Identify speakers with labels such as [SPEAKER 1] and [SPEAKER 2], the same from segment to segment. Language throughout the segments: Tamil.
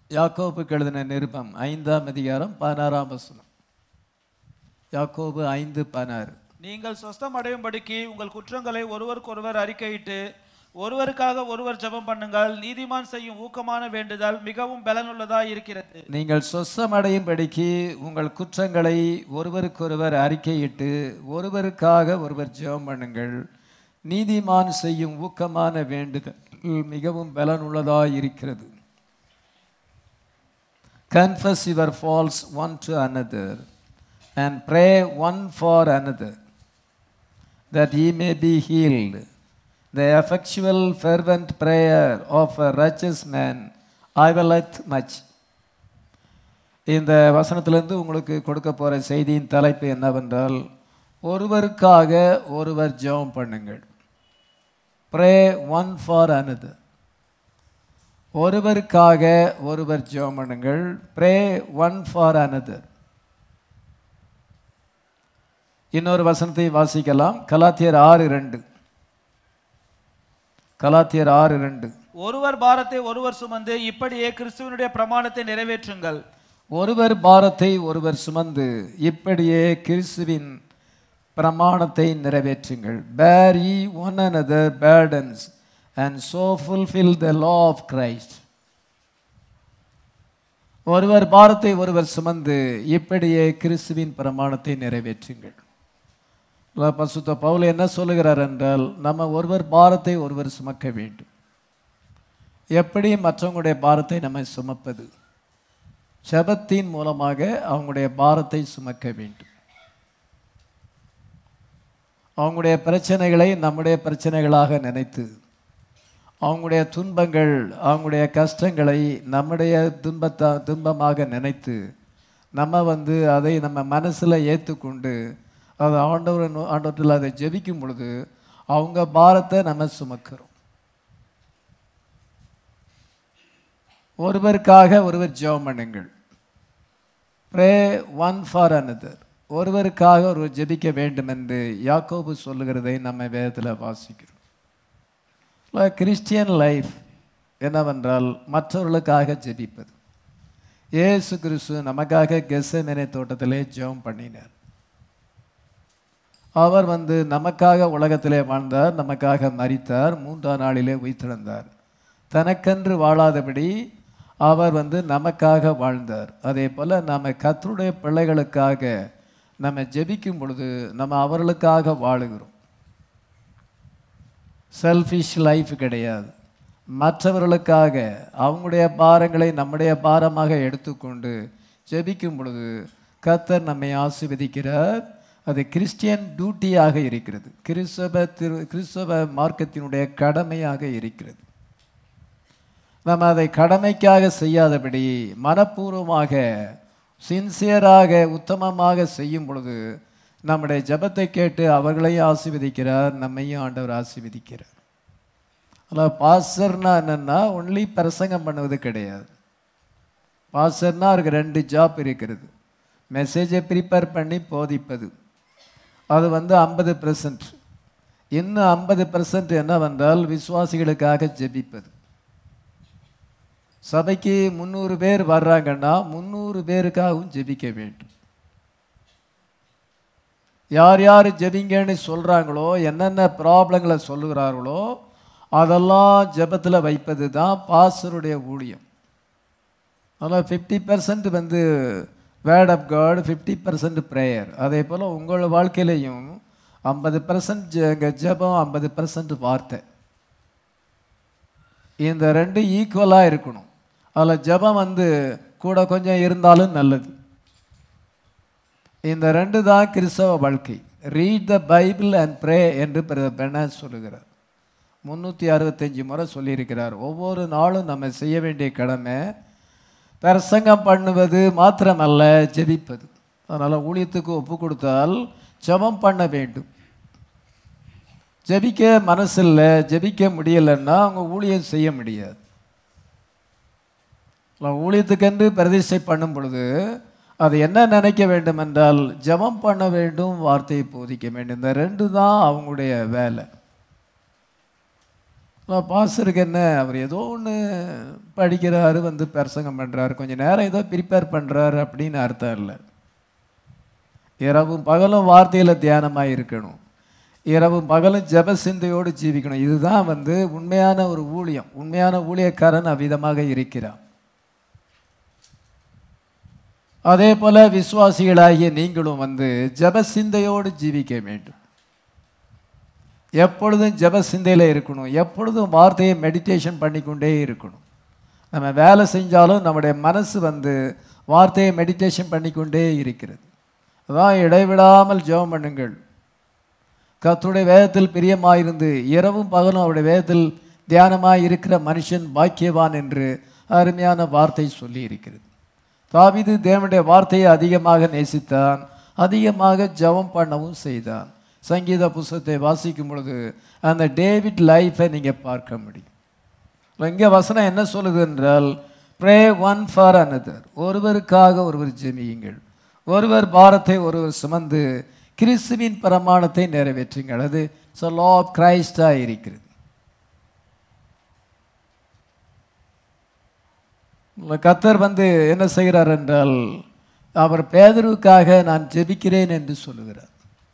[SPEAKER 1] யாக்கோபுக்கு எழுதின நிருபம் ஐந்தாம் அதிகாரம் பதினாறாம் வசனம் யாக்கோபு ஐந்து பதினாறு
[SPEAKER 2] நீங்கள் சொஸ்தம் அடையும்படிக்கு உங்கள் குற்றங்களை ஒருவருக்கொருவர் அறிக்கையிட்டு ஒருவருக்காக ஒருவர் ஜெபம் பண்ணுங்கள் நீதிமான் செய்யும் ஊக்கமான வேண்டுதல் மிகவும் பலனுள்ளதாய் இருக்கிறது
[SPEAKER 1] நீங்கள் சொசமடையும்படிக்கு உங்கள் குற்றங்களை ஒருவருக்கொருவர் அறிக்கையிட்டு ஒருவருக்காக ஒருவர் ஜெபம் பண்ணுங்கள் நீதிமான் செய்யும் ஊக்கமான வேண்டுதல் மிகவும் பலனுள்ளதாய் இருக்கிறது confess your faults one to another and pray one for another that ye may be healed the effectual fervent prayer of a righteous man availeth much இந்த வசனத்திலிருந்து உங்களுக்கு கொடுக்க போகிற செய்தியின் தலைப்பு என்னவென்றால் ஒருவருக்காக ஒருவர் ஜெபம் பண்ணுங்கள் ப்ரே ஒன் ஃபார் another ஒருவருக்காக ஒருவர் ஜெபம் பண்ணுங்கள் ப்ரே ஒன் ஃபார் another இன்னொரு வசனத்தை வாசிக்கலாம் கலாத்தியர் ஆறு ரெண்டு கலாத்தியர் ஆறு ரெண்டு
[SPEAKER 2] ஒருவர் பாரத்தை ஒருவர் சுமந்து இப்படியே கிறிஸ்துவனுடைய பிரமாணத்தை நிறைவேற்றுங்கள்
[SPEAKER 1] ஒருவர் பாரத்தை ஒருவர் சுமந்து இப்படியே கிறிஸ்துவின் பிரமாணத்தை நிறைவேற்றுங்கள் bear ye one another burdens and so fulfill the law of Christ ஒருவர் பாரத்தை ஒருவர் சுமந்து இப்படியே கிறிஸ்துவின் பிரமாணத்தை நிறைவேற்றுங்கள் இல்ல, பரிசுத்த பவுல் என்ன சொல்லுகிறார் என்றால் நம்ம ஒருவர் பாரத்தை ஒருவர் சுமக்க வேண்டும் எப்படி மற்றவங்களுடைய பாரத்தை நம்ம சுமப்பது ஜெபத்தின் மூலமாக அவங்களுடைய பாரத்தை சுமக்க வேண்டும் அவங்களுடைய பிரச்சனைகளை நம்முடைய பிரச்சனைகளாக நினைத்து அவங்களுடைய துன்பங்கள் அவங்களுடைய கஷ்டங்களை நம்முடைய துன்பத்தா துன்பமாக நினைத்து நம்ம வந்து அதை நம்ம மனசில் ஏற்றுக்கொண்டு அதை ஆண்டவர் ஆண்டவற்றில் அதை ஜெபிக்கும் பொழுது அவங்க பாரத்தை நம்ம சுமக்கிறோம் ஒருவருக்காக ஒருவர் ஜெபம் பண்ணுங்கள் ப்ரே ஒன் ஃபார் another ஒருவருக்காக ஒருவர் ஜெபிக்க வேண்டும் என்று யாக்கோபு சொல்லுகிறதை நம்ம வேதத்தில் வாசிக்கிறோம் கிறிஸ்டியன் லைஃப் என்னவென்றால் மற்றவர்களுக்காக ஜெபிப்பது இயேசு கிறிஸ்து நமக்காக கெசமெனே தோட்டத்திலே ஜெபம் பண்ணினார் அவர் வந்து நமக்காக உலகத்திலே வாழ்ந்தார் நமக்காக மரித்தார் மூன்றாம் நாளிலே உயிர்த்தெழுந்தார் தனக்கென்று வாழாதபடி அவர் வந்து நமக்காக வாழ்ந்தார் அதே போல் நம்ம கர்த்தருடைய பிள்ளைகளுக்காக நம்ம ஜெபிக்கும் பொழுது நம்ம அவர்களுக்காக வாழுகிறோம் செல்ஃபிஷ் லைஃப் கிடையாது மற்றவர்களுக்காக அவங்களுடைய பாரங்களை நம்முடைய பாரமாக எடுத்துக்கொண்டு ஜெபிக்கும் பொழுது கர்த்தர் நம்மை ஆசீர்வதிக்கிறார் அது கிறிஸ்டியன் டியூட்டியாக இருக்கிறது கிறிஸ்தவ திரு கிறிஸ்தவ மார்க்கத்தினுடைய கடமையாக இருக்கிறது நம்ம அதை கடமைக்காக செய்யாதபடி மனப்பூர்வமாக சின்சியராக உத்தமமாக செய்யும் பொழுது நம்முடைய ஜெபத்தை கேட்டு அவர்களையும் ஆசீர்வதிக்கிறார் நம்மையும் ஆண்டவர் ஆசீர்வதிக்கிறார் அதில் பாஸ்டர்னா என்னென்னா ஒன்லி பிரசங்கம் பண்ணுவது கிடையாது பாஸ்டர்னா அவருக்கு ரெண்டு ஜாப் இருக்கிறது மெசேஜை ப்ரிப்பேர் பண்ணி போதிப்பது அது வந்து ஐம்பது பெர்சன்ட் இன்னும் ஐம்பது பெர்சன்ட் என்னவென்றால் விசுவாசிகளுக்காக ஜெபிப்பது சபைக்கு முந்நூறு பேர் வர்றாங்கன்னா முந்நூறு பேருக்காகவும் ஜெபிக்க வேண்டும் யார் யார் ஜெபிங்கன்னு சொல்கிறாங்களோ என்னென்ன ப்ராப்ளங்களை சொல்லுகிறார்களோ அதெல்லாம் ஜெபத்தில் வைப்பது தான் பாஸ்டருடைய ஊழியம் அதனால் ஃபிஃப்டி பர்சன்ட் வந்து word of God fifty percent prayer அதே போல் உங்கள் வாழ்க்கையிலையும் ஐம்பது பர்சன்ட் ஜெபம் ஐம்பது பர்சன்ட் வார்த்தை இந்த ரெண்டு ஈக்குவலாக இருக்கணும் அதில் ஜெபம் வந்து கூட கொஞ்சம் இருந்தாலும் நல்லது இந்த ரெண்டு தான் கிறிஸ்தவ வாழ்க்கை read the Bible and pray என்று பெண்ண சொல்லுகிறார் முந்நூற்றி அறுபத்தஞ்சு முறை சொல்லியிருக்கிறார் ஒவ்வொரு நாளும் நம்ம செய்ய வேண்டிய கடமை பிரசங்கம் பண்ணுவது மாத்திரமல்ல ஜெபிப்பது அதனால் ஊழியத்துக்கு ஒப்பு கொடுத்தால் ஜெபம் பண்ண வேண்டும் ஜெபிக்க மனசில்ல ஜெபிக்க முடியலைன்னா அவங்க ஊழியம் செய்ய முடியாது ஊழியத்துக்கென்று பிரதிஷ்டை பண்ணும் பொழுது அது என்ன நினைக்க வேண்டும் என்றால் ஜெபம் பண்ண வேண்டும் வார்த்தையை போதிக்க வேண்டும் இந்த ரெண்டு தான் அவங்களுடைய வேலை பாஸ்டருக்கு என்ன அவர் ஏதோ ஒன்று படிக்கிறாரு வந்து பிரசங்கம் பண்ணுறாரு கொஞ்சம் நேரம் ஏதோ ப்ரிப்பேர் பண்ணுறாரு அப்படின்னு அர்த்தம் இல்லை இரவும் பகலும் வார்த்தையில் தியானமாக இருக்கணும் இரவும் பகலும் ஜெப சிந்தையோடு ஜீவிக்கணும் இதுதான் வந்து உண்மையான ஒரு ஊழியம் உண்மையான ஊழியக்காரன் அவ்விதமாக இருக்கிறான் அதே போல விசுவாசிகளாகிய நீங்களும் வந்து ஜெப சிந்தையோடு ஜீவிக்க வேண்டும் எப்பொழுதும் ஜெப சிந்தையில் இருக்கணும் எப்பொழுதும் வார்த்தையை மெடிடேஷன் பண்ணிக்கொண்டே இருக்கணும் நம்ம வேலை செஞ்சாலும் நம்முடைய மனசு வந்து வார்த்தையை மெடிடேஷன் பண்ணிக்கொண்டே இருக்கிறது அதான் இடைவிடாமல் ஜெபம் பண்ணுங்கள் கர்த்தருடைய வேதத்தில் பிரியமாயிருந்து இரவும் பகலும் அவருடைய வேதத்தில் தியானமாய் இருக்கிற மனுஷன் பாக்கியவான் என்று அருமையான வார்த்தை சொல்லி இருக்கிறது தாவீது தேவனுடைய வார்த்தையை அதிகமாக நேசித்தான் அதிகமாக ஜெபம் பண்ணவும் செய்தான் சங்கீத புஸ்தகத்தை வாசிக்கும் பொழுது அந்த டேவிட் லைஃப்பை நீங்கள் பார்க்க முடியும் இங்கே வசனம் என்ன சொல்லுது என்றால் ப்ரே ஒன் ஃபார் another ஒருவருக்காக ஒருவர் ஜெமியுங்கள் ஒருவர் பாரத்தை ஒருவர் சுமந்து கிறிஸ்துவின் பிரமாணத்தை நிறைவேற்றுங்கள் அது ஸோ லா ஆஃப் கிரைஸ்டாக இருக்கிறது கத்தர் வந்து என்ன செய்கிறார் என்றால் அவர் பேதருவுக்காக நான் ஜெபிக்கிறேன் என்று சொல்லுகிறார்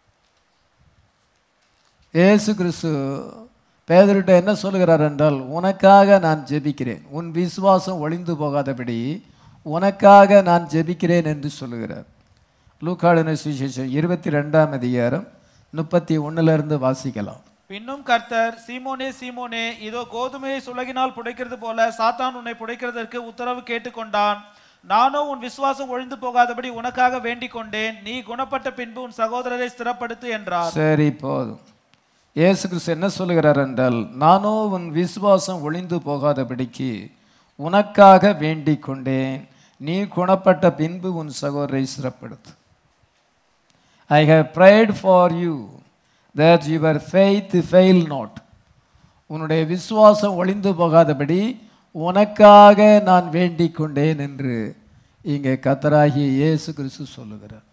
[SPEAKER 1] இயேசு கிறிஸ்து பேதர்கிட்ட என்ன சொல்லுகிறார் என்றால் உனக்காக நான் ஜெபிக்கிறேன் உன் விசுவாசம் ஒளிந்து போகாதபடி உனக்காக நான் ஜெபிக்கிறேன் என்று சொல்லுகிறார் லூக்காடின சுவிசேஷம் இருபத்தி ரெண்டாம் அதிகாரம் முப்பத்தி ஒன்றிலிருந்து வாசிக்கலாம்
[SPEAKER 2] பின்னும் கர்த்தர் சீமோனே சீமோனே இதோ கோதுமையை சுலகினால் புடைக்கிறது போல சாத்தான் உன்னை புடைக்கிறதற்கு உத்தரவு கேட்டுக்கொண்டான் நானோ உன் விசுவாசம் ஒழிந்து போகாதபடி உனக்காக வேண்டிக் கொண்டேன் நீ குணப்பட்ட பின்பு உன் சகோதரரை ஸ்திரப்படுத்து என்றார்
[SPEAKER 1] சரி போதும் இயேசு கிறிஸ்து என்ன சொல்லுகிறார் என்றால் நானோ உன் விசுவாசம் ஒளிந்து போகாதபடிக்கு உனக்காக வேண்டிக் கொண்டேன் நீ குணப்பட்ட பின்பு உன் சகோதரை சிறப்படுத்து I have prayed for you that your faith fail not உன்னுடைய விசுவாசம் ஒளிந்து போகாதபடி உனக்காக நான் வேண்டிக் கொண்டேன் என்று இங்கே கத்தராகிய இயேசு கிறிஸ்து சொல்லுகிறார்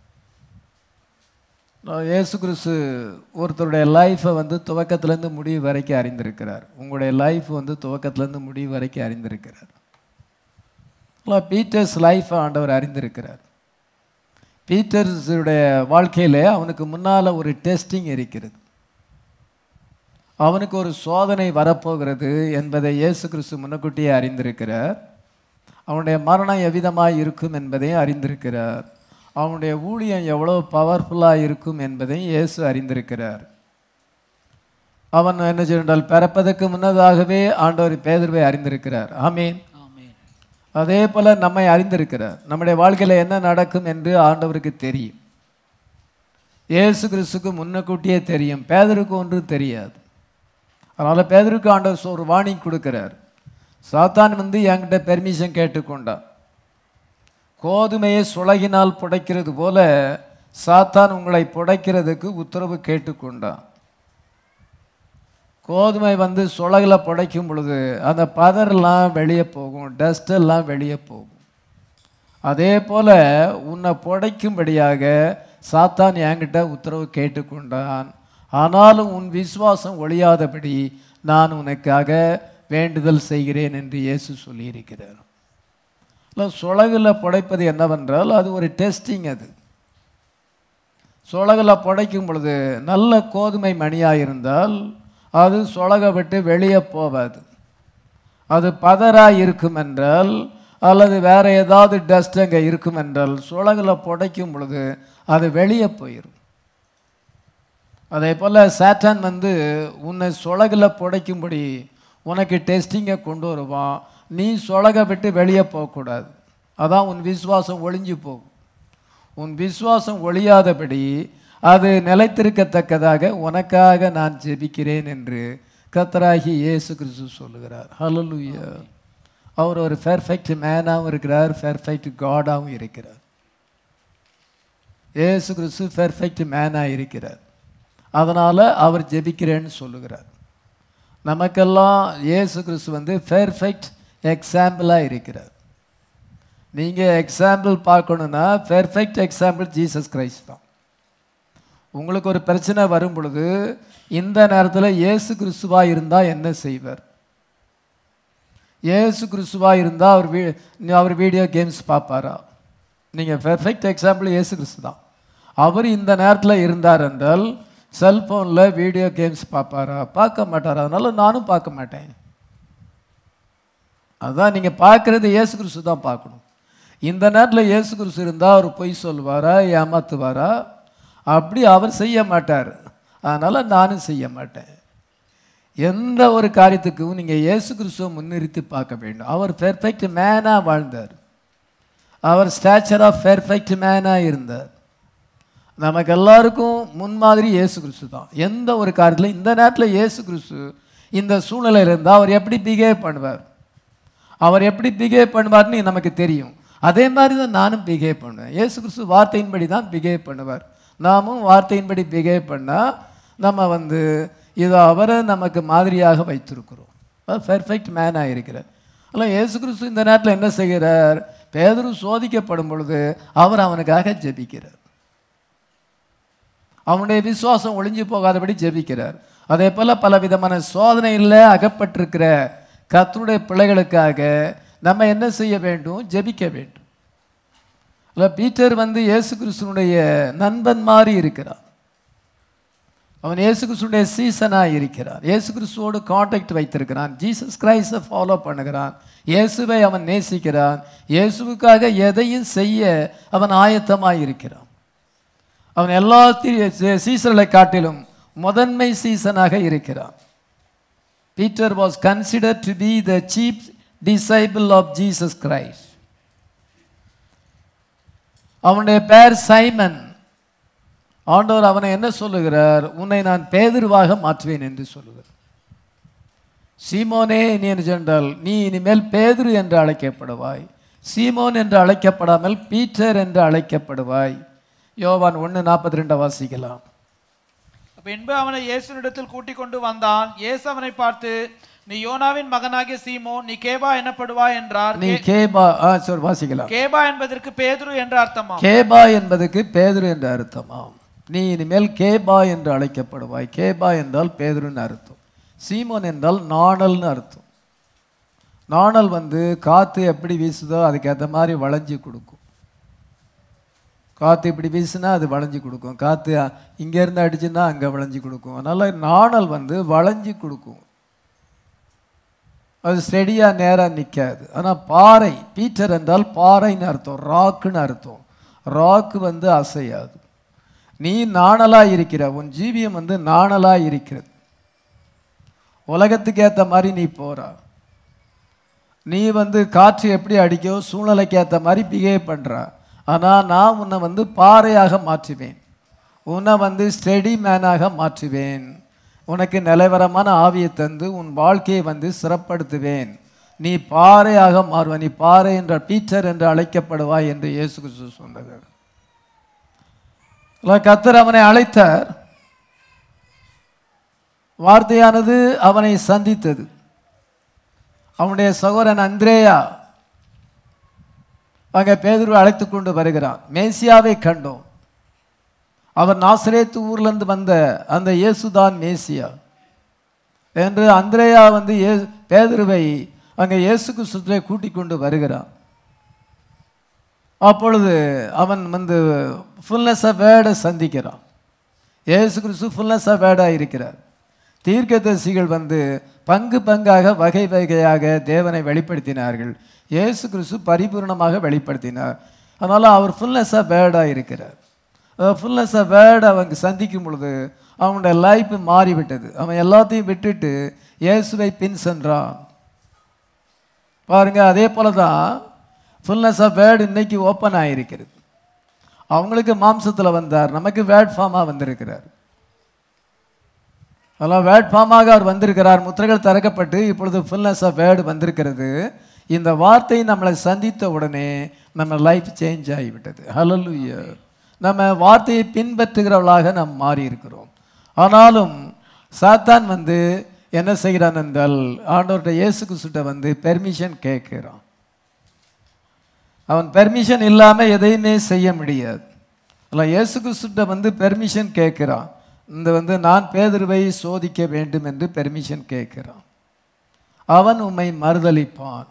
[SPEAKER 1] நான் இயேசு கிறிஸ்து ஒருத்தருடைய லைஃப்பை வந்து துவக்கத்திலேருந்து முடிவு வரைக்கும் அறிந்திருக்கிறார் உங்களுடைய லைஃப் வந்து துவக்கத்திலேருந்து முடிவு வரைக்கும் அறிந்திருக்கிறார் பீட்டர்ஸ் லைஃப்பை ஆண்டவர் அறிந்திருக்கிறார் பீட்டர்ஸுடைய வாழ்க்கையில் அவனுக்கு முன்னால் ஒரு டெஸ்டிங் இருக்கிறது அவனுக்கு ஒரு சோதனை வரப்போகிறது என்பதை இயேசு கிறிஸ்து முன்னக்கூட்டியே அறிந்திருக்கிறார் அவனுடைய மரணம் எவ்விதமாக இருக்கும் என்பதையும் அறிந்திருக்கிறார் அவனுடைய ஊழியம் எவ்வளோ பவர்ஃபுல்லாக இருக்கும் என்பதையும் இயேசு அறிந்திருக்கிறார் அவன் என்ன செய்தால் பிறப்பதற்கு முன்னதாகவே ஆண்டவர் பேதர்வை அறிந்திருக்கிறார் ஆமீன் அதே போல நம்மை அறிந்திருக்கிறார் நம்முடைய வாழ்க்கையில் என்ன நடக்கும் என்று ஆண்டவருக்கு தெரியும் இயேசு கிறிஸ்துக்கு முன்னக்கூட்டியே தெரியும் பேதருக்கு ஒன்றும் தெரியாது அதனால் பேதருக்கு ஆண்டவர் ஒரு வார்னிங் கொடுக்கிறார் சாத்தான் வந்து என்கிட்ட பெர்மிஷன் கேட்டுக்கொண்டான் கோதுமையை சுலகினால் புடைக்கிறது போல சாத்தான் உங்களை புடைக்கிறதுக்கு உத்தரவு கேட்டுக்கொண்டான் கோதுமை வந்து சுலகில் புடைக்கும் பொழுது அந்த பதரெல்லாம் வெளியே போகும் டஸ்ட் எல்லாம் வெளியே போகும் அதே போல் உன்னை புடைக்கும்படியாக சாத்தான் என்கிட்ட உத்தரவு கேட்டுக்கொண்டான் ஆனாலும் உன் விசுவாசம் ஒழியாதபடி நான் உனக்காக வேண்டுதல் செய்கிறேன் என்று இயேசு சொல்லியிருக்கிறார் இல்லை சுலகில் புடைப்பது என்னவென்றால் அது ஒரு டெஸ்டிங் அது சுலகில் புடைக்கும் பொழுது நல்ல கோதுமை மணியாக இருந்தால் அது சுலக விட்டு வெளியே போகாது அது பதராக இருக்கும் என்றால் அல்லது வேற ஏதாவது டஸ்ட் அங்கே இருக்கும் என்றால் சுலகில் புடைக்கும் பொழுது அது வெளியே போயிடும் அதே போல் சேட்டன் வந்து உன்னை சுலகில் புடைக்கும்படி உனக்கு டெஸ்டிங்கை கொண்டு வருவான் நீ சுலக விட்டு வெளியே போகக்கூடாது அதான் உன் விசுவாசம் ஒளிஞ்சு போகும் உன் விசுவாசம் ஒழியாதபடி அது நிலைத்திருக்கத்தக்கதாக உனக்காக நான் ஜெபிக்கிறேன் என்று கத்தராகி இயேசு கிறிஸ்து சொல்லுகிறார் ஹalleluya அவர் ஒரு பெர்ஃபெக்ட் மேனாகவும் இருக்கிறார் பெர்ஃபெக்ட் காடாகவும் இருக்கிறார் இயேசு கிறிஸ்து பெர்ஃபெக்ட் மேனாக இருக்கிறார் அதனால் அவர் ஜெபிக்கிறேன்னு சொல்லுகிறார் நமக்கெல்லாம் இயேசு கிறிஸ்து வந்து பெர்ஃபெக்ட் எக்ஸாம்பிளாக இருக்கிறார் நீங்கள் எக்ஸாம்பிள் பார்க்கணுன்னா பெர்ஃபெக்ட் எக்ஸாம்பிள் ஜீசஸ் கிரைஸ்ட் தான் உங்களுக்கு ஒரு பிரச்சனை வரும் பொழுது இந்த நேரத்தில் இயேசு கிறிஸ்துவாக இருந்தால் என்ன செய்வார் இயேசு கிறிஸ்துவா இருந்தால் அவர் வீ அவர் வீடியோ கேம்ஸ் பார்ப்பாரா நீங்கள் பெர்ஃபெக்ட் எக்ஸாம்பிள் இயேசு கிறிஸ்து தான் அவர் இந்த நேரத்தில் இருந்தார் என்றால் செல்ஃபோனில் வீடியோ கேம்ஸ் பார்ப்பாரா பார்க்க மாட்டாரா அதனால நானும் பார்க்க மாட்டேன் அதான் நீங்கள் பார்க்குறது இயேசு கிறிஸ்து தான் பார்க்கணும் இந்த நேரத்தில் இயேசு கிறிஸ்து இருந்தால் அவர் பொய் சொல்லுவாரா ஏமாத்துவாரா அப்படி அவர் செய்ய மாட்டார் அதனால் நானும் செய்ய மாட்டேன் எந்த ஒரு காரியத்துக்கும் நீங்கள் இயேசு கிறிஸ்துவை முன்னிறுத்தி பார்க்க வேண்டும் அவர் பெர்ஃபெக்ட் மேனாக வாழ்ந்தார் அவர் ஸ்டாச்சர் ஆஃப் பெர்ஃபெக்ட் மேனாக இருந்தார் நமக்கு எல்லாருக்கும் முன்மாதிரி இயேசு கிறிஸ்து தான் எந்த ஒரு காரியத்தில் இந்த நேரத்தில் இயேசு கிறிஸ்து இந்த சூழ்நிலையில் இருந்தால் அவர் எப்படி பிஹேவ் பண்ணுவார் அவர் எப்படி பிஹேவ் பண்ணுவார்னு நமக்கு தெரியும் அதே மாதிரி தான் நானும் பிஹேவ் பண்ணுவேன் இயேசு கிறிஸ்து வார்த்தையின்படி தான் பிஹேவ் பண்ணுவார் நாமும் வார்த்தையின்படி பிஹேவ் பண்ணால் நம்ம வந்து இதை அவரை நமக்கு மாதிரியாக வைத்திருக்கிறோம் பெர்ஃபெக்ட் மேனாக இருக்கிறார் ஆனால் இயேசு கிறிஸ்து இந்த நேரத்தில் என்ன செய்கிறார் பேதரு சோதிக்கப்படும் பொழுது அவர் அவனுக்காக ஜெபிக்கிறார் அவனுடைய விசுவாசம் ஒளிஞ்சு போகாதபடி ஜெபிக்கிறார் அதே போல பல விதமான சோதனையில் அகப்பட்டிருக்கிற கர்த்தருடைய பிள்ளைகளுக்காக நம்ம என்ன செய்ய வேண்டும் ஜெபிக்க வேண்டும் இல்லை பீட்டர் வந்து இயேசு கிறிஸ்துனுடைய நண்பன் மாதிரி இருக்கிறான் அவன் இயேசு கிறிஸ்துடைய சீசனாக இருக்கிறான் இயேசு கிறிஸ்துவோடு காண்டாக்ட் வைத்திருக்கிறான் ஜீசஸ் கிரைஸ்டை ஃபாலோ பண்ணுகிறான் இயேசுவை அவன் நேசிக்கிறான் இயேசுவுக்காக எதையும் செய்ய அவன் ஆயத்தமாக இருக்கிறான் அவன் எல்லா தி- சீசர்களை காட்டிலும் முதன்மை சீசனாக இருக்கிறான் Peter was consider to be the chief disciple of Jesus Christ அவனுடைய பெயர் சைமன் ஆண்டவர் அவனை என்ன சொல்லுகிறார் உன்னை நான் பேதுருவாக மாற்றுவேன் என்று சொல்லுகிறார் சீமோனே நீ என்று சொன்னால் நீ இனிமேல் பேதுரு என்று அழைக்கப்படுவாய் சீமோன் என்று அழைக்கப்படாமல் பீட்டர் என்று அழைக்கப்படுவாய் யோவான் ஒன்று நாற்பத்தி ரெண்டை வாசிக்கலாம்
[SPEAKER 2] பின்பு அவனை இயேசுனிடத்தில் கூட்டிக் கொண்டு வந்தான் இயேசு அவனை பார்த்து நீ யோனாவின் மகனாகிய சீமோன் நீ கேபா எனப்படுவாய் என்றார்
[SPEAKER 1] நீ கேபா ஆ சொல் வாசிக்கலாம்
[SPEAKER 2] கேபா என்பதற்கு பேதுரு என்ற அர்த்தமா
[SPEAKER 1] கேபா என்பதுக்கு பேதுரு என்று அர்த்தமாம் நீ இனிமேல் கேபா என்று அழைக்கப்படுவாய் கேபா என்றால் பேதுருன்னு அர்த்தம் சீமோன் என்றால் நாணல்னு அர்த்தம் நாணல் வந்து காற்று எப்படி வீசுதோ அதுக்கேற்ற மாதிரி வளைஞ்சு கொடுக்கும் காற்று இப்படி வீசுனா அது வளைஞ்சு கொடுக்கும் காற்று இங்கேருந்து அடிச்சுன்னா அங்கே வளைஞ்சு கொடுக்கும் அதனால் நாணல் வந்து வளைஞ்சு கொடுக்கும் அது ஸ்டெடியாக நேராக நிற்காது ஆனால் பாறை பீட்டர் என்றால் பாறைன்னு அர்த்தம் ராக்குன்னு அர்த்தம் ராக்கு வந்து அசையாது நீ நாணலாக இருக்கிற உன் ஜீவியம் வந்து நாணலாக இருக்கிறது உலகத்துக்கு ஏற்ற மாதிரி நீ போற நீ வந்து காற்று எப்படி அடிக்கோ சூழ்நிலைக்கு ஏற்ற மாதிரி பிஹேவ் பண்ணுற ஆனால் நான் உன்னை வந்து பாறையாக மாற்றுவேன் உன்னை வந்து ஸ்டெடி மேனாக மாற்றுவேன் உனக்கு நிலவரமான ஆவியை தந்து உன் வாழ்க்கையை வந்து சிறப்படுத்துவேன் நீ பாறையாக மாறுவ நீ பாறை என்ற பீச்சர் என்று அழைக்கப்படுவாய் என்று இயேசு கிறிஸ்து சொன்னது கத்தர் அவனை அழைத்தார் வார்த்தையானது அவனை சந்தித்தது அவனுடைய சகோதரன் அந்திரேயா அங்கே பேதுரு அழைத்து கொண்டு வருகிறான் மேசியாவை கண்டோம் அவர் நாசரேத்து ஊர்லேருந்து வந்த அந்த இயேசுதான் மேசியா என்று அந்திரேயா வந்து ஏ பேதுருவை அங்கே இயேசு கிறிஸ்துவை கூட்டிக் கொண்டு வருகிறான் அப்பொழுது அவன் வந்து ஃபுல்னஸ் ஆஃப் வேர்டை சந்திக்கிறான் இயேசு கிறிஸ்து ஃபுல்னஸ் ஆஃப் வேர்டாக இருக்கிறார் தீர்க்கதரிசிகள் வந்து பங்கு பங்காக வகை வகையாக தேவனை வெளிப்படுத்தினார்கள் இயேசு கிறிஸ்து பரிபூர்ணமாக வெளிப்படுத்தினார் அதனால் அவர் ஃபுல்னஸ் ஆஃப் வேர்டாக இருக்கிறார் ஃபுல்னஸ் ஆஃப் வேர்டை அவங்க சந்திக்கும் பொழுது அவனுடைய லைஃப் மாறிவிட்டது அவன் எல்லாத்தையும் விட்டுட்டு இயேசுவை பின் சென்றான் பாருங்க அதே போல தான் ஃபுல்னஸ் ஆஃப் வேர்டு இன்னைக்கு ஓப்பன் ஆகிருக்கிறது அவங்களுக்கு மாம்சத்தில் வந்தார் நமக்கு வேர்ட் ஃபார்மாக வந்திருக்கிறார் அதெல்லாம் வேர்ட் ஃபார்மாக அவர் வந்திருக்கிறார் முத்திரைகள் திறக்கப்பட்டு இப்பொழுது ஃபுல்னஸ் ஆஃப் வேர்டு வந்திருக்கிறது இந்த வார்த்தை நம்மளை சந்தித்த உடனே நம்ம லைஃப் சேஞ்ச் ஆகிவிட்டது ஹலலுயா நம்ம வார்த்தையை பின்பற்றுகிறவர்களாக நாம் மாறி இருக்கிறோம் ஆனாலும் சாத்தான் வந்து என்ன செய்கிறான் என்றால் ஆண்டவர்கிட்ட இயேசு கிறிஸ்துட்ட வந்து பெர்மிஷன் கேட்கிறான் அவன் பெர்மிஷன் இல்லாமல் எதையுமே செய்ய முடியாது இல்லை இயேசு கிறிஸ்துட்ட வந்து பெர்மிஷன் கேட்கிறான் இந்த வந்து நான் பேதுருவை சோதிக்க வேண்டும் என்று பெர்மிஷன் கேட்கிறான் அவன் உம்மை மறுதலிப்பான்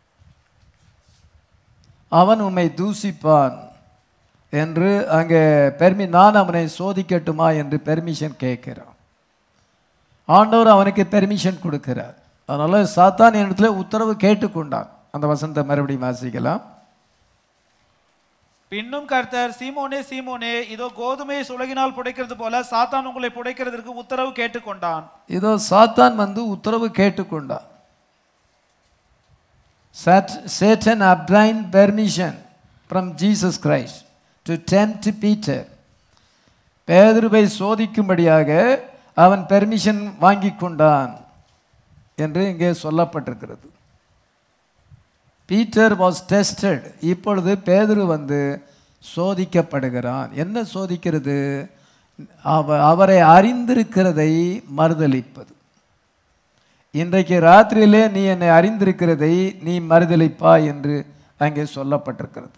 [SPEAKER 1] அவன் உம்மை தூசிப்பான் என்று அங்கே பெர்மி நான் அவனை சோதிக்கட்டுமா என்று பெர்மிஷன் கேட்கிறான் ஆண்டவர் அவனுக்கு பெர்மிஷன் கொடுக்கிறார் அதனால சாத்தான் இடத்துல உத்தரவு கேட்டுக்கொண்டான் அந்த வசனத்தை மறுபடியும் வாசிக்கலாம்
[SPEAKER 2] பின்னும் கர்த்தர் சீமோனே சீமோனே இதோ கோதுமையை சுலகினால் புடைக்கிறது போல சாத்தான் உங்களை புடைக்கிறதற்கு உத்தரவு கேட்டுக்கொண்டான்
[SPEAKER 1] இதோ சாத்தான் வந்து உத்தரவு கேட்டுக்கொண்டான் Sat- Satan obtained permission from Jesus Christ to tempt Peter. பேதுருவை சோதிக்கும்படியாக அவன் பெர்மிஷன் வாங்கி கொண்டான் என்று இங்கே சொல்லப்பட்டிருக்கிறது பீட்டர் வாஸ் டெஸ்டட் இப்பொழுது பேதுரு வந்து சோதிக்கப்படுகிறான் என்ன சோதிக்கிறது அவ அவரை அறிந்திருக்கிறதை மறுதலிப்பது இன்றைக்கு ராத்திரியிலே நீ என்னை அறிந்திருக்கிறதை நீ மறுதலிப்பா என்று அங்கே சொல்லப்பட்டிருக்கிறது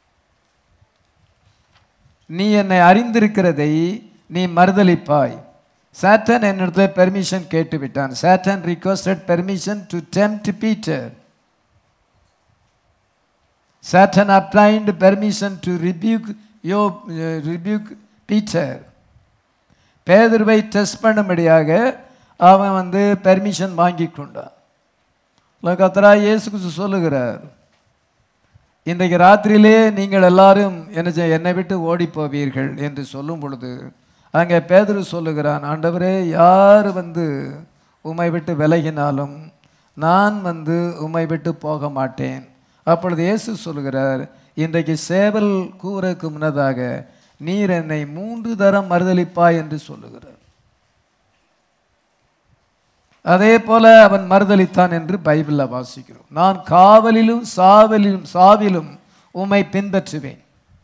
[SPEAKER 1] நீ என்னை அறிந்திருக்கிறதை நீ மறுதலிப்பாய் சாட்டன் என்னிடத்துல பெர்மிஷன் கேட்டு விட்டான் Satan requested permission to tempt Peter Satan obtained permission to rebuke Job, uh, rebuke Peter. பேதுருவை டெஸ்ட் பண்ணும்படியாக அவன் வந்து பெர்மிஷன் வாங்கி கொண்டான் கத்தரா இயேசு கிறிஸ்து சொல்லுகிறார் இன்றைக்கு ராத்திரியிலே நீங்கள் எல்லாரும் என்ன செய்ய- என்னை விட்டு ஓடி போவீர்கள் என்று சொல்லும் பொழுது அங்கே பேதுரு சொல்லுகிறான் ஆண்டவரே யார் வந்து உம்மை விட்டு விலகினாலும் நான் வந்து உம்மை விட்டு போக மாட்டேன் அப்பொழுது இயேசு சொல்லுகிறார் இன்றைக்கு சேவல் கூறக்கு முன்னதாக நீர் என்னை மூன்று தரம் மறுதலிப்பாய் என்று சொல்லுகிறார் அதே போல அவன் மறுதலித்தான் என்று பைபிளில் வாசிக்கிறோம் நான் காவலிலும் சாவலிலும் சாவிலும் உம்மை பின்பற்றுவேன்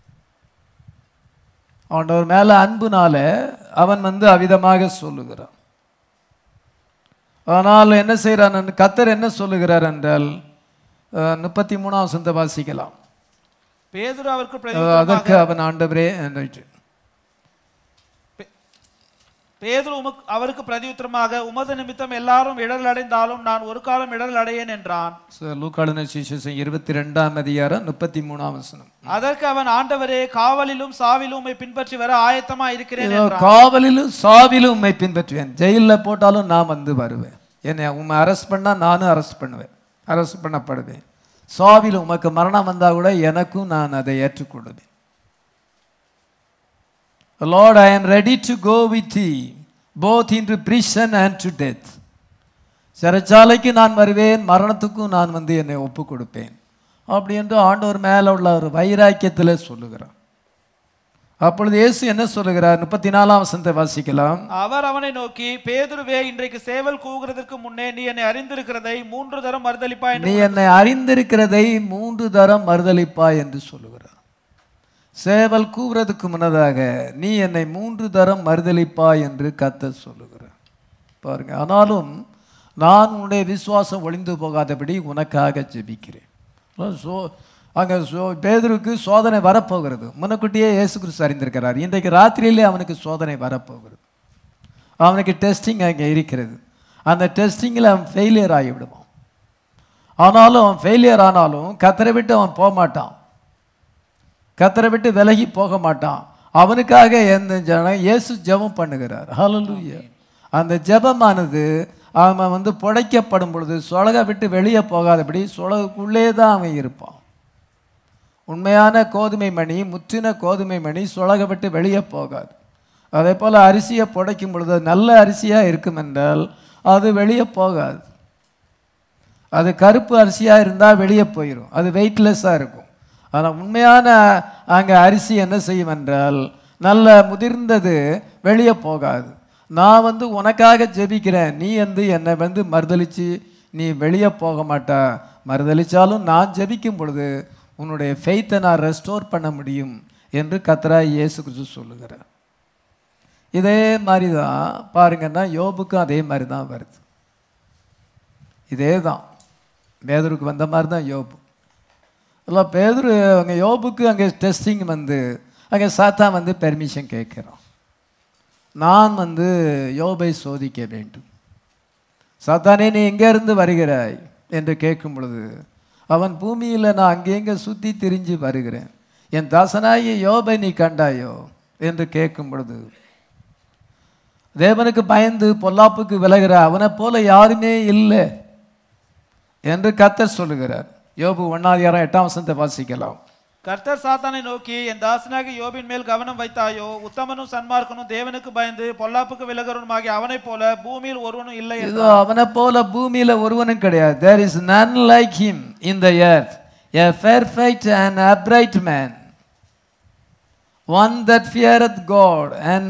[SPEAKER 1] ஆண்டவர் மேல அன்புனால அவன் வந்து அவிதமாக சொல்லுகிறான் ஆனால் என்ன செய்கிறான் கத்தர் என்ன சொல்லுகிறார் என்றால் அஹ், முப்பத்தி மூணாம் வசனத்தை வாசிக்கலாம்
[SPEAKER 2] பேதுரு அவருக்கு
[SPEAKER 1] அஹ்,
[SPEAKER 2] பிரதியுத்தரமாக
[SPEAKER 1] அதற்கு அவன் ஆண்டவரே என்று
[SPEAKER 2] பேதுரு உமக்கு அவருக்கு பிரதியுத்தரமாக உமது நிமித்தம் எல்லாரும் இடரல் அடைந்தாலும் நான் ஒரு காலம் இடரல் அடையேன் என்றான்
[SPEAKER 1] லூக்காளுன சிசுசம் இருபத்தி ரெண்டாம் அதிகாரம் முப்பத்தி மூணாம் வசனம்
[SPEAKER 2] அதற்கு அவன் ஆண்டவரே காவலிலும் சாவிலும் உம்மை பின்பற்றி வர ஆயத்தமா இருக்கிறேன்
[SPEAKER 1] இதோ
[SPEAKER 2] என்றான்
[SPEAKER 1] காவலிலும் சாவிலும் உண்மை பின்பற்றுவேன் ஜெயிலில் போட்டாலும் நான் வந்து வருவேன் என்னை உண்மை அரெஸ்ட் பண்ணா நானும் அரெஸ்ட் பண்ணுவேன் அரெஸ்ட் பண்ணப்படுவேன் சாவிலும் உமக்கு மரணம் வந்தா கூட எனக்கும் நான் அதை ஏற்றுக்கொள்வேன் Lord I am ready to go with thee both into prison and to death சிறைச்சாலைக்கு நான் வருவேன் மரணத்துக்கும் நான் வந்து என்னை ஒப்பு கொடுப்பேன் அப்படி என்று ஆண்டவர் மேல உள்ள ஒரு வைராக்கியத்தில் சொல்லுகிறார் அப்பொழுது இயேசு என்ன சொல்லுகிறார் முப்பத்தி நாலாம் வசனத்தை வாசிக்கலாம்
[SPEAKER 2] அவர் அவனை நோக்கி பேதுருவே இன்றைக்கு சேவல் கூவுகிறதற்கு முன்னே நீ என்னை அறிந்திருக்கிறதை மூன்று தரம் மறுதலிப்பா
[SPEAKER 1] நீ
[SPEAKER 2] என்று
[SPEAKER 1] என்னை அறிந்திருக்கிறதை மூன்று தரம் மறுதலிப்பாய் என்று சொல்லுகிறார் சேவல் கூவுறதுக்கு முன்னதாக நீ என்னை மூன்று தரம் மறுதலிப்பாய் என்று கத்த சொல்லுகிறார் பாருங்க ஆனாலும் நான் உன்னுடைய விசுவாசம் ஒளிந்து போகாதபடி உனக்காக ஜெபிக்கிறேன் அதான் சோ அங்கே சோ பேதருக்கு சோதனை வரப்போகிறது முன்னக்கூட்டியே இயேசு கிறிஸ்து அறிந்திருக்கிறார் இன்றைக்கு ராத்திரியிலே அவனுக்கு சோதனை வரப்போகிறது அவனுக்கு டெஸ்டிங் அங்கே இருக்கிறது அந்த டெஸ்டிங்கில் அவன் ஃபெயிலியர் ஆகிவிடுவான் ஆனாலும் அவன் ஃபெயிலியர் ஆனாலும் கத்தரை விட்டு அவன் போக மாட்டான் கத்தரை விட்டு விலகி போக மாட்டான் அவனுக்காக எந்த ஜனம் இயேசு ஜெபம் பண்ணுகிறார் ஹalleluya அந்த ஜெபமானது அவன் வந்து புடைக்கப்படும் பொழுது சொலகை விட்டு வெளியே போகாதபடி சொலகுக்குள்ளே தான் அவன் இருப்பான் உண்மையான கோதுமை மணி முற்றின கோதுமை மணி சொலகை விட்டு வெளியே போகாது அதே போல் அரிசியை புடைக்கும் பொழுது அது நல்ல அரிசியாக இருக்கும் என்றால் அது வெளியே போகாது அது கருப்பு அரிசியாக இருந்தால் வெளியே போயிடும் அது வெயிட்லெஸ்ஸாக இருக்கும் ஆனால் உண்மையான அங்கே அரிசி என்ன செய்யும் என்றால் நல்ல முதிர்ந்தது வெளியே போகாது நான் வந்து உனக்காக ஜெபிக்கிறேன் நீ வந்து என்னை வந்து மறுதலிச்சு நீ வெளியே போக மாட்டா மறுதலிச்சாலும் நான் ஜெபிக்கும் பொழுது உன்னுடைய ஃபெய்த்தை நான் ரெஸ்டோர் பண்ண முடியும் என்று கத்தரா இயேசு கிறிஸ்து சொல்லுகிறார் இதே மாதிரி தான் பாருங்கன்னா யோபுக்கும் அதே மாதிரி தான் வருது இதே தான் பேதருக்கு வந்த மாதிரி தான் யோபு இல்லை பேதுரு அங்கே யோபுக்கு அங்கே டெஸ்டிங் வந்து அங்கே சாத்தா வந்து பெர்மிஷன் கேட்குறான் நான் வந்து யோபை சோதிக்க வேண்டும் சாத்தானே நீ எங்கே இருந்து வருகிறாய் என்று கேட்கும் பொழுது அவன் பூமியில் நான் அங்கேங்க சுற்றி திரிஞ்சு வருகிறேன் என் தாசனாகிய யோபை நீ கண்டாயோ என்று கேட்கும் பொழுது தேவனுக்கு பயந்து பொல்லாப்புக்கு விலகிற அவனைப் போல யாருமே இல்லை என்று கர்த்தர் சொல்லுகிறார் யோபு ஒன்னாதிகாரம் எட்டாம் வசனத்தை வாசிக்கலாம்
[SPEAKER 2] கர்த்தர் சாத்தானை நோக்கி என் தாசனாக யோபின் மேல் கவனம் வைத்தாயோ உத்தமனும் சன்மார்க்கனும் தேவனுக்கு பயந்து பொல்லாப்புக்கு விலகருமாகிய அவனைப் போல பூமியில் ஒருவனும் இல்லை என்று
[SPEAKER 1] இதோ அவனை போல பூமியில ஒருவனும் கிடையாது there is none like him in the earth a perfect and upright man one that feareth god and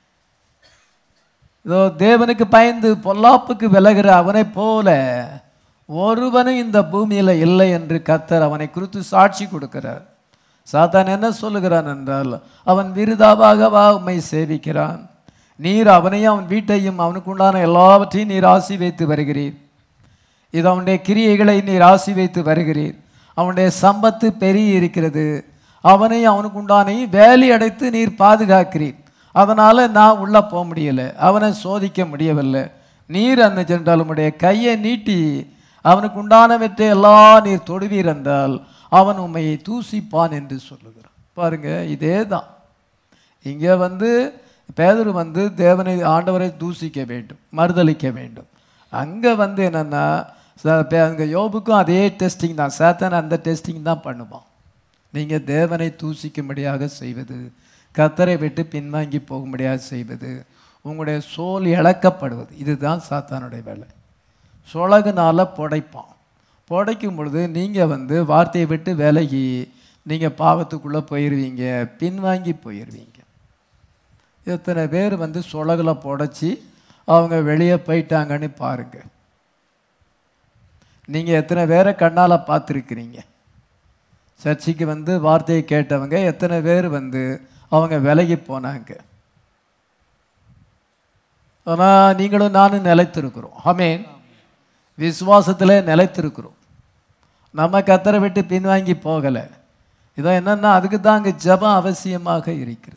[SPEAKER 1] இதோ தேவனுக்கு பயந்து பொல்லாப்புக்கு விலகிற அவனைப் போல ஒருவனும் இந்த பூமியில இல்லை என்று கத்தர் அவனை குறித்து சாட்சி கொடுக்கிறார் சாத்தான் என்ன சொல்லுகிறான் என்றால் அவன் விருதாவாகவா உம்மை சேவிக்கிறான் நீர் அவனையும் அவன் வீட்டையும் அவனுக்கு உண்டான எல்லாவற்றையும் நீர் ஆசி வைத்து வருகிறீர் இது அவனுடைய கிரியைகளை நீர் ஆசி வைத்து வருகிறீர் அவனுடைய சம்பத்து பெருகி இருக்கிறது அவனையும் அவனுக்கு உண்டானையும் வேலி அடைத்து நீர் பாதுகாக்கிறீர் அதனால் நான் உள்ளே போக முடியலை அவனை சோதிக்க முடியவில்லை நீர் அந்த சென்றால் உம்முடைய கையை நீட்டி அவனுக்கு உண்டானவற்றை எல்லாம் நீர் தொடுவீர் என்றால் அவன் உம்மையை தூசிப்பான் என்று சொல்லுகிறான் பாருங்க இதே தான் இங்கே வந்து பேதர் வந்து தேவனை ஆண்டவரை தூசிக்க வேண்டும் மறுதலிக்க வேண்டும் அங்கே வந்து என்னென்னா அங்கே யோபுக்கும் அதே டெஸ்டிங் தான் சேத்தன் அந்த டெஸ்டிங் தான் பண்ணுவான் நீங்கள் தேவனை தூசிக்கும்படியாக செய்வது கத்தரை விட்டு பின்வாங்கி போகும்படியாக செய்வது உங்களுடைய சோல் இழக்கப்படுவது இதுதான் சாத்தானுடைய வேலை சொலகுனால புடைப்பான் புடைக்கும் பொழுது நீங்கள் வந்து வார்த்தையை விட்டு விலகி நீங்கள் பாவத்துக்குள்ளே போயிடுவீங்க பின்வாங்கி போயிடுவீங்க எத்தனை பேர் வந்து சொலகுல புடைச்சி அவங்க வெளியே போயிட்டாங்கன்னு பாருங்க நீங்கள் எத்தனை பேரை கண்ணால் பார்த்துருக்கிறீங்க சர்ச்சைக்கு வந்து வார்த்தையை கேட்டவங்க எத்தனை பேர் வந்து அவங்க விலகி போனாங்க ஆனால் நீங்களும் நானும் நிலைத்திருக்கிறோம் ஆமேன் விசுவாசத்தில் நிலைத்திருக்கிறோம் நம்ம கத்தரை விட்டு பின்வாங்கி போகலை இதோ என்னன்னா அதுக்கு தான் அங்கே ஜபம் அவசியமாக இருக்கிறது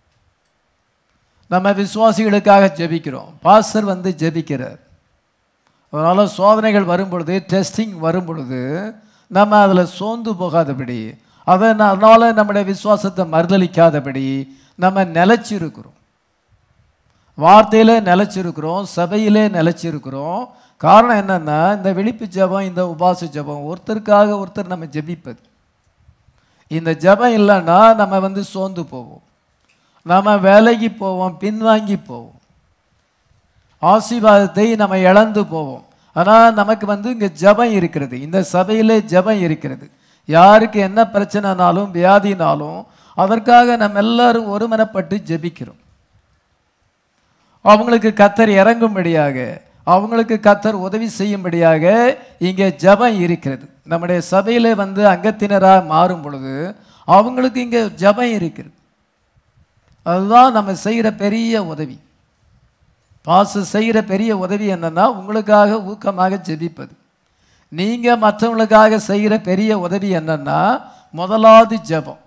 [SPEAKER 1] நம்ம விசுவாசிகளுக்காக ஜெபிக்கிறோம் பாஸ்டர் வந்து ஜெபிக்கிறார் அதனால் சோதனைகள் வரும் பொழுது டெஸ்டிங் வரும் பொழுது நம்ம அதில் சோர்ந்து போகாதபடி அதை அதனால் நம்முடைய விசுவாசத்தை மறுதளிக்காதபடி நம்ம நிலைச்சிருக்கிறோம் வார்த்தையிலே நிலைச்சிருக்கிறோம் சபையிலே நிலைச்சிருக்கிறோம் காரணம் என்னன்னா இந்த விழிப்பு ஜெபம் இந்த உபாச ஜெபம் ஒருத்தருக்காக ஒருத்தர் நம்ம ஜெபிப்பது இந்த ஜெபம் இல்லைன்னா நம்ம வந்து சோர்ந்து போவோம் நம்ம வேலைக்கு போவோம் பின்வாங்கி போவோம் ஆசீர்வாதத்தை நம்ம இழந்து போவோம் ஆனால் நமக்கு வந்து இங்கே ஜெபம் இருக்கிறது இந்த சபையிலே ஜெபம் இருக்கிறது யாருக்கு என்ன பிரச்சனைனாலும் வியாதினாலும் அதற்காக நம்ம எல்லாரும் ஒருமனப்பட்டு ஜெபிக்கிறோம் அவங்களுக்கு கத்தர் இறங்கும்படியாக அவங்களுக்கு கத்தர் உதவி செய்யும்படியாக இங்கே ஜெபம் இருக்கிறது நம்முடைய சபையிலே வந்து அங்கத்தினராக மாறும் பொழுது அவங்களுக்கு இங்கே ஜெபம் இருக்கிறது அதுதான் நம்ம செய்கிற பெரிய உதவி பாச செய்கிற பெரிய உதவி என்னன்னா உங்களுக்காக ஊக்கமாக ஜெபிப்பது நீங்கள் மற்றவங்களுக்காக செய்கிற பெரிய உதவி என்னன்னா முதலாவது ஜெபம்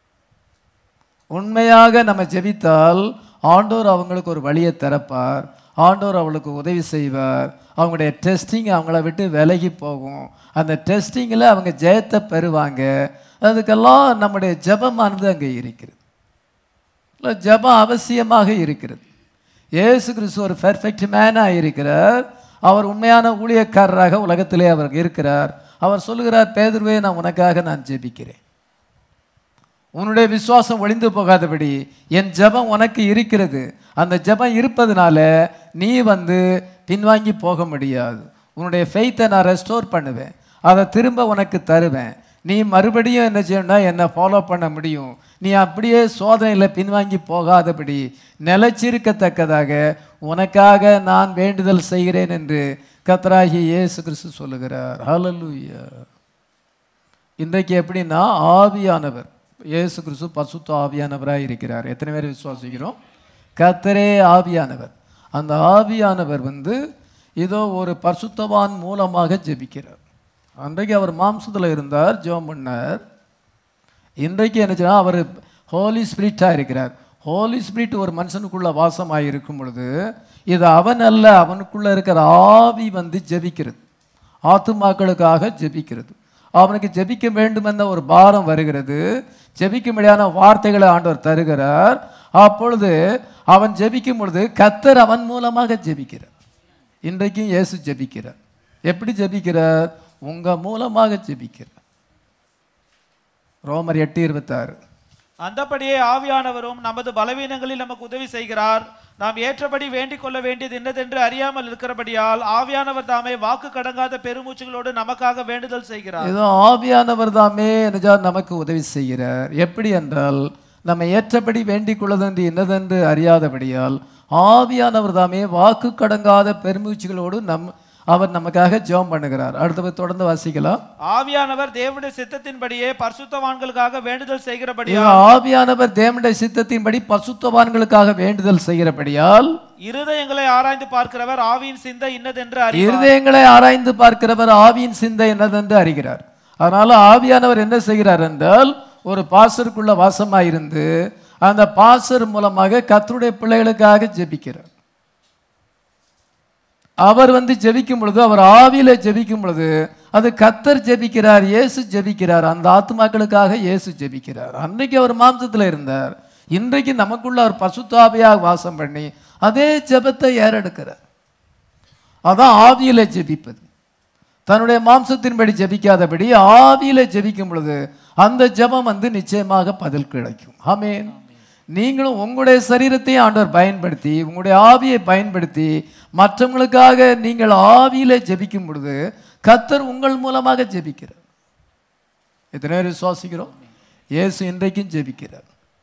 [SPEAKER 1] உண்மையாக நம்ம ஜெபித்தால் ஆண்டோர் அவங்களுக்கு ஒரு வழியை திறப்பார் ஆண்டோர் அவளுக்கு உதவி செய்வார் அவங்களுடைய டெஸ்டிங் அவங்கள விட்டு விலகி போகும் அந்த டெஸ்டிங்கில் அவங்க ஜெயத்தை பெறுவாங்க அதுக்கெல்லாம் நம்முடைய ஜெபமானது அங்கே இருக்கிறது இல்லை ஜெபம் அவசியமாக இருக்கிறது இயேசு கிறிஸ்து ஒரு பெர்ஃபெக்ட் மேனாக இருக்கிறார் அவர் உண்மையான ஊழியக்காரராக உலகத்திலே அவர் இருக்கிறார் அவர் சொல்லுகிறார் பேதுருவே நான் உனக்காக நான் ஜெபிக்கிறேன் உன்னுடைய விசுவாசம் ஒளிந்து போகாதபடி என் ஜெபம் உனக்கு இருக்கிறது அந்த ஜெபம் இருப்பதனால நீ வந்து பின்வாங்கி போக முடியாது உன்னுடைய ஃபெய்த்தை நான் ரெஸ்டோர் பண்ணுவேன் அதை திரும்ப உனக்கு தருவேன் நீ மறுபடியும் என்ன செய்யணும்னா என்னை ஃபாலோ பண்ண முடியும் நீ அப்படியே சோதனையில் பின்வாங்கி போகாதபடி நிலைச்சிருக்கத்தக்கதாக உனக்காக நான் வேண்டுதல் செய்கிறேன் என்று கத்தராகி இயேசு கிறிஸ்து சொல்லுகிறார் ஹalleluya இன்றைக்கு எப்படின்னா ஆவியானவர் இயேசு கிறிஸ்து பசுத்த ஆவியானவராக இருக்கிறார் எத்தனை பேர் விசுவாசிக்கிறோம் கத்தரே ஆவியானவர் அந்த ஆவியானவர் வந்து இதோ ஒரு பரிசுத்தவான் மூலமாக ஜெபிக்கிறார் அன்றைக்கு அவர் மாம்சத்தில் இருந்தார் ஜெபம் பண்ணார் இன்றைக்கு என்ன செய்யணும் அவர் ஹோலி ஸ்பிரிட்டாக இருக்கிறார் ஹோலி ஸ்பிரிட் ஒரு மனுஷனுக்குள்ள வாசமாக இருக்கும் பொழுது இது அவன் அல்ல அவனுக்குள்ள இருக்கிற ஆவி வந்து ஜெபிக்கிறது ஆத்துமாக்களுக்காக ஜெபிக்கிறது அவனுக்கு ஜெபிக்க வேண்டும் என்ற ஒரு பாரம் வருகிறது ஜெபிக்கும்படியான வார்த்தைகளை ஆண்டவர் தருகிறார் அப்பொழுது அவன் ஜெபிக்கும் பொழுது கத்தர் அவன் மூலமாக ஜெபிக்கிறார் இன்றைக்கும் இயேசு ஜெபிக்கிறார் எப்படி ஜெபிக்கிறார் உங்க மூலமாக ஜெபிக்கிறார் ரோமர் எட்டு இருபத்தாறு
[SPEAKER 2] அந்தபடியே ஆவியானவரும் நமது பலவீனங்களில் நமக்கு உதவி செய்கிறார் நாம் ஏற்றபடி வேண்டிக் கொள்ள வேண்டியது என்னதென்று அறியாமல் இருக்கிறபடியால் ஆவியானவர் தாமே வாக்கு கடங்காத பெருமூச்சுகளோடு நமக்காக வேண்டுதல் செய்கிறார்
[SPEAKER 1] ஏதோ ஆவியானவர் தாமே நிஜா நமக்கு உதவி செய்கிறார் எப்படி என்றால் நம்ம ஏற்றபடி வேண்டிக் கொள்ளதென்று என்னதென்று அறியாதபடியால் ஆவியானவர் தாமே வாக்கு கடங்காத பெருமூச்சுகளோடு நம் அவர் நமக்காக ஜெபம் பண்ணுகிறார் அடுத்தது தொடர்ந்து வாசிக்கலாம்
[SPEAKER 2] ஆவியானவர் தேவனுடைய சித்தத்தின்படியே பரிசுத்தவான்களுக்காக வேண்டுதல் செய்கிறபடியால்
[SPEAKER 1] இதோ ஆவியானவர் தேவனுடைய சித்தத்தின்படி பசுத்தவான்களுக்காக வேண்டுதல் செய்கிறபடியால்
[SPEAKER 2] இருதயங்களை ஆராய்ந்து பார்க்கிறவர் ஆவியின் சிந்தை இன்னதென்று அறி
[SPEAKER 1] இருதயங்களை ஆராய்ந்து பார்க்கிறவர் ஆவியின் சிந்தை என்னதென்று அறிகிறார் அதனால ஆவியானவர் என்ன செய்கிறார் என்றால் ஒரு பாசருக்குள்ள வாசமாயிருந்து அந்த பாசர் மூலமாக கர்த்தருடைய பிள்ளைகளுக்காக ஜெபிக்கிறார் அவர் வந்து ஜெபிக்கும் பொழுது அவர் ஆவியில ஜெபிக்கும் பொழுது அது கத்தர் ஜெபிக்கிறார் இயேசு ஜெபிக்கிறார் அந்த ஆத்துமாக்களுக்காக இயேசு ஜெபிக்கிறார் அன்றைக்கு அவர் மாம்சத்தில் இருந்தார் இன்றைக்கு நமக்குள்ள அவர் பசுத்தாவியாக வாசம் பண்ணி அதே ஜெபத்தை ஏறெடுக்கிறார் அதான் ஆவியில ஜெபிப்பது தன்னுடைய மாம்சத்தின்படி ஜெபிக்காதபடி ஆவியில ஜெபிக்கும் பொழுது அந்த ஜெபம் வந்து நிச்சயமாக பதில் கிடைக்கும் ஆமென் நீங்களும் உங்களுடைய சரீரத்தையும் ஆண்டவர் பயன்படுத்தி உங்களுடைய ஆவியை பயன்படுத்தி மற்றவங்களுக்காக நீங்கள் ஆவியில ஜெபிக்கும் பொழுது கத்தர் உங்கள் மூலமாக ஜெபிக்கிறார் எத்தனை பேர் விசுவாசிக்கிறோம் இயேசு இன்றைக்கும் ஜெபிக்கிறார்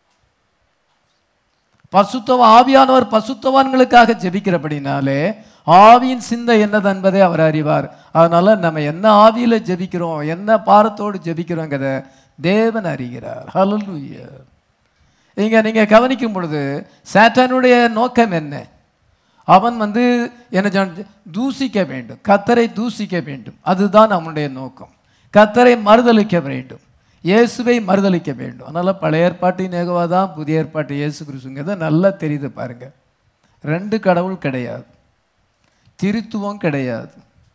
[SPEAKER 1] பசுத்தவ ஆவியானவர் பசுத்தவான்களுக்காக ஜெபிக்கிறபடினாலே ஆவியின் சிந்தை என்னது என்பதை அவர் அறிவார் அதனால நம்ம என்ன ஆவியில ஜெபிக்கிறோம் என்ன பாரத்தோடு ஜெபிக்கிறோங்கிறத தேவன் அறிகிறார் ஹalleluya இங்க நீங்க கவனிக்கும் பொழுது சாத்தானுடைய நோக்கம் என்ன அவன் வந்து என்ன சொன்ன- தூசிக்க வேண்டும் கத்தரை தூசிக்க வேண்டும் அதுதான் அவனுடைய நோக்கம் கத்தரை மறுதலிக்க வேண்டும் இயேசுவை மறுதலிக்க வேண்டும் அதனால பழைய ஏற்பாட்டின் ஏகவா தான் புதிய ஏற்பாட்டு இயேசு கிறிஸ்துங்கிறத நல்லா தெரியுது பாருங்க ரெண்டு கடவுள் கிடையாது திருத்துவம் கிடையாது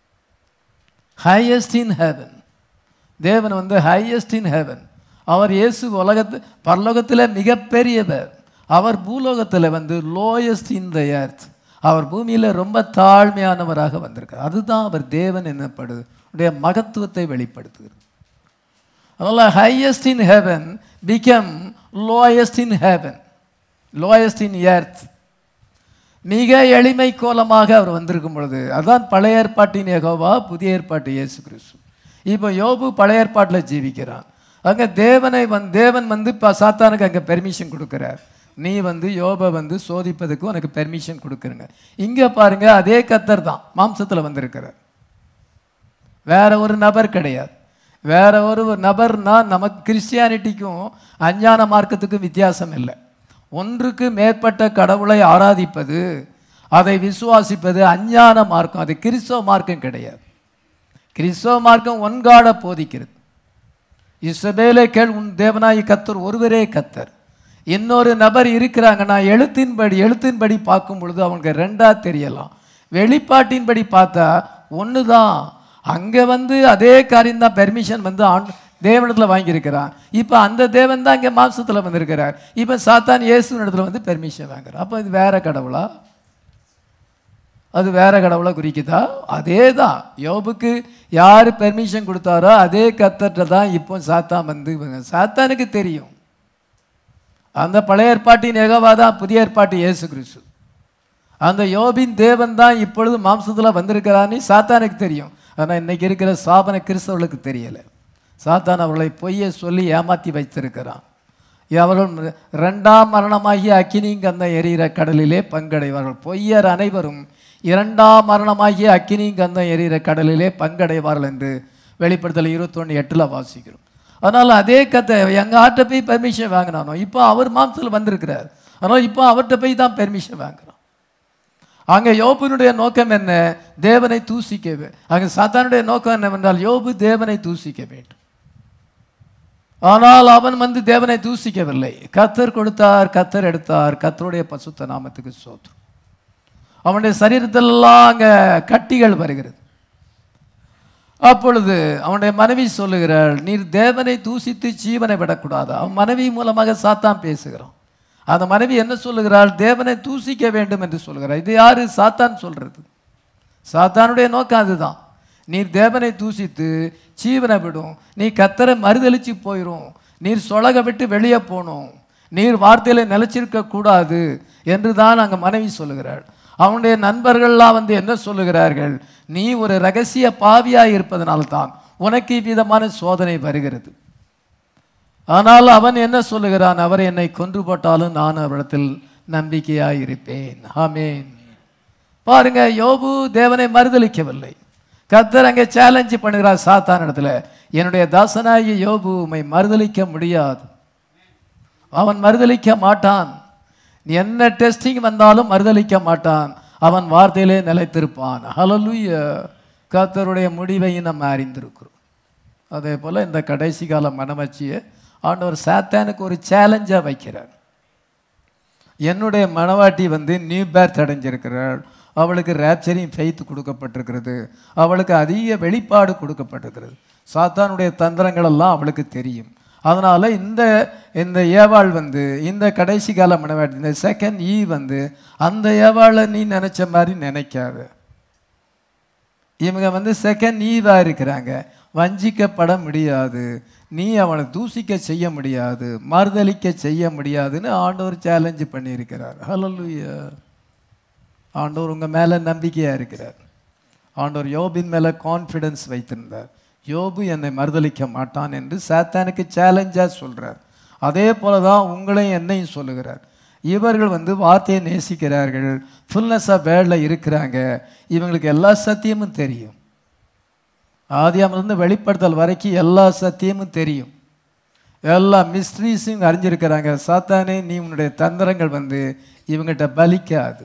[SPEAKER 1] ஹையஸ்ட் இன் ஹெவன் தேவன் வந்து ஹையஸ்ட் இன் ஹெவன் அவர் இயேசு உலகத்து பரலோகத்தில் மிகப்பெரியவர் அவர் பூலோகத்தில் வந்து லோயஸ்ட் இன் த எர்த் அவர் பூமியில் ரொம்ப தாழ்மையானவராக வந்திருக்கார் அதுதான் அவர் தேவன் என்னப்படுது உடைய மகத்துவத்தை வெளிப்படுத்துகிறது அதனால் highest in heaven become lowest in heaven lowest in earth மிக எளிமை கோலமாக அவர் வந்திருக்கும் பொழுது அதான் பழைய ஏற்பாட்டின் யெகோவா புதிய ஏற்பாட்டு இயேசு கிறிஸ்து இப்போ யோபு பழைய ஏற்பாட்டில் ஜீவிக்கிறான் அங்கே தேவனை வந் தேவன் வந்து இப்போ சாத்தானுக்கு அங்கே பெர்மிஷன் கொடுக்குறார் நீ வந்து யோபை வந்து சோதிப்பதுக்கு உனக்கு பெர்மிஷன் கொடுக்குறங்க இங்கே பாருங்க அதே கத்தர் தான் மாம்சத்தில் வந்திருக்கிறார் வேற ஒரு நபர் கிடையாது வேற ஒரு நபர்னா நமக்கு கிறிஸ்டியானிட்டிக்கும் அஞ்ஞான மார்க்கத்துக்கும் வித்தியாசம் இல்லை ஒன்றுக்கு மேற்பட்ட கடவுளை ஆராதிப்பது அதை விசுவாசிப்பது அஞ்ஞான மார்க்கம் அது கிறிஸ்தவ மார்க்கம் கிடையாது கிறிஸ்தவ மார்க்கம் ஒன்காட போதிக்கிறது இசபேலே கேள் உன் தேவனாய் கத்தர் ஒருவரே கத்தர் இன்னொரு நபர் இருக்கிறாங்கன்னா எழுத்தின்படி எழுத்தின்படி பார்க்கும் பொழுது அவனுக்கு ரெண்டா தெரியலாம் வெளிப்பாட்டின்படி பார்த்தா ஒன்று தான் அங்கே வந்து அதே காரியம் தான் பெர்மிஷன் வந்து ஆண் தேவனிடத்தில் வாங்கியிருக்கிறான் இப்போ அந்த தேவன் தான் இங்கே மாம்சத்தில் வந்திருக்கிறார் இப்போ சாத்தான் இயேசு இடத்துல வந்து பெர்மிஷன் வாங்குறான் அப்போ இது வேற கடவுளா அது வேற கடவுளை குறிக்குதா அதே தான் யோபுக்கு யார் பெர்மிஷன் கொடுத்தாரோ அதே கத்தர்கிட்ட தான் இப்போ சாத்தான் வந்து சாத்தானுக்கு தெரியும் அந்த பழைய ஏற்பாட்டின் ஏகவா தான் புதிய ஏற்பாட்டு இயேசு கிறிஸ்து அந்த யோபின் தேவன் தான் இப்பொழுது மாம்சத்தில் வந்திருக்கிறான்னு சாத்தானுக்கு தெரியும் ஆனால் இன்னைக்கு இருக்கிற சாபன கிறிஸ்தவர்களுக்கு தெரியலை சாத்தான் அவர்களை பொய்யை சொல்லி ஏமாற்றி வைத்திருக்கிறான் அவர்கள் இரண்டாம் மரணமாகி அக்கினிங்கந்த எரிகிற கடலிலே பங்கடைவார்கள் பொய்யர் அனைவரும் இரண்டாம் மரணமாகிய அக்கினிங்கந்தம் எரிகிற கடலிலே பங்கடைவார்கள் என்று வெளிப்படுத்தல் இருபத்தொன்று எட்டில் வாசிக்கிறோம் அதனால் அதே கத்தை எங்கள் ஆட்ட போய் பெர்மிஷன் வாங்கினானோ இப்போ அவர் மாம்சத்தில் வந்திருக்கிறார் அதனால் இப்போ அவர்கிட்ட போய் தான் பெர்மிஷன் வாங்குறோம் அங்கே யோபுனுடைய நோக்கம் என்ன தேவனை தூசிக்க அங்கே சாத்தானுடைய நோக்கம் என்னவென்றால் யோபு தேவனை தூசிக்க வேண்டும் ஆனால் அவன் வந்து தேவனை தூசிக்கவில்லை கத்தர் கொடுத்தார் கத்தர் எடுத்தார் கத்தருடைய பசுத்த நாமத்துக்கு சோத்ரம் அவனுடைய சரீரத்திலெல்லாம் அங்கே கட்டிகள் வருகிறது அப்பொழுது அவனுடைய மனைவி சொல்லுகிறாள் நீர் தேவனை தூசித்து ஜீவனை விடக்கூடாது அவன் மனைவி மூலமாக சாத்தான் பேசுகிறான் அந்த மனைவி என்ன சொல்லுகிறாள் தேவனை தூசிக்க வேண்டும் என்று சொல்லுகிறார் இது யாரு சாத்தான் சொல்றது சாத்தானுடைய நோக்கம் அதுதான் நீர் தேவனை தூசித்து ஜீவனை விடும் நீ கத்தரை மறுதளிச்சு போயிடும் நீர் சொலக விட்டு வெளியே போகணும் நீர் வார்த்தையில நிலைச்சிருக்க கூடாது என்று தான் அங்கே மனைவி சொல்லுகிறாள் அவனுடைய நண்பர்கள்லாம் வந்து என்ன சொல்லுகிறார்கள் நீ ஒரு ரகசிய பாவியாய் இருப்பதனால்தான் உனக்கு இவ்விதமான சோதனை வருகிறது ஆனால் அவன் என்ன சொல்லுகிறான் அவர் என்னை கொன்று போட்டாலும் நான் அவரிடத்தில் நம்பிக்கையாய் இருப்பேன் ஆமேன் பாருங்க யோபு தேவனை மறுதலிக்கவில்லை கர்த்தர் அங்கே சேலஞ்சு பண்ணுகிறார் சாத்தான் இடத்துல என்னுடைய தாசனாகி யோபு உம்மை மறுதலிக்க முடியாது அவன் மறுதலிக்க மாட்டான் நீ என்ன டெஸ்டிங் வந்தாலும் மறுதலிக்க மாட்டான் அவன் வார்த்தையிலே நிலைத்திருப்பான் ஹalleluya கர்த்தருடைய முடிவையும் நம்ம அறிந்திருக்கிறோம் அதே போல் இந்த கடைசி கால மனமச்சியை ஆண்டவர் சாத்தானுக்கு ஒரு சேலஞ்சாக வைக்கிறார் என்னுடைய மனவாட்டி வந்து நியூ பேர்த் அடைஞ்சிருக்கிறாள் அவளுக்கு ரேப்சரிங் ஃபெய்த் கொடுக்கப்பட்டிருக்கிறது அவளுக்கு அதிக வெளிப்பாடு கொடுக்கப்பட்டிருக்கிறது சாத்தானுடைய தந்திரங்கள் எல்லாம் அவளுக்கு தெரியும் அதனால இந்த இந்த ஏவாள் வந்து இந்த கடைசி கால மனவாட்டி இந்த செகண்ட் ஈ வந்து அந்த ஏவாளை நீ நினைச்ச மாதிரி நினைக்காத இவங்க வந்து செகண்ட் ஈவா இருக்கிறாங்க வஞ்சிக்கப்பட முடியாது நீ அவனை தூசிக்க செய்ய முடியாது மறுதலிக்க செய்ய முடியாதுன்னு ஆண்டவர் சேலஞ்சு பண்ணியிருக்கிறார் ஹalleluya ஆண்டவர் உங்க மேல நம்பிக்கையா இருக்கிறார் ஆண்டவர் யோபின் மேல கான்ஃபிடன்ஸ் வைத்திருந்தார் யோபு என்னை மறுதலிக்க மாட்டான் என்று சாத்தானுக்கு சேலஞ்சா சொல்றார் அதே போல தான் உங்களையும் என்னையும் சொல்லுகிறார் இவர்கள் வந்து வார்த்தையை நேசிக்கிறார்கள் ஃபுல்னஸ் ஆஃப் வேர்டில் இருக்கிறாங்க இவங்களுக்கு எல்லா சத்தியமும் தெரியும் ஆதியாமிலிருந்து வெளிப்படுத்தல் வரைக்கும் எல்லா சத்தியமும் தெரியும் எல்லா மிஸ்ட்ரீஸும் அறிஞ்சிருக்கிறாங்க சாத்தானே நீ உன்னுடைய தந்திரங்கள் வந்து இவங்ககிட்ட பலிக்காது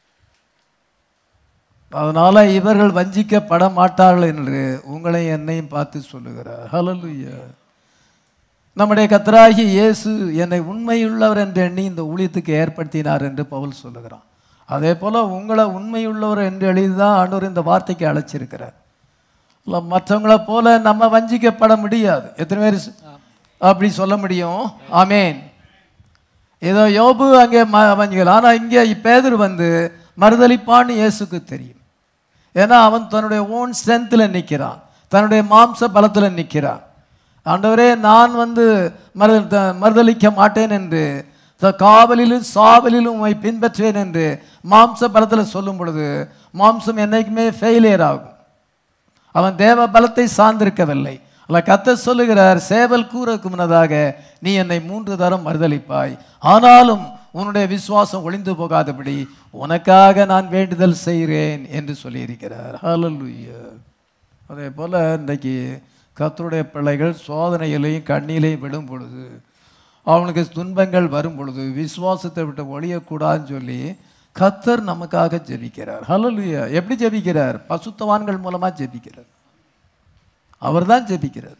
[SPEAKER 1] அதனால இவர்கள் வஞ்சிக்கப்பட மாட்டார்கள் என்று உங்களை என்னையும் பார்த்து சொல்லுகிறார் ஹalleluya நம்முடைய கத்தராகி இயேசு என்னை உண்மையுள்ளவர் என்று எண்ணி இந்த ஊழியத்துக்கு ஏற்படுத்தினார் என்று பவுல் சொல்லுகிறான் அதே போல உங்களை உண்மையுள்ளவர் என்று எழுதி தான் ஆண்டவர் இந்த வார்த்தைக்கு அழைச்சிருக்கிறார் இல்ல, மற்றவங்கள போல நம்ம வஞ்சிக்கப்பட முடியாது எத்தனை பேர் சொ- அப்படி சொல்ல முடியும் ஆமேன் ஏதோ யோபு அங்கே ம- வஞ்சிக்கல ஆனால் இங்கே பேதர் வந்து மறுதலிப்பான்னு இயேசுக்கு தெரியும் ஏன்னா அவன் தன்னுடைய ஓன் ஸ்ட்ரென்த்தில் நிற்கிறான் தன்னுடைய மாம்ச பலத்தில் நிற்கிறான் ஆண்டவரே நான் வந்து மறு த- மறுதலிக்க மாட்டேன் என்று த- காவலிலும் சாவலிலும் உம்மை பின்பற்றுவேன் என்று மாம்ச பலத்தில் சொல்லும் பொழுது மாம்சம் என்னைக்குமே ஃபெயிலியர் ஆகும் அவன் தேவ பலத்தை சார்ந்திருக்கவில்லை அல்ல கத்த சொல்லுகிறார் சேவல் கூறக்கு முன்னதாக நீ என்னை மூன்று தரம் மறுதலிப்பாய் ஆனாலும் உன்னுடைய விசுவாசம் ஒளிந்து போகாதபடி உனக்காக நான் வேண்டுதல் செய்கிறேன் என்று சொல்லியிருக்கிறார் ஹalleluya அதே போல இன்றைக்கு கர்த்தருடைய பிள்ளைகள் சோதனையிலையும் கண்ணிலையும் விடும் பொழுது அவனுக்கு துன்பங்கள் வரும் பொழுது விசுவாசத்தை விட்டு ஒழியக்கூடாதுன்னு சொல்லி கத்தர் நமக்காக ஜெபிக்கிறார் ஹalleluya எப்படி ஜெபிக்கிறார் பசுத்தவான்கள் மூலமா ஜெபிக்கிறார் அவர் தான் ஜெபிக்கிறார்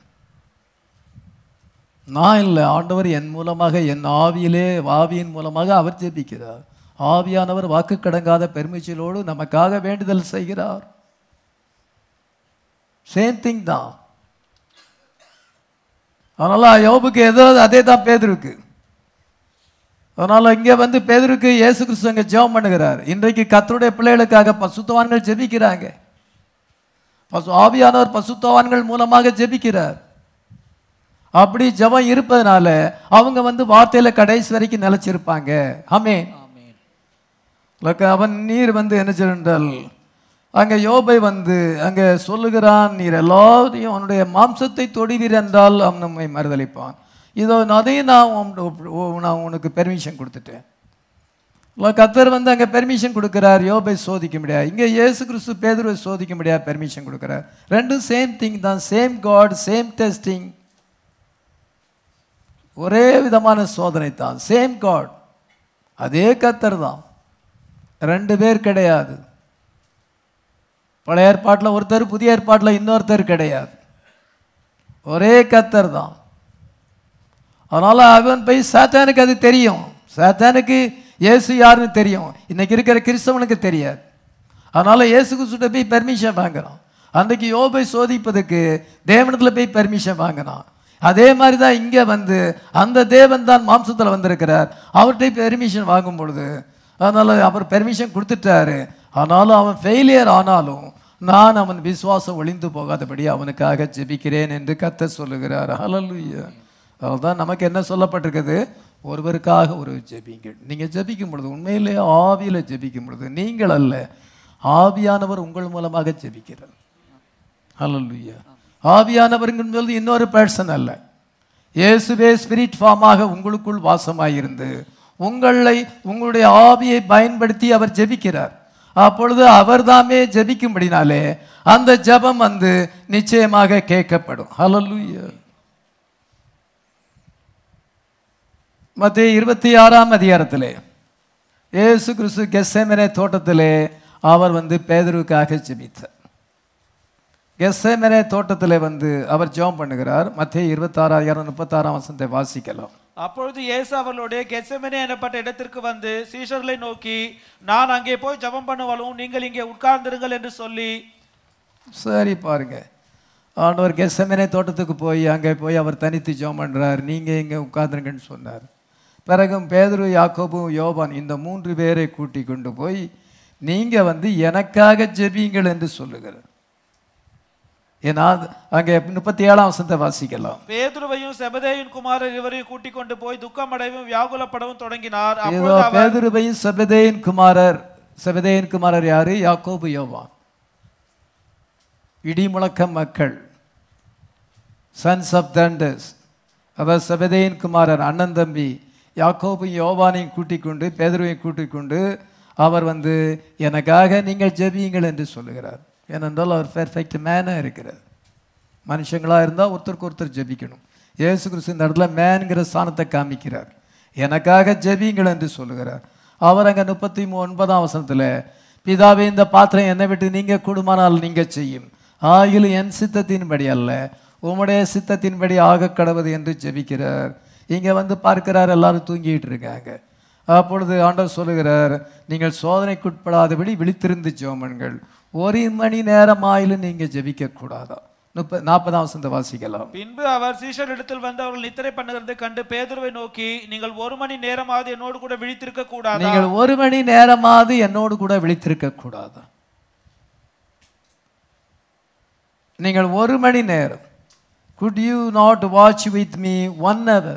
[SPEAKER 1] நான் இல்லை ஆண்டவர் என் மூலமாக என் ஆவியிலே ஆவியின் மூலமாக அவர் ஜெபிக்கிறார் ஆவியானவர் வாக்கு கடங்காத பெருமிச்சலோடு நமக்காக வேண்டுதல் செய்கிறார் சேம் திங் தான் அதனால யோபுக்கு ஏதோ அதே தான் பேதருக்கு அதனால இங்க வந்து பேதருக்கு இயேசு கிறிஸ்து அங்க ஜெபம் பண்ணுகிறார் இன்றைக்கு கர்த்தருடைய பிள்ளைகளுக்காக பசுத்தவான்கள் ஜெபிக்கிறாங்க பசு ஆவியானவர் பசுத்தவான்கள் மூலமாக ஜெபிக்கிறார் அப்படி ஜெபம் இருப்பதனால அவங்க வந்து வார்த்தையில கடைசி வரைக்கும் நிலைச்சிருப்பாங்க ஆமென்
[SPEAKER 2] ஆமென்
[SPEAKER 1] லக்க அவன் நீர் வந்து என்ன செய்தால் அங்கே யோபை வந்து அங்கே சொல்லுகிறான் நீர் எல்லாரையும் அவனுடைய மாம்சத்தை தொடுவீர் என்றால் அவன் நம்மை மறுதளிப்பான் இதோ அதையும் நான் உம்- உ- நான் உனக்கு பெர்மிஷன் கொடுத்துட்டேன் இல்ல, கர்த்தர் வந்து அங்கே பெர்மிஷன் கொடுக்கிறார் யோபை சோதிக்க முடியாது இங்கே இயேசு கிறிஸ்து பேதுருவை சோதிக்க முடியாது பெர்மிஷன் கொடுக்கிறார் ரெண்டும் சேம் திங் தான் சேம் காட் சேம் டெஸ்டிங் ஒரே விதமான சோதனை தான் சேம் காட் அதே கர்த்தர் தான் ரெண்டு பேர் கிடையாது பழைய ஏற்பாட்டில் ஒருத்தர் புதிய ஏற்பாட்டில் இன்னொருத்தர் கிடையாது ஒரே கத்தர் தான் அதனால அவன் போய் சாத்தானுக்கு அது தெரியும் சாத்தானுக்கு இயேசு யாருன்னு தெரியும் இன்னைக்கு இருக்கிற கிறிஸ்தவனுக்கு தெரியாது அதனால இயேசு கிறிஸ்துட்ட போய் பெர்மிஷன் வாங்குறான் அன்றைக்கு யோபை சோதிப்பதுக்கு தேவனத்தில் போய் பெர்மிஷன் வாங்கினான் அதே மாதிரி தான் இங்கே வந்து அந்த தேவன் தான் மாம்சத்தில் வந்திருக்கிறார் அவர்கிட்ட பெர்மிஷன் வாங்கும் பொழுது அதனால் அவர் பெர்மிஷன் கொடுத்துட்டாரு ஆனாலும் அவன் ஃபெயிலியர் ஆனாலும் நான் அவன் விசுவாசம் ஒளிந்து போகாதபடி அவனுக்காக ஜெபிக்கிறேன் என்று கத்த சொல்லுகிறார் ஹalleluya அதுதான் நமக்கு என்ன சொல்லப்பட்டிருக்குது ஒருவருக்காக ஒரு ஜெபிங்கள் நீங்கள் ஜெபிக்கும் பொழுது உண்மையிலே ஆவியில் ஜெபிக்கும் பொழுது நீங்கள் அல்ல ஆவியானவர் உங்கள் மூலமாக ஜெபிக்கிறார் ஹalleluya ஆவியானவருங்கிறது இன்னொரு பர்சன் அல்ல இயேசுவே ஸ்பிரிட் ஃபார்மாக உங்களுக்குள் வாசமாயிருந்து உங்களை உங்களுடைய ஆவியை பயன்படுத்தி அவர் ஜெபிக்கிறார் அப்பொழுது அவர்தாமே ஜெபிக்கும்படினாலே அந்த ஜெபம் வந்து நிச்சயமாக கேட்கப்படும் ஹalleluya மத்திய இருபத்தி ஆறாம் அதிகாரத்திலே இயேசு கிறிஸ்து கெஸ்ஸேமனே தோட்டத்திலே அவர் வந்து பேதருவுக்காக ஜெபித்தார் கெஸ்ஸேமனே தோட்டத்திலே வந்து அவர் ஜெபம் பண்ணுகிறார் மத்திய இருபத்தாறாயிரம் முப்பத்தாறாம் வசனத்தை வாசிக்கலாம்
[SPEAKER 2] அப்பொழுது இயேசு அவர்களுடைய கெத்செமனே எனப்பட்ட இடத்திற்கு வந்து சீஷர்களை நோக்கி நான் அங்கே போய் ஜெபம் பண்ணுவாலும் நீங்கள் இங்கே உட்கார்ந்திருங்கள் என்று சொல்லி
[SPEAKER 1] சரி பாருங்க ஆண்டவர் கெஸ்ஸமனே தோட்டத்துக்கு போய் அங்கே போய் அவர் தனித்து ஜெபம் பண்றார் நீங்கள் இங்கே உட்கார்ந்துருங்கன்னு சொன்னார் பிறகும் பேதுரு யாக்கோபு யோபான் இந்த மூன்று பேரை கூட்டி கொண்டு போய் நீங்கள் வந்து எனக்காக ஜெபியுங்கள் என்று சொல்லுகிறார் ஏன்னா அங்கே முப்பத்தி ஏழாம் வசனத்தை வாசிக்கலாம்
[SPEAKER 2] பேதுருவையும் செபதேயின் குமாரர் இவரையும் கூட்டிக் கொண்டு போய் துக்கமடைவும் வியாகுலப்படவும் தொடங்கினார்
[SPEAKER 1] இதோ
[SPEAKER 2] அப்பொழுது அவர்
[SPEAKER 1] பேதுருவையும் செபதேயின் குமாரர் செபதேயின் குமாரர் யாரு யாக்கோபு யோவான் இடி முழக்கம் மக்கள் சன்ஸ் ஆஃப் தண்டர்ஸ் அவர் செபதேயின் குமாரர் அண்ணன் தம்பி யாக்கோபு யோவானையும் கூட்டிக் கொண்டு பேதுருவையும் கூட்டிக் கொண்டு அவர் வந்து எனக்காக நீங்கள் ஜெபியுங்கள் என்று சொல்லுகிறார் ஏனென்றால் அவர் பெர்ஃபெக்ட் மேனாக இருக்கிறார் மனுஷங்களாக இருந்தால் ஒருத்தருக்கு ஒருத்தர் ஜெபிக்கணும் இயேசு கிறிஸ்து இந்த இடத்துல மேன்கிற ஸ்தானத்தை காமிக்கிறார் எனக்காக ஜெபியுங்கள் என்று சொல்லுகிறார் அவர் அங்கே முப்பத்தி ஒன்பதாம் வசனத்தில் பிதாவே இந்த பாத்திரம் என்னை விட்டு நீங்கள் கூடுமானால் நீங்கள் செய்யும் ஆகிலும் என் சித்தத்தின்படி அல்ல உம்முடைய சித்தத்தின்படி ஆக கடவுது என்று ஜெபிக்கிறார் இங்கே வந்து பார்க்கிறார் எல்லாரும் தூங்கிட்டு இருக்காங்க அப்பொழுது ஆண்டவர் சொல்லுகிறார் நீங்கள் சோதனைக்குட்படாதபடி விழித்திருந்து ஜெபமன்கள் ஒரு மணி நேரம் ஆயிலும் நீங்கள் ஜெபிக்க கூடாதா முப்ப நாற்பதாம் வசனத்தை வாசிக்கலாம்
[SPEAKER 2] பின்பு அவர் சீஷரிடத்தில் வந்து அவர்கள் நித்திரை பண்ணுகிறதை கண்டு பேதுருவை நோக்கி நீங்கள் ஒரு மணி நேரமாவது என்னோடு கூட விழித்திருக்க கூடாதா
[SPEAKER 1] நீங்கள் ஒரு மணி நேரமாவது என்னோடு கூட விழித்திருக்க கூடாதா நீங்கள் ஒரு மணி நேரம் could you not watch with me one hour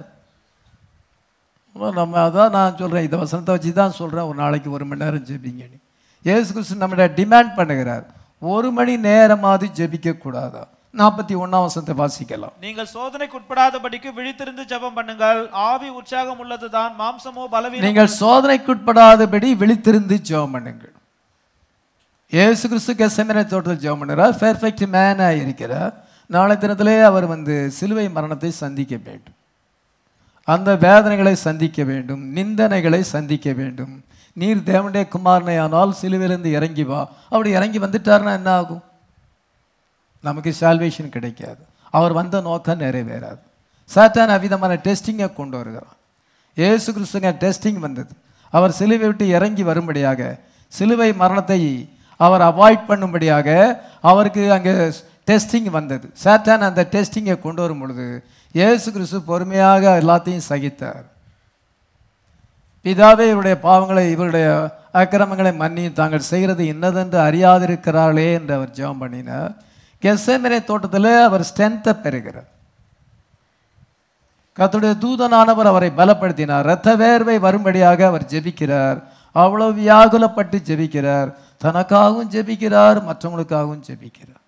[SPEAKER 1] நம்ம அதான் நான் சொல்கிறேன் இந்த வசனத்தை வச்சு தான் சொல்கிறேன் ஒரு நாளைக்கு ஒரு மணி நேரம் ஜெபிங்கன்னு இயேசு கிறிஸ்து நம்மளை டிமாண்ட் பண்ணுகிறார் ஒரு மணி நேரமாவது ஜெபிக்க கூடாதா நாற்பத்தி ஒன்றாம் வசனத்தை வாசிக்கலாம்
[SPEAKER 2] நீங்கள் சோதனைக்குட்படாதபடிக்கு விழித்திருந்து ஜெபம் பண்ணுங்கள் ஆவி உற்சாகம் உள்ளதுதான் மாம்சமோ பலவீனம்
[SPEAKER 1] நீங்கள் சோதனைக்குட்படாதபடி விழித்திருந்து ஜெபம் பண்ணுங்கள் இயேசு கிறிஸ்து கெசமனை தோட்டத்தில் ஜெபம் பண்ணுறார் பெர்ஃபெக்ட் மேனாக இருக்கிறார் நாளை தினத்திலே அவர் வந்து சிலுவை மரணத்தை சந்திக்க வேண்டும் அந்த வேதனைகளை சந்திக்க வேண்டும் நிந்தனைகளை சந்திக்க வேண்டும் நீர் தேவனுடைய குமாரனை ஆனால் சிலுவையிலிருந்து இறங்கி வா அப்படி இறங்கி வந்துட்டாருன்னா என்ன ஆகும் நமக்கு சால்வேஷன் கிடைக்காது அவர் வந்த நோக்கம் நிறைவேறாது சாத்தான் அவ்விதமான டெஸ்டிங்கை கொண்டு வருகிறான் இயேசு கிறிஸ்துங்க டெஸ்டிங் வந்தது அவர் சிலுவை விட்டு இறங்கி வரும்படியாக சிலுவை மரணத்தை அவர் அவாய்ட் பண்ணும்படியாக அவருக்கு அங்கே டெஸ்டிங் வந்தது சாத்தான் அந்த டெஸ்டிங்கை கொண்டு வரும் பொழுது இயேசு கிறிஸ்து பொறுமையாக எல்லாத்தையும் சகித்தார் பிதாவே இவருடைய பாவங்களை இவருடைய அக்கிரமங்களை மன்னி தாங்கள் செய்கிறது இன்னதென்று அறியாதிருக்கிறார்களே என்று அவர் ஜெபம் பண்ணினார் கெசமரே தோட்டத்தில் அவர் ஸ்ட்ரென்த்தை பெறுகிறார் கர்த்தருடைய தூதனானவர் அவரை பலப்படுத்தினார் இரத்த வேர்வை வரும்படியாக அவர் ஜெபிக்கிறார் அவ்வளவு வியாகுலப்பட்டு ஜெபிக்கிறார் தனக்காகவும் ஜெபிக்கிறார் மற்றவங்களுக்காகவும் ஜெபிக்கிறார்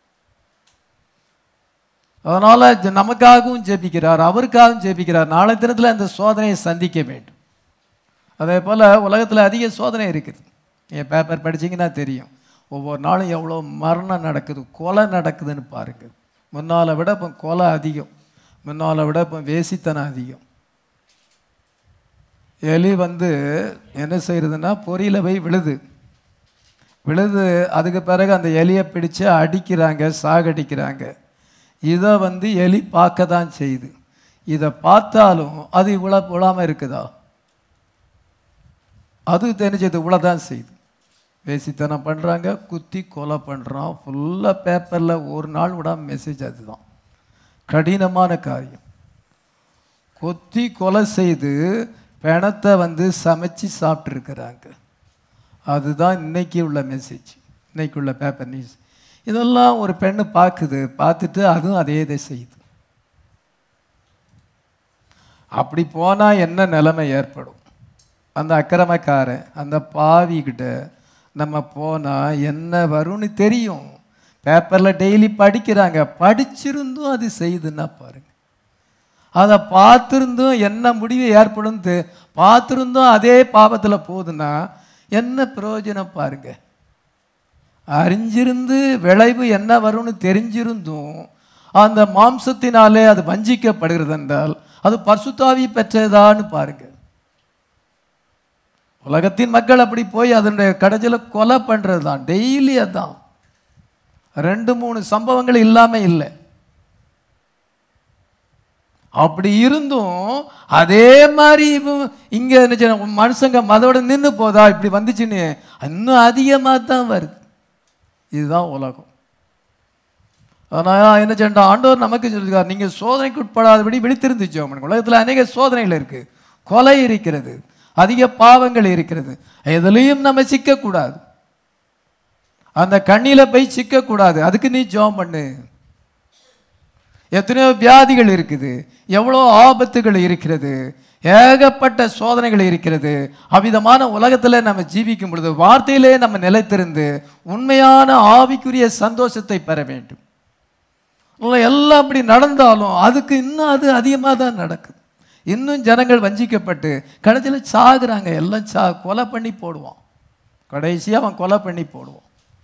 [SPEAKER 1] அதனால ஜ- நமக்காகவும் ஜெபிக்கிறார் அவருக்காகவும் ஜெபிக்கிறார் நாளை தினத்தில் அந்த சோதனையை சந்திக்க வேண்டும் அதே போல் உலகத்தில் அதிக சோதனை இருக்குது என் பேப்பர் படிச்சீங்கன்னா தெரியும் ஒவ்வொரு நாளும் எவ்வளோ மரணம் நடக்குது கொலை நடக்குதுன்னு பாருங்க முன்னால விட இப்போ கொலை அதிகம் முன்னால விட இப்போ வேசித்தனம் அதிகம் எலி வந்து என்ன செய்யறதுன்னா பொறியில் போய் விழுது விழுது அதுக்கு பிறகு அந்த எலியை பிடிச்சு அடிக்கிறாங்க சாகடிக்கிறாங்க இதை வந்து எலி பார்க்க தான் செய்யுது இதை பார்த்தாலும் அது விழ விழாமல் இருக்குதா அது தெரிஞ்சது இவ்வளோதான் செய்யுது வேசித்தனம் பண்ணுறாங்க குத்தி கொலை பண்ணுறான் ஃபுல்லாக பேப்பரில் ஒரு நாள் விடாம மெசேஜ் அதுதான் கடினமான காரியம் கொத்தி கொலை செய்து பிணத்தை வந்து சமைச்சு சாப்பிட்ருக்கிறாங்க அதுதான் இன்னைக்கு உள்ள மெசேஜ் இன்னைக்கு உள்ள பேப்பர் நியூஸ் இதெல்லாம் ஒரு பெண்ணு பார்க்குது பார்த்துட்டு அதுவும் அதே இதை செய்யுது அப்படி போனால் என்ன நிலைமை ஏற்படும் அந்த அக்கிரமக்காரன் அந்த பாவிக்கிட்ட நம்ம போனால் என்ன வரும்னு தெரியும் பேப்பரில் டெய்லி படிக்கிறாங்க படிச்சிருந்தும் அது செய்யுதுன்னா பாருங்க அதை பார்த்துருந்தும் என்ன முடிவு ஏற்படும் தெ- பார்த்துருந்தும் அதே பாவத்தில் போகுதுன்னா என்ன பிரயோஜனம் பாருங்க அறிஞ்சிருந்து விளைவு என்ன வரும்னு தெரிஞ்சிருந்தும் அந்த மாம்சத்தினாலே அது வஞ்சிக்கப்படுகிறது என்றால் அது பரிசுத்தாவி பெற்றதான்னு பாருங்க உலகத்தின் மக்கள் அப்படி போய் அதனுடைய கடைசியில் கொலை பண்ணுறது தான் டெய்லி அதான் ரெண்டு மூணு சம்பவங்கள் இல்லாமல் இல்லை அப்படி இருந்தும் அதே மாதிரி இவ- இங்க என்ன செய்யணும், மனுஷங்க மதோட நின்று போதா இப்படி வந்துச்சுன்னு இன்னும் அதிகமாக தான் வருது இதுதான் உலகம் ஆனால் என்ன செய்யணும் ஆண்டவர் நமக்கு சொல்லியிருக்கார் நீங்கள் சோதனைக்கு உட்படாதபடி விழித்திருந்துச்சோ உலகத்தில் அநேக சோதனைகள் இருக்கு கொலை இருக்கிறது அதிக பாவங்கள் இருக்கிறது எதுலேயும் நம்ம சிக்கக்கூடாது அந்த கண்ணில போய் சிக்கக்கூடாது அதுக்கு நீ ஜெபம் பண்ணு எத்தனையோ வியாதிகள் இருக்குது எவ்வளோ ஆபத்துகள் இருக்கிறது ஏகப்பட்ட சோதனைகள் இருக்கிறது அவ்விதமான உலகத்தில் நம்ம ஜீவிக்கும் பொழுது வார்த்தையிலே நம்ம நிலைத்திருந்து உண்மையான ஆவிக்குரிய சந்தோஷத்தை பெற வேண்டும் இல்லை எல்லாம் அப்படி நடந்தாலும் அதுக்கு இன்னும் அது அதிகமாக தான் நடக்குது இன்னும் ஜனங்கள் வஞ்சிக்கப்பட்டு கடைசியில் சாகுறாங்க எல்லாம் சா கொலை பண்ணி போடுவான் கடைசியாக அவன் கொலை பண்ணி போடுவான்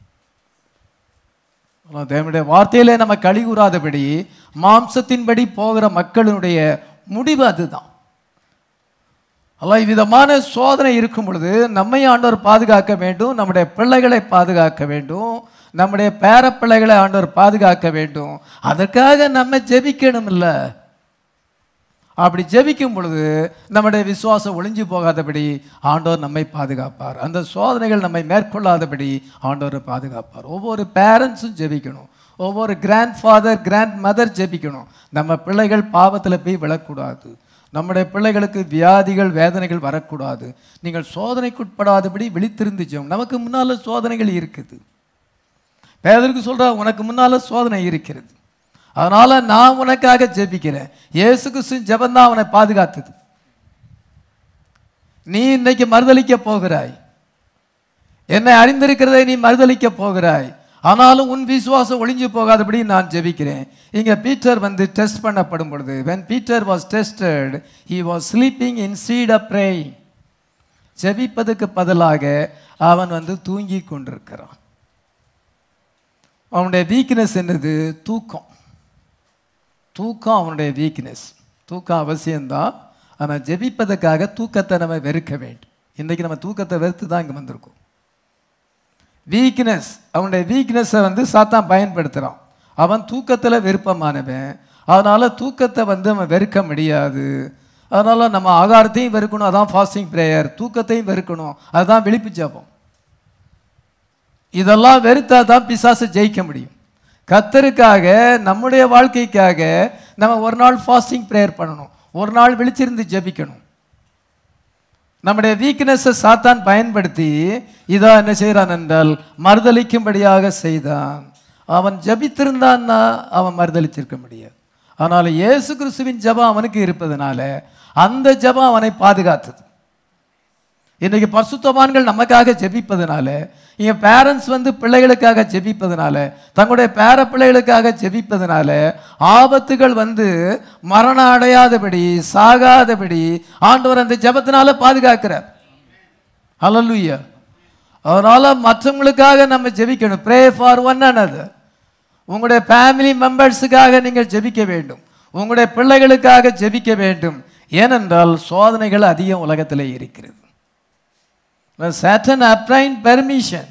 [SPEAKER 1] ஆனால் தேவனுடைய வார்த்தையிலே நம்ம கழி கூறாதபடி மாம்சத்தின்படி போகிற மக்களுடைய முடிவு அதுதான் அல்ல இவ்விதமான சோதனை இருக்கும் பொழுது நம்மை ஆண்டவர் பாதுகாக்க வேண்டும் நம்முடைய பிள்ளைகளை பாதுகாக்க வேண்டும் நம்முடைய பேர பிள்ளைகளை ஆண்டவர் பாதுகாக்க வேண்டும் அதற்காக நம்ம ஜெபிக்கணும் இல்ல அப்படி ஜெபிக்கும் பொழுது நம்முடைய விசுவாசம் ஒளிஞ்சு போகாதபடி ஆண்டவர் நம்மை பாதுகாப்பார் அந்த சோதனைகள் நம்மை மேற்கொள்ளாதபடி ஆண்டவர் பாதுகாப்பார் ஒவ்வொரு பேரண்ட்ஸும் ஜெபிக்கணும் ஒவ்வொரு கிராண்ட் ஃபாதர் கிராண்ட் மதர் ஜெபிக்கணும் நம்ம பிள்ளைகள் பாவத்தில் போய் விழக்கூடாது நம்முடைய பிள்ளைகளுக்கு வியாதிகள் வேதனைகள் வரக்கூடாது நீங்கள் சோதனைக்குட்படாதபடி விழித்திருந்து ஜெபம் நமக்கு முன்னால சோதனைகள் இருக்குது பேதருக்கு சொல்றா உனக்கு முன்னால சோதனை இருக்கிறது அதனால நான் உனக்காக ஜெபிக்கிறேன் இயேசு கிறிஸ்து ஜெபம் தான் அவனை பாதுகாத்தது நீ இன்னைக்கு மறுதலிக்க போகிறாய் என்னை அறிந்திருக்கிறதை நீ மறுதலிக்க போகிறாய் ஆனாலும் உன் விசுவாசம் ஒளிஞ்சு போகாதபடி நான் ஜெபிக்கிறேன் இங்க பீட்டர் வந்து டெஸ்ட் பண்ணப்படும் பொழுது when Peter was tested he was sleeping instead of praying ஜெபிப்பதற்கு பதிலாக அவன் வந்து தூங்கி கொண்டிருக்கிறான் அவனுடைய வீக்னஸ் என்னது தூக்கம் தூக்கம் அவனுடைய வீக்னஸ் தூக்கம் அவசியம்தான் ஆனால் ஜெபிப்பதற்காக தூக்கத்தை நம்ம வெறுக்க வேண்டும் இன்றைக்கி நம்ம தூக்கத்தை வெறுத்து தான் இங்கே வந்திருக்கோம் வீக்னஸ் அவனுடைய வீக்னஸை வந்து சாத்தான் பயன்படுத்துகிறான் அவன் தூக்கத்தில் விருப்பமானவன் அதனால் தூக்கத்தை வந்து அவன் வெறுக்க முடியாது அதனால் நம்ம ஆகாரத்தையும் வெறுக்கணும் அதான் ஃபாஸ்டிங் ப்ரேயர் தூக்கத்தையும் வெறுக்கணும் அதுதான் விழிப்பு ஜெபம் இதெல்லாம் வெறுத்தா தான் பிசாசை ஜெயிக்க முடியும் கத்தருக்காக நம்முடைய வாழ்க்கைக்காக நம்ம ஒரு நாள் ஃபாஸ்டிங் ப்ரேயர் பண்ணணும் ஒரு நாள் விழிச்சிருந்து ஜெபிக்கணும் நம்முடைய வீக்னஸை சாத்தான் பயன்படுத்தி இதா என்ன செய்கிறான் என்றால் மறுதளிக்கும்படியாக செய்தான் அவன் ஜெபித்திருந்தான்னா அவன் மறுதளிச்சிருக்க முடியாது ஆனால் இயேசு கிறிஸ்துவின் ஜெபம் அவனுக்கு இருப்பதனால அந்த ஜெபம் அவனை பாதுகாத்தது இன்னைக்கு பரிசுத்தவான்கள் நமக்காக ஜெபிப்பதனால இங்க பேரண்ட்ஸ் வந்து பிள்ளைகளுக்காக ஜெபிப்பதனால தங்களுடைய பேர பிள்ளைகளுக்காக ஜெபிப்பதனால ஆபத்துகள் வந்து மரணம் அடையாதபடி சாகாதபடி ஆண்டவர் அந்த ஜெபத்தினால பாதுகாக்கிறார் ஹalleluya அதனால மற்றவங்களுக்காக நம்ம ஜெபிக்கணும் ப்ரே ஃபார் ஒன் another உங்களுடைய ஃபேமிலி மெம்பர்ஸுக்காக நீங்கள் ஜெபிக்க வேண்டும் உங்களுடைய பிள்ளைகளுக்காக ஜெபிக்க வேண்டும் ஏனென்றால் சோதனைகள் அதிகம் உலகத்திலே இருக்கிறது சேட்டன் அப்ரைன் பெர்மிஷன்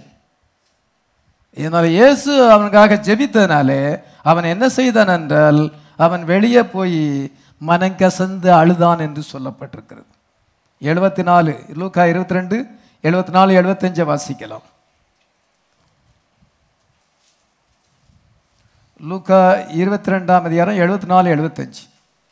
[SPEAKER 1] இதனால் இயேசு அவனுக்காக ஜெபித்தனாலே அவன் என்ன செய்தான் என்றால் அவன் வெளியே போய் மனங்கசந்து அழுதான் என்று சொல்லப்பட்டிருக்கிறது எழுபத்தி நாலு லூக்கா இருபத்தி ரெண்டு எழுபத்தி நாலு எழுபத்தஞ்சை வாசிக்கலாம் லூக்கா இருபத்தி ரெண்டாம் அதிகாரம் எழுபத்தி நாலு எழுபத்தஞ்சு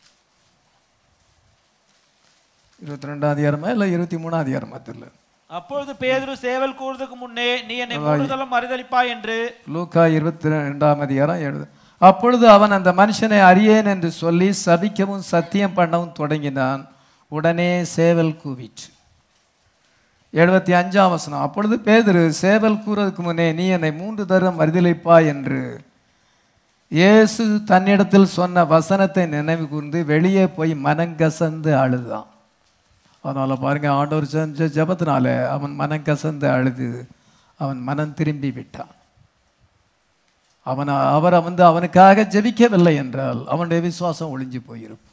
[SPEAKER 1] இருபத்தி ரெண்டாம் அதிகாரமா இல்லை இருபத்தி மூணாம் அதிகாரமா தெரியல
[SPEAKER 2] அப்பொழுது பேதுரு சேவல் கூறுவதற்கு முன்னே நீ என்னை மூன்று தரம் மறுதளிப்பாய் என்று
[SPEAKER 1] லூக்கா இருபத்தி ரெண்டாம் அதிகாரம் எழுது அப்பொழுது அவன் அந்த மனுஷனை அறியேன் என்று சொல்லி சபிக்கவும் சத்தியம் பண்ணவும் தொடங்கினான் உடனே சேவல் கூவிற்று எழுபத்தி அஞ்சாம் வசனம் அப்பொழுது பேதுரு சேவல் கூறதுக்கு முன்னே நீ என்னை மூன்று தரம் மறுதளிப்பாய் என்று இயேசு தன்னிடத்தில் சொன்ன வசனத்தை நினைவு கூர்ந்து வெளியே போய் மனங்கசந்து அழுதான் அதனால பாருங்க ஆண்டவர் செஞ்ச ஜெபத்தினால அவன் மனங்கசந்து அழுது அவன் மனம் திரும்பி விட்டான் அவன் அவரை வந்து அவனுக்காக ஜெபிக்கவில்லை என்றால் அவனுடைய விசுவாசம் ஒளிஞ்சு போயிருக்கும்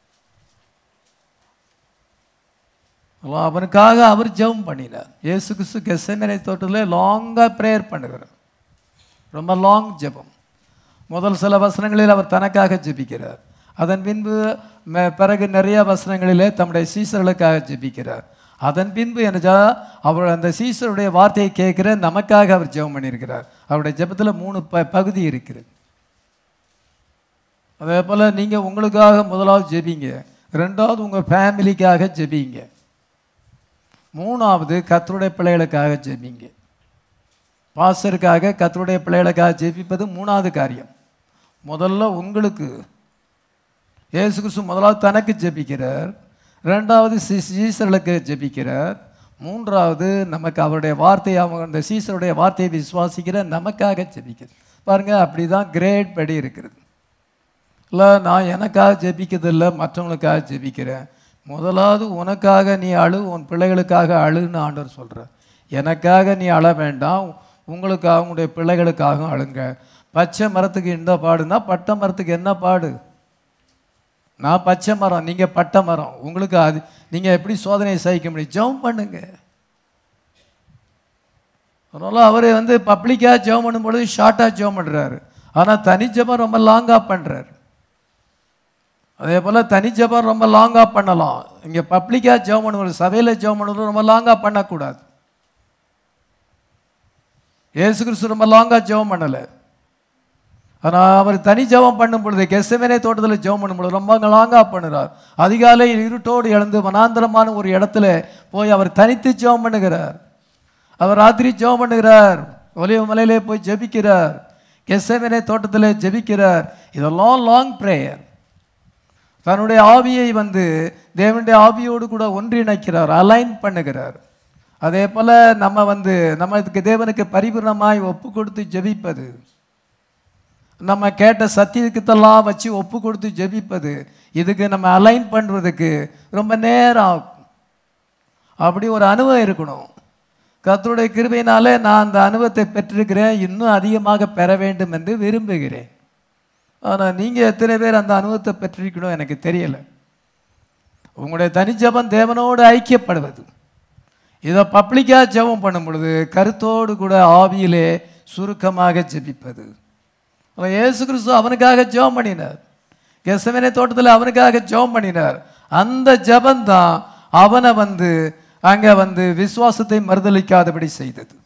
[SPEAKER 1] அப்ப அவனுக்காக அவர் ஜெபம் பண்ணினார் இயேசு கிறிஸ்து கெசமனை தோட்டத்தில் லாங்காக ப்ரேயர் பண்ணுகிறார் ரொம்ப லாங் ஜெபம் முதல் சில வசனங்களில் அவர் தனக்காக ஜெபிக்கிறார் அதன் பின்பு ம- பிறகு நிறைய வசனங்களிலே தம்முடைய சீசர்களுக்காக ஜெபிக்கிறார் அதன் பின்பு என்னஜா அவர் அந்த சீசருடைய வார்த்தையை கேட்கிற நமக்காக அவர் ஜெபம் பண்ணியிருக்கிறார் அவருடைய ஜெபத்தில் மூணு ப பகுதி இருக்கிறது அதே போல் நீங்கள் உங்களுக்காக முதலாவது ஜெபிங்க ரெண்டாவது உங்கள் ஃபேமிலிக்காக ஜெபிங்க மூணாவது கத்தருடைய பிள்ளைகளுக்காக ஜெபிங்க பாசருக்காக கத்தருடைய பிள்ளைகளுக்காக ஜெபிப்பது மூணாவது காரியம் முதல்ல உங்களுக்கு இயேசு கிறிஸ்து முதலாவது தனக்கு ஜெபிக்கிறார் ரெண்டாவது சி- சீசர்களுக்கு ஜெபிக்கிறார் மூன்றாவது நமக்கு அவருடைய வார்த்தையை அவங்க அந்த சீசருடைய வார்த்தையை விசுவாசிக்கிற நமக்காக ஜெபிக்கிறார் பாருங்க அப்படி தான் கிரேட் படி இருக்கிறது இல்லை நான் எனக்காக ஜெபிக்கிறது இல்லை மற்றவங்களுக்காக ஜெபிக்கிறேன் முதலாவது உனக்காக நீ அழு உன் பிள்ளைகளுக்காக அழுன்னு ஆண்டவர் சொல்கிறார் எனக்காக நீ அழ வேண்டாம் உங்களுக்காக உங்களுடைய பிள்ளைகளுக்காகவும் அழுங்க பச்சை மரத்துக்கு இந்த பாடுனா பட்டை மரத்துக்கு என்ன பாடு நான் பச்சை மரம் நீங்கள் பட்டை மரம் உங்களுக்கு அது நீங்கள் எப்படி சோதனையை சகிக்க முடியும் ஜெபம் பண்ணுங்க அதனால் அவர் வந்து பப்ளிக்காக ஜெபம் பண்ணும்பொழுது ஷார்ட்டாக ஜெபம் பண்ணுறாரு ஆனால் தனி ஜெபம் ரொம்ப லாங்காக பண்ணுறாரு அதே போல் தனி ஜெபம் ரொம்ப லாங்காக பண்ணலாம் இங்கே பப்ளிக்காக ஜெபம் பண்ணும்போது சபையில் ஜெபம் பண்ணும்போது ரொம்ப லாங்காக பண்ணக்கூடாது இயேசு கிறிஸ்து ரொம்ப லாங்காக ஜெபம் பண்ணலை ஆனால் அவர் தனி ஜெபம் பண்ணும் பொழுது கெசமேனே தோட்டத்தில் ஜெபம் பண்ணும் பொழுது ரொம்ப லாங்காக பண்ணுறார் அதிகாலை இருட்டோடு எழுந்து வனாந்தரமான ஒரு இடத்துல போய் அவர் தனித்து ஜெபம் பண்ணுகிறார் அவர் ராத்திரி ஜெபம் பண்ணுகிறார் ஒலிவ மலையிலே போய் ஜெபிக்கிறார் கெசமேனே தோட்டத்தில் ஜெபிக்கிறார் இதெல்லாம் லாங் ப்ரேயர் தன்னுடைய ஆவியை வந்து தேவனுடைய ஆவியோடு கூட ஒன்றிணைக்கிறார் அலைன் பண்ணுகிறார் அதே போல நம்ம வந்து நம்ம இதுக்கு தேவனுக்கு பரிபூர்ணமாய் ஒப்பு கொடுத்து ஜெபிப்பது நம்ம கேட்ட சத்தியத்துக்கெல்லாம் வச்சு ஒப்பு கொடுத்து ஜெபிப்பது இதுக்கு நம்ம அலைன் பண்ணுறதுக்கு ரொம்ப நேரம் ஆகும் அப்படி ஒரு அனுபவம் இருக்கணும் கர்த்தருடைய கிருபையினாலே நான் அந்த அனுபவத்தை பெற்றிருக்கிறேன் இன்னும் அதிகமாக பெற வேண்டும் என்று விரும்புகிறேன் ஆனால் நீங்கள் எத்தனை பேர் அந்த அனுபவத்தை பெற்றிருக்கணும் எனக்கு தெரியலை உங்களுடைய தனிஜபம் தேவனோடு ஐக்கியப்படுவது இதை பப்ளிக்காக ஜெபம் பண்ணும் பொழுது கருத்தோடு கூட ஆவியிலே சுருக்கமாக ஜெபிப்பது அப்ப இயேசு கிறிஸ்து அவனுக்காக ஜெபம் பண்ணினார் கெசமேனே தோட்டத்தில் அவனுக்காக ஜெபம் பண்ணினார் அந்த ஜெபந்தான் அவனை வந்து அங்கே வந்து விசுவாசத்தை மறுதளிக்காதபடி செய்தது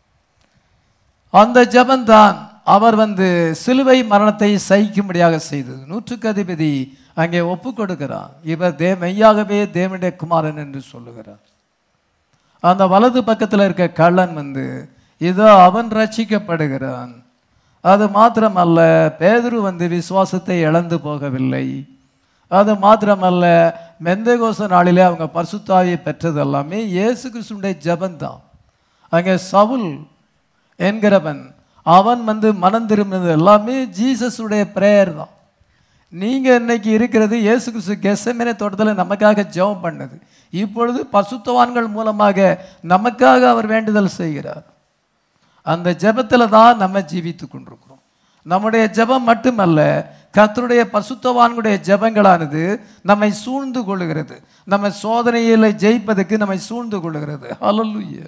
[SPEAKER 1] அந்த ஜெபந்தான் அவர் வந்து சிலுவை மரணத்தை சகிக்கும்படியாக செய்தது நூற்றுக்கு அதிபதி அங்கே ஒப்பு கொடுக்கிறார் இவர் தே மெய்யாகவே தேவனுடைய குமாரன் என்று சொல்லுகிறார் அந்த வலது பக்கத்தில் இருக்க கள்ளன் வந்து இதோ அவன் ரட்சிக்கப்படுகிறான் அது மாத்திரமல்ல பேதுரு வந்து விசுவாசத்தை இழந்து போகவில்லை அது மாத்திரமல்ல மெந்தகோச நாளிலே அவங்க பரிசுத்தாவியை பெற்றது எல்லாமே இயேசு கிறிஸ்துடைய ஜெபந்தான் அங்கே சவுல் என்கிறவன் அவன் வந்து மனம் திரும்பினது எல்லாமே ஜீசஸுடைய பிரேயர் தான் நீங்கள் இன்னைக்கு இருக்கிறது இயேசு கிறிஸ்து கெசமேனே தோட்டத்தில் நமக்காக ஜெபம் பண்ணது இப்பொழுது பசுத்தவான்கள் மூலமாக நமக்காக அவர் வேண்டுதல் செய்கிறார் அந்த ஜெபத்தில் தான் நம்ம ஜீவித்து கொண்டிருக்கிறோம் நம்முடைய ஜெபம் மட்டுமல்ல கர்த்தருடைய பசுத்தவான்களுடைய ஜெபங்களானது நம்மை சூழ்ந்து கொள்ளுகிறது நம்ம சோதனையில் ஜெயிப்பதற்கு நம்மை சூழ்ந்து கொள்ளுகிறது ஹalleluya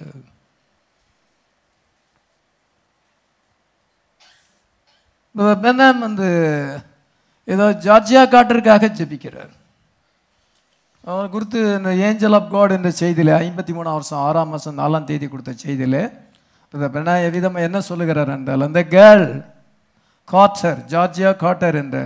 [SPEAKER 1] பெண்ணம் வந்து ஏதோ ஜார்ஜியா காட்டிற்காக ஜெபிக்கிறார் அவர் குறித்து இந்த ஏஞ்சல் ஆஃப் காட் என்ற செய்தியில் ஐம்பத்தி மூணாம் வருஷம் ஆறாம் மாதம் நாலாம் தேதி கொடுத்த செய்தியில் இந்த பெண்ணா எவ்விதமாக என்ன சொல்லுகிறார் என்றால் அந்த கேர்ள் காட்டர் ஜார்ஜியா காட்டர் என்ற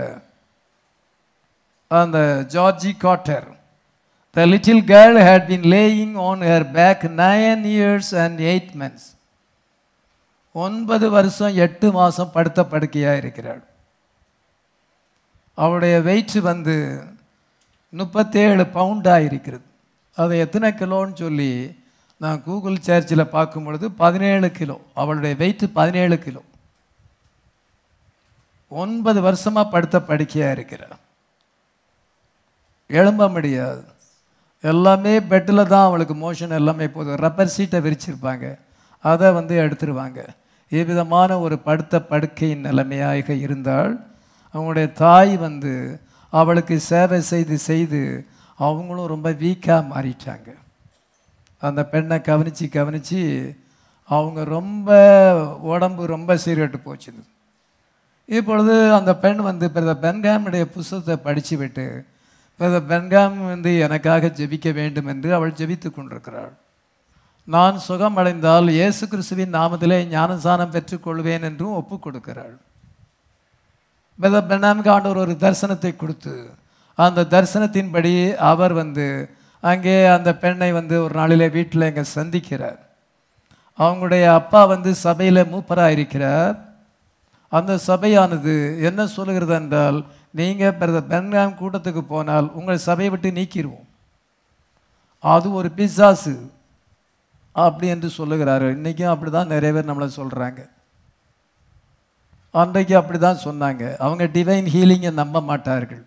[SPEAKER 1] அந்த Georgie Carter the little girl had been laying on her back nine years and eight months ஒன்பது வருஷம் எட்டு மாதம் படுத்த படுக்கையாக இருக்கிறாள் அவளுடைய வெயிட் வந்து முப்பத்தேழு பவுண்டாக இருக்கிறது அது எத்தனை கிலோன்னு சொல்லி நான் கூகுள் சர்ச்சில் பார்க்கும் பொழுது பதினேழு கிலோ அவளுடைய வெயிட் பதினேழு கிலோ ஒன்பது வருஷமாக படுத்த படுக்கையாக இருக்கிறார் எழும்ப முடியாது எல்லாமே பெட்டில் தான் அவளுக்கு மோஷன் எல்லாமே போதும் ரப்பர் சீட்டை விரிச்சிருப்பாங்க அதை வந்து எடுத்துருவாங்க இவ்விதமான ஒரு படுத்த படுக்கையின் நிலைமையாக இருந்தால் அவங்களுடைய தாய் வந்து அவளுக்கு சேவை செய்து செய்து அவங்களும் ரொம்ப வீக்காக மாறிட்டாங்க அந்த பெண்ணை கவனித்து கவனித்து அவங்க ரொம்ப உடம்பு ரொம்ப சீர்கெட்டு போச்சுது இப்பொழுது அந்த பெண் வந்து பிரதர் பென்காமுடைய புஸ்தகத்தை படித்து விட்டு பிரதர் பென்காம் வந்து எனக்காக ஜெபிக்க வேண்டும் என்று அவள் ஜெபித்து கொண்டிருக்கிறாள் நான் சுகமடைந்தால் இயேசு கிறிஸ்துவின் நாமத்திலே ஞானசானம் பெற்றுக்கொள்வேன் என்றும் ஒப்பு கொடுக்கிறாள் பிரதர் பென்னாமுக்கு ஆண்டவர் ஒரு தரிசனத்தை கொடுத்து அந்த தரிசனத்தின்படி அவர் வந்து அங்கே அந்த பெண்ணை வந்து ஒரு நாளிலே வீட்டில் இங்கே சந்திக்கிறார் அவங்களுடைய அப்பா வந்து சபையில் மூப்பராக இருக்கிறார் அந்த சபையானது என்ன சொல்லுகிறது என்றால் நீங்கள் பிரதர் பென்காம் கூட்டத்துக்கு போனால் உங்கள் சபையை விட்டு நீக்கிடுவோம் அது ஒரு பிசாசு அப்படி என்று சொல்லுகிறாரு இன்றைக்கும் அப்படி தான் நிறைய பேர் நம்மளை சொல்கிறாங்க அன்றைக்கு அப்படி தான் சொன்னாங்க அவங்க டிவைன் ஹீலிங்கை நம்ப மாட்டார்கள்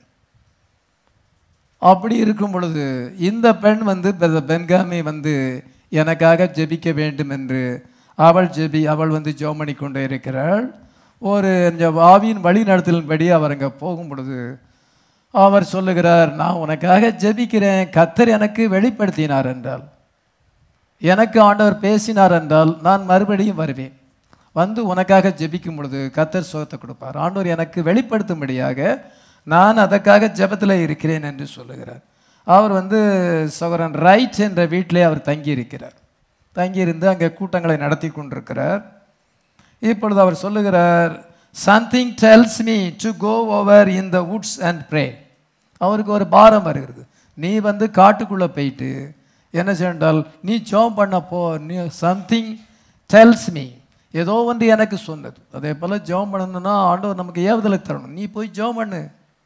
[SPEAKER 1] அப்படி இருக்கும் பொழுது இந்த பெண் வந்து பிரதர் பென்காமி வந்து எனக்காக ஜெபிக்க வேண்டும் என்று அவள் ஜெபி அவள் வந்து ஜோமணி கொண்டே இருக்கிறாள் ஒரு இந்த ஆவியின் வழி நடத்தலின்படி அவர் அங்கே போகும் பொழுது அவர் சொல்லுகிறார் நான் உனக்காக ஜெபிக்கிறேன் கத்தர் எனக்கு வெளிப்படுத்தினார் என்றால் எனக்கு ஆண்டவர் பேசினார் என்றால் நான் மறுபடியும் வருவேன் வந்து உனக்காக ஜெபிக்கும் பொழுது கத்தர் சுகத்தை கொடுப்பார் ஆண்டவர் எனக்கு வெளிப்படுத்தும்படியாக நான் அதற்காக ஜெபத்தில் இருக்கிறேன் என்று சொல்லுகிறார் அவர் வந்து சகோதரன் ரைட் என்ற வீட்டிலே அவர் தங்கி இருக்கிறார் தங்கியிருந்து அங்கே கூட்டங்களை நடத்தி கொண்டிருக்கிறார் இப்பொழுது அவர் சொல்லுகிறார் something tells me to go over in the woods and pray அவருக்கு ஒரு பாரம் வருகிறது நீ வந்து காட்டுக்குள்ளே போயிட்டு என்ன செய்தால் நீ ஜோம் பண்ண போ நீ சம்திங் டெல்ஸ் மீ ஏதோ ஒன்று எனக்கு சொன்னது அதே போல் ஜோம் பண்ணணும்னா ஆண்டவர் நமக்கு ஏவுதலை தரணும் நீ போய் ஜோம் பண்ணு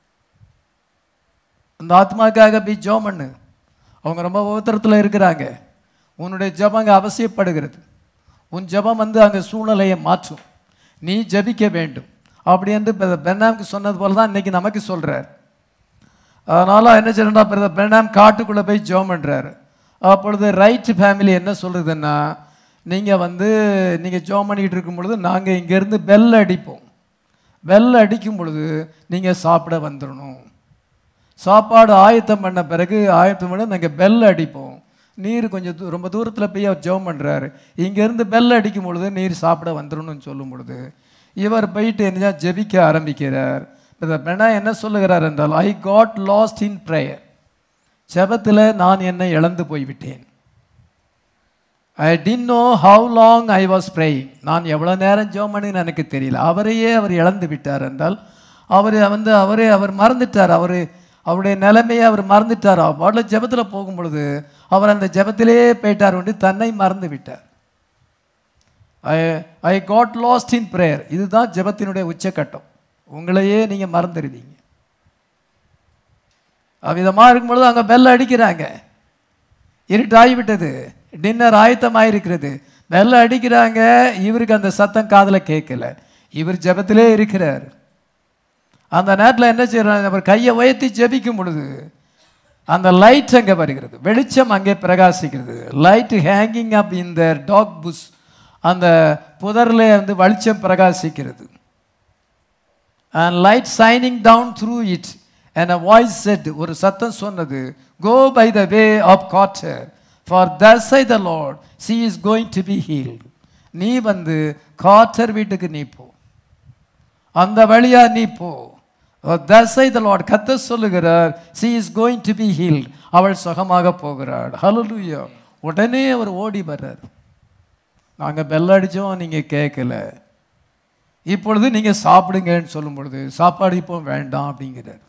[SPEAKER 1] அந்த ஆத்மாக்காக போய் ஜோம் பண்ணு அவங்க ரொம்ப உபத்திரத்தில் இருக்கிறாங்க உன்னுடைய ஜெபம் அங்கே அவசியப்படுகிறது உன் ஜெபம் வந்து அங்கே சூழ்நிலையை மாற்றும் நீ ஜெபிக்க வேண்டும் அப்படி என்று பிரதர் பெர்னாம்க்கு சொன்னது போல தான் இன்னைக்கு நமக்கு சொல்கிறார் அதனால் என்ன செய்யணும்னா பிரதர் பெர்னாம் காட்டுக்குள்ளே போய் ஜெபம் பண்ணுறாரு அப்பொழுது ரைட் ஃபேமிலி என்ன சொல்கிறதுன்னா நீங்கள் வந்து நீங்கள் ஜெபம் பண்ணிக்கிட்டு இருக்கும் பொழுது நாங்கள் இங்கேருந்து பெல் அடிப்போம் பெல் அடிக்கும் பொழுது நீங்கள் சாப்பிட வந்துடணும் சாப்பாடு ஆயத்தம் பண்ண பிறகு ஆயத்தம் பண்ண நாங்கள் பெல் அடிப்போம் நீர் கொஞ்சம் தூ ரொம்ப தூரத்தில் போய் அவர் ஜெபம் பண்ணுறாரு இங்கேருந்து பெல் அடிக்கும் பொழுது நீர் சாப்பிட வந்துடணும்னு சொல்லும் பொழுது இவர் போயிட்டு என்ன ஜெபிக்க ஆரம்பிக்கிறார் இந்த பெண்ணா என்ன சொல்லுகிறார் என்றால் I got lost in prayer ஜெபத்தில் நான் என்னை இழந்து போய்விட்டேன் I didn't know how long I was praying நான் எவ்வளோ நேரம் ஜெபம் பண்ணின்னு எனக்கு தெரியல அவரையே அவர் இழந்து விட்டார் என்றால் அவர் வந்து அவரே அவர் மறந்துட்டார் அவர் அவருடைய நிலைமையை அவர் மறந்துட்டார் அவரோட ஜெபத்தில் போகும் பொழுது அவர் அந்த ஜெபத்திலே போயிட்டார் வந்து தன்னை மறந்து விட்டார் I I got lost in prayer இதுதான் ஜெபத்தினுடைய உச்சக்கட்டம் உங்களையே நீங்கள் மறந்துடுவீங்க அவ்விதமாக இருக்கும் பொழுது அங்கே பெல் அடிக்கிறாங்க இருட்டாகிவிட்டது டின்னர் ஆயத்தமாயிருக்கிறது பெல் அடிக்கிறாங்க இவருக்கு அந்த சத்தம் காதில் கேட்கல இவர் ஜெபத்திலே இருக்கிறார் அந்த நேரத்தில் என்ன செய்யறாங்க அவர் கையை உயர்த்தி ஜெபிக்கும் பொழுது அந்த லைட் அங்கே வருகிறது வெளிச்சம் அங்கே பிரகாசிக்கிறது லைட் ஹேங்கிங் அப் இந்த டாக் புஷ் அந்த புதரில் வந்து வெளிச்சம் பிரகாசிக்கிறது and light shining down through it and a voice said ஒரு சத்தம் சொன்னது go by the way of Carter for thus I the Lord she is going to be healed நீ வந்து காட்டர் வீட்டுக்கு நீ போ அந்த வழியா நீ போ தசை த லார்ட் கத்த சொல்லுகிறார் she is going to be healed அவள் சுகமாக போகிறாள் ஹalleluya உடனே அவர் ஓடி வர்றார் நாங்க பெல் அடிச்சோம் நீங்க கேட்கல இப்பொழுது நீங்க சாப்பிடுங்கன்னு சொல்லும் பொழுது சாப்பாடு இப்போ வேண்டாம் அப்படிங்கிறார்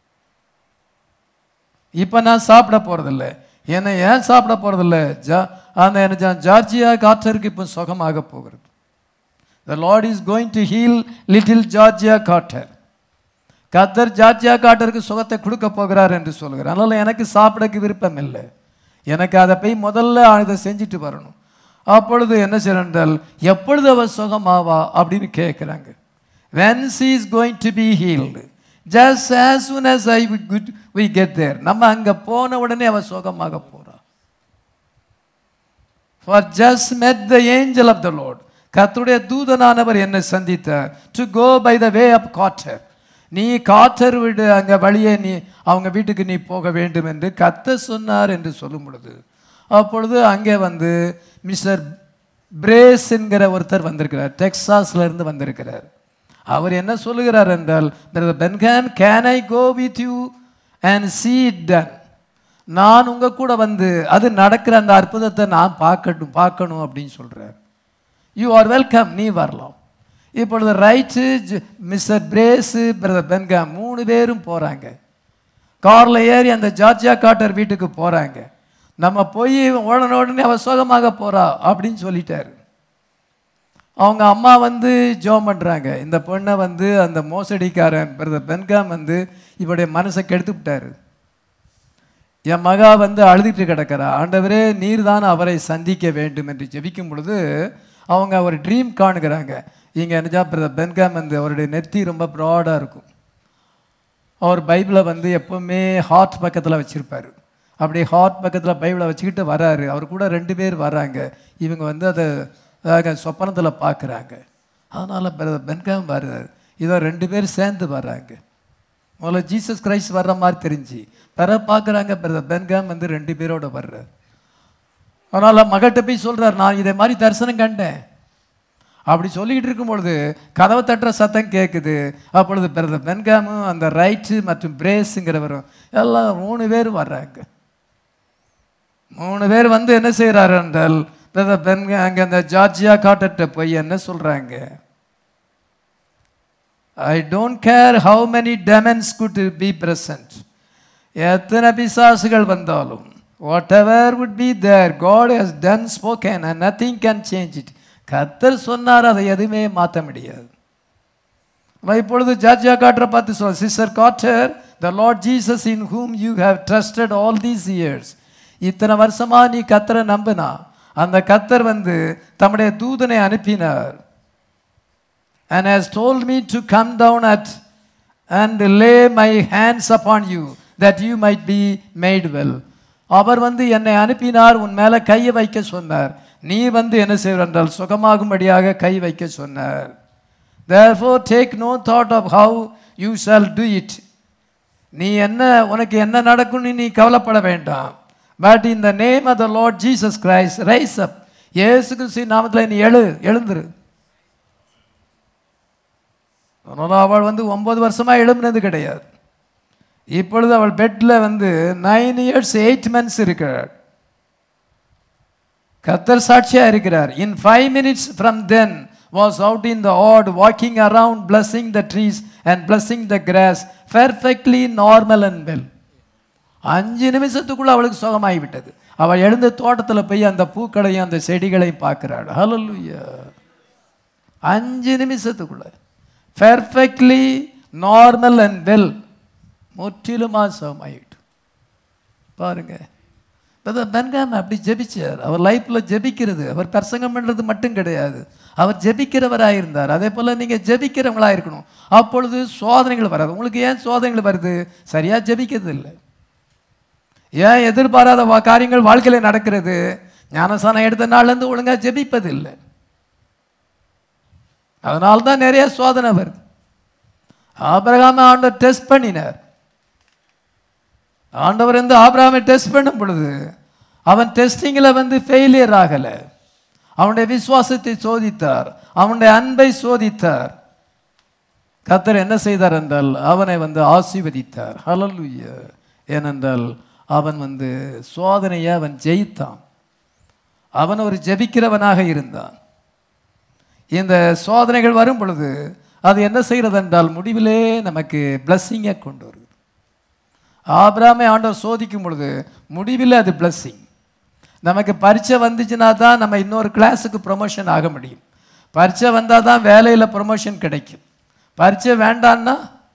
[SPEAKER 1] இப்போ நான் சாப்பிட போறதில்ல என்னை ஏன் சாப்பிட போறதில்ல ஜா அந்த எனக்கு ஜா- ஜார்ஜியா காற்றருக்கு இப்போ சுகமாக போகிறது the Lord is going to heal little Georgia Carter கத்தர் ஜார்ஜியா காட்டருக்கு சுகத்தை கொடுக்க போகிறார் என்று சொல்கிறார் அதனால எனக்கு சாப்பிடக்கு விருப்பம் இல்லை எனக்கு அதை போய் முதல்ல இதை செஞ்சுட்டு வரணும் அப்பொழுது என்ன செய்யறால் எப்பொழுது அவர் சுகமாவா அப்படின்னு கேட்குறாங்க when she is going to be healed just as soon as I we good- we get there நம்ம அங்க போன உடனே அவ சுகமாக போறா for just met the angel of the lord கர்த்தருடைய தூதனானவர் என்னை சந்தித்தார் to go by the way of Carter நீ காட்டர் வீடு அங்க வழியே நீ அவங்க வீட்டுக்கு நீ போக வேண்டும் என்று கத்த சொன்னார் என்று சொல்லும் பொழுது அப்பொழுது அங்கே வந்து மிஸ்டர் பிரேஸ் என்கிற ஒருத்தர் வந்திருக்கிறார் டெக்சாஸ்ல இருந்து வந்திருக்கிறார் அவர் என்ன சொல்லுகிறார் என்றால் Benham can I go with you and see it done நான் உங்க கூட வந்து அது நடக்கிற அந்த அற்புதத்தை நான் பார்க்கட்டும் பார்க்கணும் அப்படின்னு சொல்றார் யூ ஆர் வெல்கம் நீ வரலாம் இப்பொழுது right mister Brace brother Benham மூணு பேரும் போறாங்க கார்ல ஏறி அந்த ஜார்ஜியா காட்டர் வீட்டுக்கு போறாங்க நம்ம போய் உடனே உடனே அவ சுகமாக போறா அப்படின்னு சொல்லிட்டாரு அவங்க அம்மா வந்து ஜோம் பண்றாங்க இந்த பொண்ணை வந்து அந்த மோசடிக்காரன் பிரதர் பென்காம் வந்து இவருடைய மனசை கெடுத்து விட்டாரு என் மகா வந்து அழுதுட்டு கிடக்கிறா ஆண்டவரே நீர் தான் அவரை சந்திக்க வேண்டும் என்று ஜெபிக்கும் பொழுது அவங்க ஒரு ட்ரீம் காணுகிறாங்க இங்கே என்னஜா பிரதர் பென்காம் வந்து அவருடைய நெத்தி ரொம்ப ப்ராடாக இருக்கும் அவர் பைபிளை வந்து எப்பவுமே ஹார்ட் பக்கத்தில் வச்சிருப்பாரு அப்படி ஹார்ட் பக்கத்தில் பைபிளை வச்சுக்கிட்டு வராரு அவர் கூட ரெண்டு பேர் வராங்க இவங்க வந்து அதை அதாக சொப்பனத்தில் பார்க்குறாங்க அதனால் பிரதர் பென்காம் வர்றாரு இதோ ரெண்டு பேர் சேர்ந்து வர்றாங்க முதல்ல ஜீசஸ் கிரைஸ்ட் வர்ற மாதிரி தெரிஞ்சு பிற பார்க்குறாங்க பிரதர் பென்காம் வந்து ரெண்டு பேரோட வர்றார் அதனால் மகள்கிட்ட போய் சொல்றார் நான் இதை மாதிரி தரிசனம் கண்டேன் அப்படி சொல்லிக்கிட்டு இருக்கும் பொழுது கதவை தட்டுற சத்தம் கேட்குது அப்பொழுது பிரதர் பென்காமும் அந்த ரைட்டு மற்றும் பிரேஸுங்கிறவரும் எல்லாம் மூணு பேர் வர்றாங்க மூணு பேர் வந்து என்ன செய்கிறாரு என்றால் பிரதர் பென்கா அங்கே அந்த ஜார்ஜியா காட்டர்கிட்ட போய் என்ன சொல்கிறாங்க I don't care how many demons could be present எத்தனை பிசாசுகள் வந்தாலும் whatever would be there God has done spoken and nothing can change it கத்தர் சொன்னார் அதை எதுவுமே மாற்ற முடியாது நான் இப்பொழுது ஜார்ஜியா காட்டரை பார்த்து சொல்ல sister Carter the Lord Jesus in whom you have trusted all these years இத்தனை வருஷமா நீ கத்தரை நம்பினா அந்த கத்தர் வந்து தம்முடைய தூதனை அனுப்பினார் and has told me to come down at and lay my hands upon you that you might be made well அவர் வந்து என்னை அனுப்பினார் உன் மேல கையை வைக்க சொன்னார் நீ வந்து என்ன செய்வார் என்றால் சுகமாகும்படியாக கை வைக்க சொன்னார் therefore take no thought of how you shall do it நீ என்ன உனக்கு என்ன நடக்கும்னு நீ கவலைப்பட வேண்டாம் but in the name of the lord jesus christ rise up இயேசு கிறிஸ்து நாமத்தில் நீ எழு எழுந்துரு அதனால அவள் வந்து ஒன்பது வருஷமா எழும்பினது கிடையாது இப்பொழுது அவள் பெட்ல வந்து நைன் இயர்ஸ் எயிட் மந்த்ஸ் இருக்கிறார் கத்தர் சாட்சியா இருக்கிறார் in five minutes from then was out in the yard walking around blessing the trees and blessing the grass perfectly normal and well அஞ்சு நிமிஷத்துக்குள்ள அவளுக்கு சுகமாகி விட்டது அவள் எழுந்த தோட்டத்தில் போய் அந்த பூக்களையும் அந்த செடிகளையும் பார்க்கிறாள் ஹalleluya அஞ்சு நிமிஷத்துக்குள்ள பெர்ஃபெக்ட்லி நார்மல் அண்ட் வெல் முற்றிலுமா சுகமாயிட்டு பாருங்க பிரதர் பென்காம் அப்படி ஜெபிச்சார் அவர் லைஃப்பில் ஜெபிக்கிறது அவர் பிரசங்கம் பண்ணுறது மட்டும் கிடையாது அவர் ஜெபிக்கிறவராக இருந்தார் அதே போல் நீங்கள் ஜெபிக்கிறவங்களா இருக்கணும் அப்பொழுது சோதனைகள் வராது உங்களுக்கு ஏன் சோதனைகள் வருது சரியாக ஜெபிக்கிறது இல்லை ஏன் எதிர்பாராத வா- காரியங்கள் வாழ்க்கையில் நடக்கிறது ஞானசானம் எடுத்த நாள்லேருந்து ஒழுங்காக ஜெபிப்பது இல்லை அதனால தான் நிறைய சோதனை வருது ஆபிரகாம ஆண்டவர் டெஸ்ட் பண்ணினார் ஆண்டவர் வந்து ஆபிரகாமை டெஸ்ட் பண்ணும் பொழுது அவன் டெஸ்டிங்கில் வந்து ஃபெயிலியர் ஆகலை அவனுடைய விசுவாசத்தை சோதித்தார் அவனுடைய அன்பை சோதித்தார் கத்தர் என்ன செய்தார் என்றால் அவனை வந்து ஆசீர்வதித்தார் ஹalleluya ஏனென்றால் அவன் வந்து சோதனையை அவன் ஜெயித்தான் அவன் ஒரு ஜெபிக்கிறவனாக இருந்தான் இந்த சோதனைகள் வரும் பொழுது அது என்ன செய்கிறது என்றால் முடிவிலே நமக்கு பிளஸ்ஸிங்கை கொண்டு வருது ஆபிராமை ஆண்டவர் சோதிக்கும் பொழுது முடிவில் அது பிளஸ்ஸிங் நமக்கு பரீட்சை வந்துச்சுன்னா தான் நம்ம இன்னொரு கிளாஸுக்கு ப்ரொமோஷன் ஆக முடியும் பரீட்சை வந்தால் தான் வேலையில் ப்ரொமோஷன் கிடைக்கும் பரீட்சை வேண்டான்னா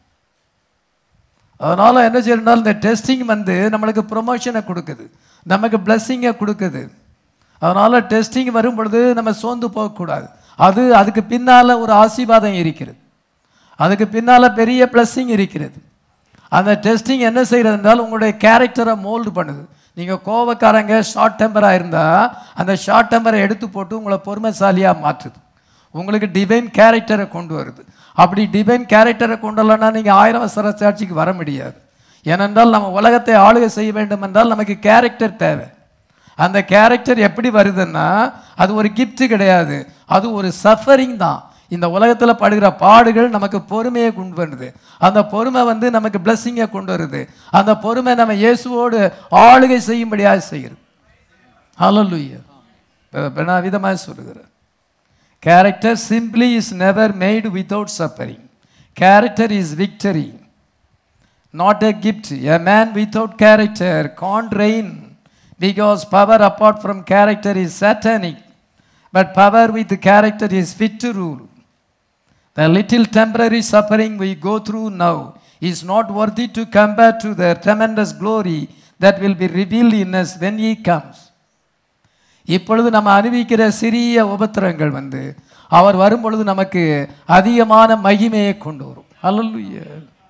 [SPEAKER 1] அதனால் என்ன செய்யறதுனால இந்த டெஸ்டிங் வந்து நம்மளுக்கு ப்ரொமோஷனை கொடுக்குது நமக்கு பிளஸ்ஸிங்கை கொடுக்குது அதனால் டெஸ்டிங் வரும் பொழுது நம்ம சோர்ந்து போகக்கூடாது அது அதுக்கு பின்னால் ஒரு ஆசீர்வாதம் இருக்கிறது அதுக்கு பின்னால் பெரிய பிளஸ்ஸிங் இருக்கிறது அந்த டெஸ்டிங் என்ன செய்கிறது என்றால் உங்களுடைய கேரக்டரை மோல்டு பண்ணுது நீங்கள் கோவக்காரங்க ஷார்ட் டெம்பராக இருந்தால் அந்த ஷார்ட் டெம்பரை எடுத்து போட்டு உங்களை பொறுமைசாலியாக மாற்றுது உங்களுக்கு டிவைன் கேரக்டரை கொண்டு வருது அப்படி டிவைன் கேரக்டரை கொண்டு வரலன்னா நீங்கள் ஆயிரம் வருஷ சாட்சிக்கு வர முடியாது ஏனென்றால் நம்ம உலகத்தை ஆளுகை செய்ய வேண்டும் என்றால் நமக்கு கேரக்டர் தேவை அந்த கேரக்டர் எப்படி வருதுன்னா அது ஒரு gift கிடையாது அது ஒரு சஃபரிங் தான் இந்த உலகத்தில் படுகிற பாடுகள் நமக்கு பொறுமையை கொண்டு வருது அந்த பொறுமை வந்து நமக்கு பிளஸ்ஸிங்கை கொண்டு வருது அந்த பொறுமை நம்ம இயேசுவோடு ஆளுகை செய்யும்படியாக செய்கிறது ஹalleluya இப்ப நான் விதமாக சொல்லுகிறேன் character simply is never made without suffering character is victory not a gift. A man without character can't reign because power apart from character is satanic, but power with character is fit to rule. The little temporary suffering we go through now is not worthy to compare to the tremendous glory that will be revealed in us when he comes. இப்பொழுது நம்ம அனுபவிக்கிற சிறிய உபத்திரங்கள் வந்து அவர் வரும்பொழுது நமக்கு அதிகமான மகிமையை கொண்டு வரும் அல்லல்லுயா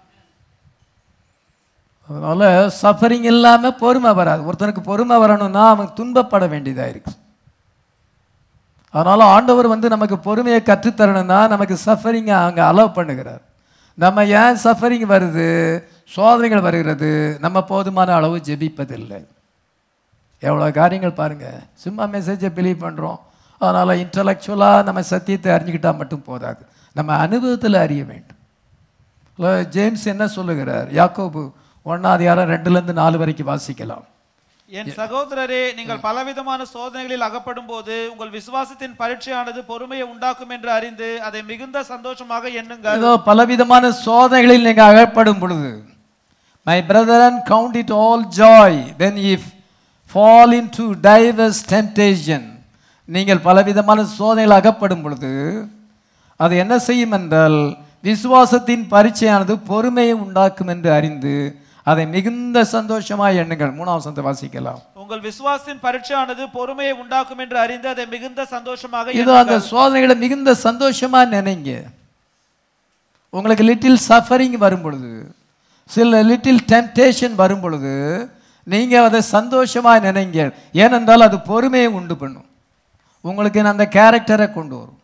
[SPEAKER 1] அதனால் சஃபரிங் இல்லாமல் பொறுமை வராது ஒருத்தனுக்கு பொறுமை வரணும்னா அவன் துன்பப்பட வேண்டியதாக இருக்கு அதனால் ஆண்டவர் வந்து நமக்கு பொறுமையை கற்றுத்தரணும்னா நமக்கு சஃபரிங்கை அங்கே அலோவ் பண்ணுகிறார் நம்ம ஏன் சஃபரிங் வருது சோதனைகள் வருகிறது நம்ம போதுமான அளவு ஜெபிப்பதில்லை எவ்வளோ காரியங்கள் பாருங்கள் சும்மா மெசேஜை பிலீவ் பண்ணுறோம் அதனால் இன்டலெக்சுவலாக நம்ம சத்தியத்தை அறிஞ்சுக்கிட்டால் மட்டும் போதாது நம்ம அனுபவத்தில் அறிய வேண்டும் இல்ல, ஜேம்ஸ் என்ன சொல்லுகிறார் யாக்கோபு ஒன்றாவது யாரம் ரெண்டுலேருந்து நாலு வரைக்கும் வாசிக்கலாம்
[SPEAKER 2] என் சகோதரரே நீங்கள் பலவிதமான சோதனைகளில் அகப்படும் போது உங்கள் விசுவாசத்தின் பரீட்சையானது பொறுமையை உண்டாக்கும் என்று அறிந்து அதை மிகுந்த சந்தோஷமாக எண்ணுங்கள்
[SPEAKER 1] ஏதோ பலவிதமான சோதனைகளில் நீங்கள் அகப்படும் பொழுது my brethren count it all joy when if fall into divers temptation நீங்கள் பலவிதமான சோதனைகள் அகப்படும் பொழுது அது என்ன செய்யும் என்றால் விசுவாசத்தின் பரீட்சையானது பொறுமையை உண்டாக்கும் என்று அறிந்து அதை மிகுந்த சந்தோஷமாய் எண்ணுங்கள் மூணாம் வசனத்தை வாசிக்கலாம்
[SPEAKER 2] உங்கள் விசுவாசத்தின் பரீட்சையானது பொறுமையை உண்டாக்கும் என்று அறிந்து அதை மிகுந்த சந்தோஷமாக
[SPEAKER 1] இதோ அந்த சோதனைகளை மிகுந்த சந்தோஷமா நினைங்க உங்களுக்கு லிட்டில் சஃபரிங் வரும் பொழுது சில லிட்டில் டெம்டேஷன் வரும் பொழுது நீங்க அதை சந்தோஷமா நினைங்க ஏனென்றால் அது பொறுமையை உண்டு பண்ணும் உங்களுக்கு அந்த கேரக்டரை கொண்டு வரும்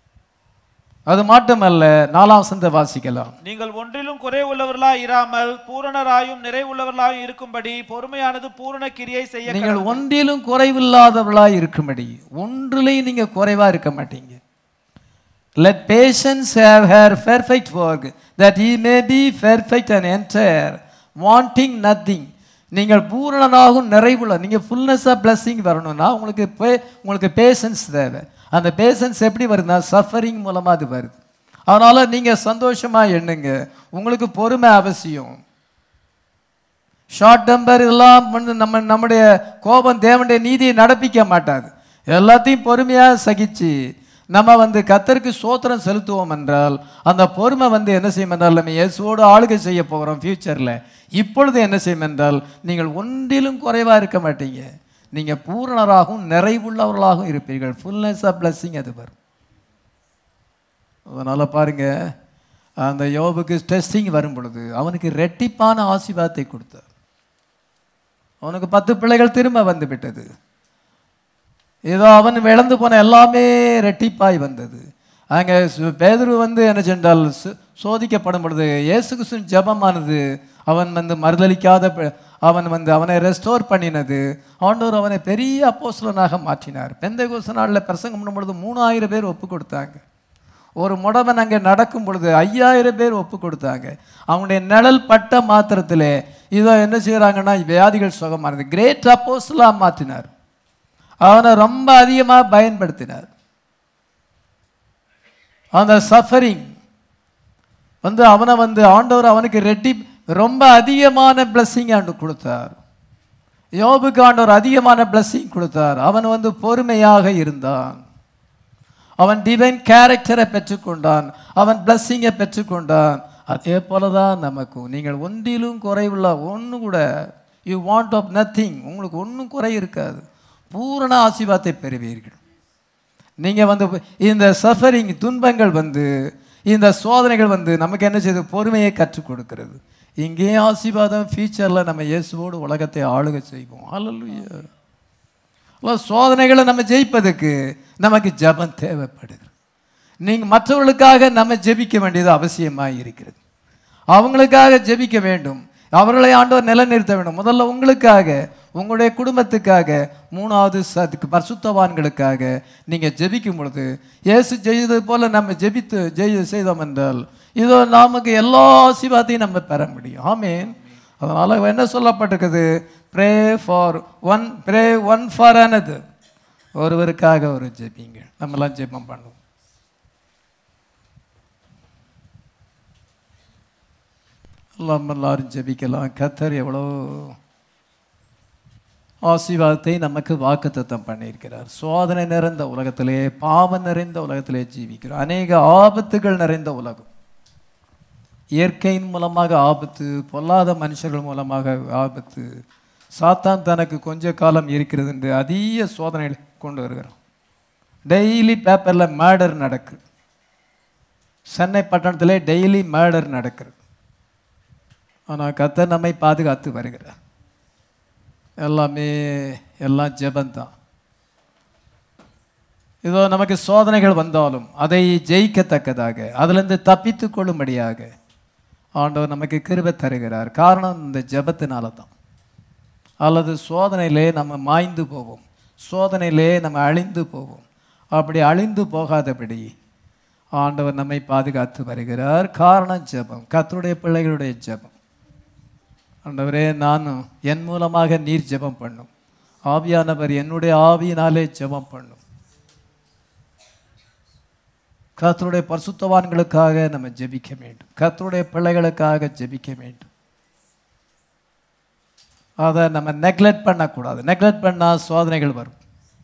[SPEAKER 1] அது மட்டுமல்ல நாலாம் வசனத்தை வாசிக்கலாம்
[SPEAKER 2] நீங்கள் ஒன்றிலும் குறை உள்ளவர்களாய் இராமல் பூரணராயும் நிறைவுள்ளவர்களாயும் இருக்கும்படி பொறுமையானது பூரண கிரியை செய்ய
[SPEAKER 1] நீங்கள் ஒன்றிலும் குறைவில்லாதவர்களாய் இருக்கும்படி ஒன்றிலையும் நீங்க குறைவா இருக்க மாட்டீங்க let patience have her perfect work that he may be perfect and entire wanting nothing நீங்கள் பூரணனாகும் நிறைவுள்ள நீங்கள் ஃபுல்னஸாக blessing வரணும்னா உங்களுக்கு பே- உங்களுக்கு பேஷன்ஸ் தேவை அந்த பேஷன்ஸ் எப்படி வருதுன்னா சஃபரிங் மூலமாக அது வருது அதனால் நீங்கள் சந்தோஷமாக எண்ணுங்க உங்களுக்கு பொறுமை அவசியம் ஷார்ட் டெம்பர் இதெல்லாம் வந்து நம்ம நம்முடைய கோபம் தேவனுடைய நீதியை நடப்பிக்க மாட்டாது எல்லாத்தையும் பொறுமையாக சகிச்சு நம்ம வந்து கத்தருக்கு சோத்திரம் செலுத்துவோம் என்றால் அந்த பொறுமை வந்து என்ன செய்யும் என்றால் நம்ம இயேசுவோடு ஆளுகை செய்ய போகிறோம் ஃப்யூச்சரில் இப்பொழுது என்ன செய்யும் என்றால் நீங்கள் ஒன்றிலும் குறைவாக இருக்க மாட்டீங்க நீங்கள் பூரணராகவும் நிறைவுள்ளவர்களாகவும் இருப்பீர்கள் ஃபுல்னஸ் ஆஃப் blessing அது வரும் அதனால் பாருங்க அந்த யோபுக்கு டெஸ்டிங் வரும் பொழுது அவனுக்கு ரெட்டிப்பான ஆசீர்வாதத்தை கொடுத்தார் அவனுக்கு பத்து பிள்ளைகள் திரும்ப வந்து விட்டது ஏதோ அவன் இழந்து போன எல்லாமே ரெட்டிப்பாய் வந்தது அங்கே சு- பேதுரு வந்து என்ன சென்றால் சு- சோதிக்கப்படும் பொழுது இயேசு கிறிஸ்துவின் ஜெபமானது அவன் வந்து மறுதளிக்காத ப- அவன் வந்து அவனை ரெஸ்டோர் பண்ணினது ஆண்டவர் அவனை பெரிய அப்போஸ்தலனாக மாற்றினார் பெந்தைகோச நாளில் பிரசங்கம் பண்ணும் பொழுது மூணாயிரம் பேர் ஒப்பு கொடுத்தாங்க ஒரு முடவன் அங்கே நடக்கும் பொழுது ஐயாயிரம் பேர் ஒப்பு கொடுத்தாங்க அவனுடைய நிழல் பட்ட மாத்திரத்திலே இதோ என்ன செய்கிறாங்கன்னா வியாதிகள் சுகமானது கிரேட் அப்போஸ்லாம் மாற்றினார் அவனை ரொம்ப அதிகமாக பயன்படுத்தினார் அந்த சஃபரிங் வந்து அவனை வந்து ஆண்டவர் அவனுக்கு ரெட்டி ரொம்ப அதிகமான பிளஸ்ஸிங் ஆண்டு கொடுத்தார் யோபுக்கு ஆண்டவர் அதிகமான பிளஸ்ஸிங் கொடுத்தார் அவன் வந்து பொறுமையாக இருந்தான் அவன் டிவைன் கேரக்டரை பெற்றுக்கொண்டான் அவன் பிளஸ்ஸிங்கை பெற்றுக்கொண்டான் அதே போல தான் நமக்கும் நீங்கள் ஒன்றிலும் குறைவுள்ள ஒன்று கூட யூ வாண்ட் ஆஃப் நத்திங் உங்களுக்கு ஒன்றும் குறை இருக்காது பூரண ஆசீர்வாதத்தை பெறுவீர்கள் நீங்கள் வந்து இந்த சஃபரிங் துன்பங்கள் வந்து இந்த சோதனைகள் வந்து நமக்கு என்ன செய்யுது பொறுமையை கற்றுக் கொடுக்கிறது இங்கேயும் ஆசீர்வாதம் ஃபியூச்சரில் நம்ம இயேசுவோடு உலகத்தை ஆளுக செய்வோம் அல்லல்லுயா அல்ல, சோதனைகளை நம்ம ஜெயிப்பதற்கு நமக்கு ஜெபம் தேவைப்படுது நீங்கள் மற்றவர்களுக்காக நம்ம ஜெபிக்க வேண்டியது அவசியமாக இருக்கிறது அவங்களுக்காக ஜெபிக்க வேண்டும் அவர்களை ஆண்டவர் நிலைநிறுத்த வேண்டும் முதல்ல உங்களுக்காக உங்களுடைய குடும்பத்துக்காக மூணாவது சத்துக்கு பரிசுத்தவான்களுக்காக நீங்கள் ஜெபிக்கும் பொழுது இயேசு செய்தது போல நம்ம ஜெபித்து ஜெய செய்தோம் என்றால் இதோ நமக்கு எல்லா ஆசீர்வாதத்தையும் நம்ம பெற முடியும் ஆமீன் அதனால் என்ன சொல்லப்பட்டிருக்குது pray for one pray one for another ஒருவருக்காக ஒரு ஜெபிங்க நம்மலாம் ஜெபம் பண்ணுவோம் எல்லாம் எல்லாரும் ஜெபிக்கலாம் கத்தர் எவ்வளோ ஆசீர்வாதத்தை நமக்கு வாக்குத்தத்தம் பண்ணியிருக்கிறார் சோதனை நிறைந்த உலகத்திலே பாவம் நிறைந்த உலகத்திலே ஜீவிக்கிறோம் அநேக ஆபத்துகள் நிறைந்த உலகம் இயற்கையின் மூலமாக ஆபத்து பொல்லாத மனுஷர்கள் மூலமாக ஆபத்து சாத்தான் தனக்கு கொஞ்ச காலம் இருக்கிறது என்று அதிக சோதனைகளை கொண்டு வருகிறான் டெய்லி பேப்பரில் மேர்டர் நடக்குது சென்னை பட்டணத்திலே டெய்லி மேர்டர் நடக்கிறது ஆனால் கத்தர் நம்மை பாதுகாத்து வருகிறார் எல்லாமே எல்லாம் ஜெபந்தான் இதோ நமக்கு சோதனைகள் வந்தாலும் அதை ஜெயிக்கத்தக்கதாக அதிலிருந்து தப்பித்து கொள்ளும்படியாக ஆண்டவர் நமக்கு கிருபை தருகிறார் காரணம் இந்த ஜெபத்தினால தான் அல்லது சோதனையிலே நம்ம மாய்ந்து போவோம் சோதனையிலே நம்ம அழிந்து போவோம் அப்படி அழிந்து போகாதபடி ஆண்டவர் நம்மை பாதுகாத்து வருகிறார் காரணம் ஜெபம் கர்த்தருடைய பிள்ளைகளுடைய ஜெபம் ஆண்டவரே நானும் என் மூலமாக நீர் ஜெபம் பண்ணும் ஆவியானவர் என்னுடைய ஆவியினாலே ஜெபம் பண்ணும் கர்த்தருடைய பரிசுத்தவான்களுக்காக நம்ம ஜெபிக்க வேண்டும் கர்த்தருடைய பிள்ளைகளுக்காக ஜெபிக்க வேண்டும் அதை நம்ம நெக்லெக்ட் பண்ணக்கூடாது நெக்லெக்ட் பண்ணால் சோதனைகள் வரும்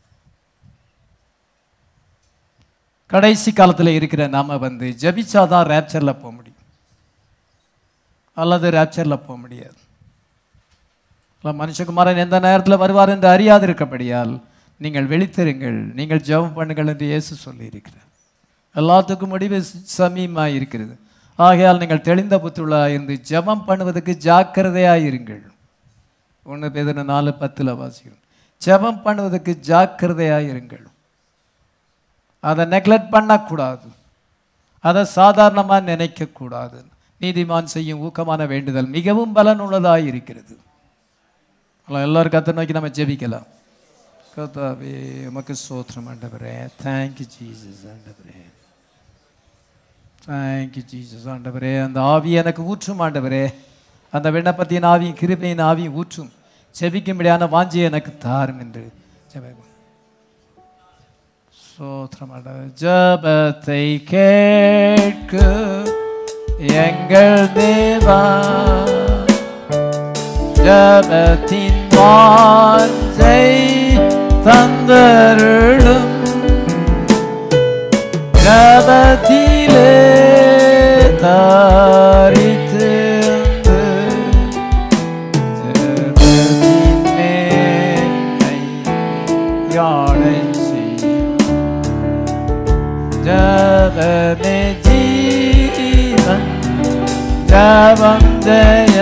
[SPEAKER 1] கடைசி காலத்தில் இருக்கிற நாம வந்து ஜெபிச்சாதான் ரேப்சரில் போக முடியும் அல்லது ரேப்சரில் போக முடியாது இல்லை மனுஷகுமாரன் எந்த நேரத்தில் வருவார் என்று அறியாது இருக்கப்படியால் நீங்கள் விழித்திருங்கள் நீங்கள் ஜெபம் பண்ணுங்கள் என்று இயேசு சொல்லியிருக்கிறார் எல்லாத்துக்கும் முடிவு சமீபமாக இருக்கிறது ஆகையால் நீங்கள் தெளிந்த புத்துள்ளாக இருந்து ஜெபம் பண்ணுவதற்கு ஜாக்கிரதையாக இருங்கள் ஒன்று பேதன நாலு பத்தில் வாசிக்கிறோம் ஜெபம் பண்ணுவதற்கு ஜாக்கிரதையாக இருங்கள் அதை நெக்லெக்ட் பண்ணக்கூடாது அதை சாதாரணமாக நினைக்கக்கூடாது நீதிமான் செய்யும் ஊக்கமான வேண்டுதல் மிகவும் பலனுள்ளதாக இருக்கிறது அதெல்லாம் எல்லாரும் கத்தை நோக்கி நம்ம ஜெபிக்கலாம் கத்தாவே உமக்கு சோத்திரம் ஆண்டவரே தேங்க்யூ ஜீசஸ் ஆண்டவரே தேங்க்யூ ஜீசஸ் ஆண்டவரே அந்த ஆவி எனக்கு ஊற்றும் ஆண்டவரே அந்த விண்ணப்பத்தின் ஆவியும் கிருபையின் ஆவியும் ஊற்றும் செபிக்கும்படியான வாஞ்சியை எனக்கு தாரும் என்று ஜெபம் சோத்திரம் ஆண்டவர் ஜபத்தை கேட்கு எங்கள் தேவா ஜபத்தின் வாஞ்சை தந்தருளும் ஜபத்திலே தாரித்து ஜபத்தின் மேன்மை யாழை செய்யும் ஜபமே ஜீவன் ஜபம் ஜெய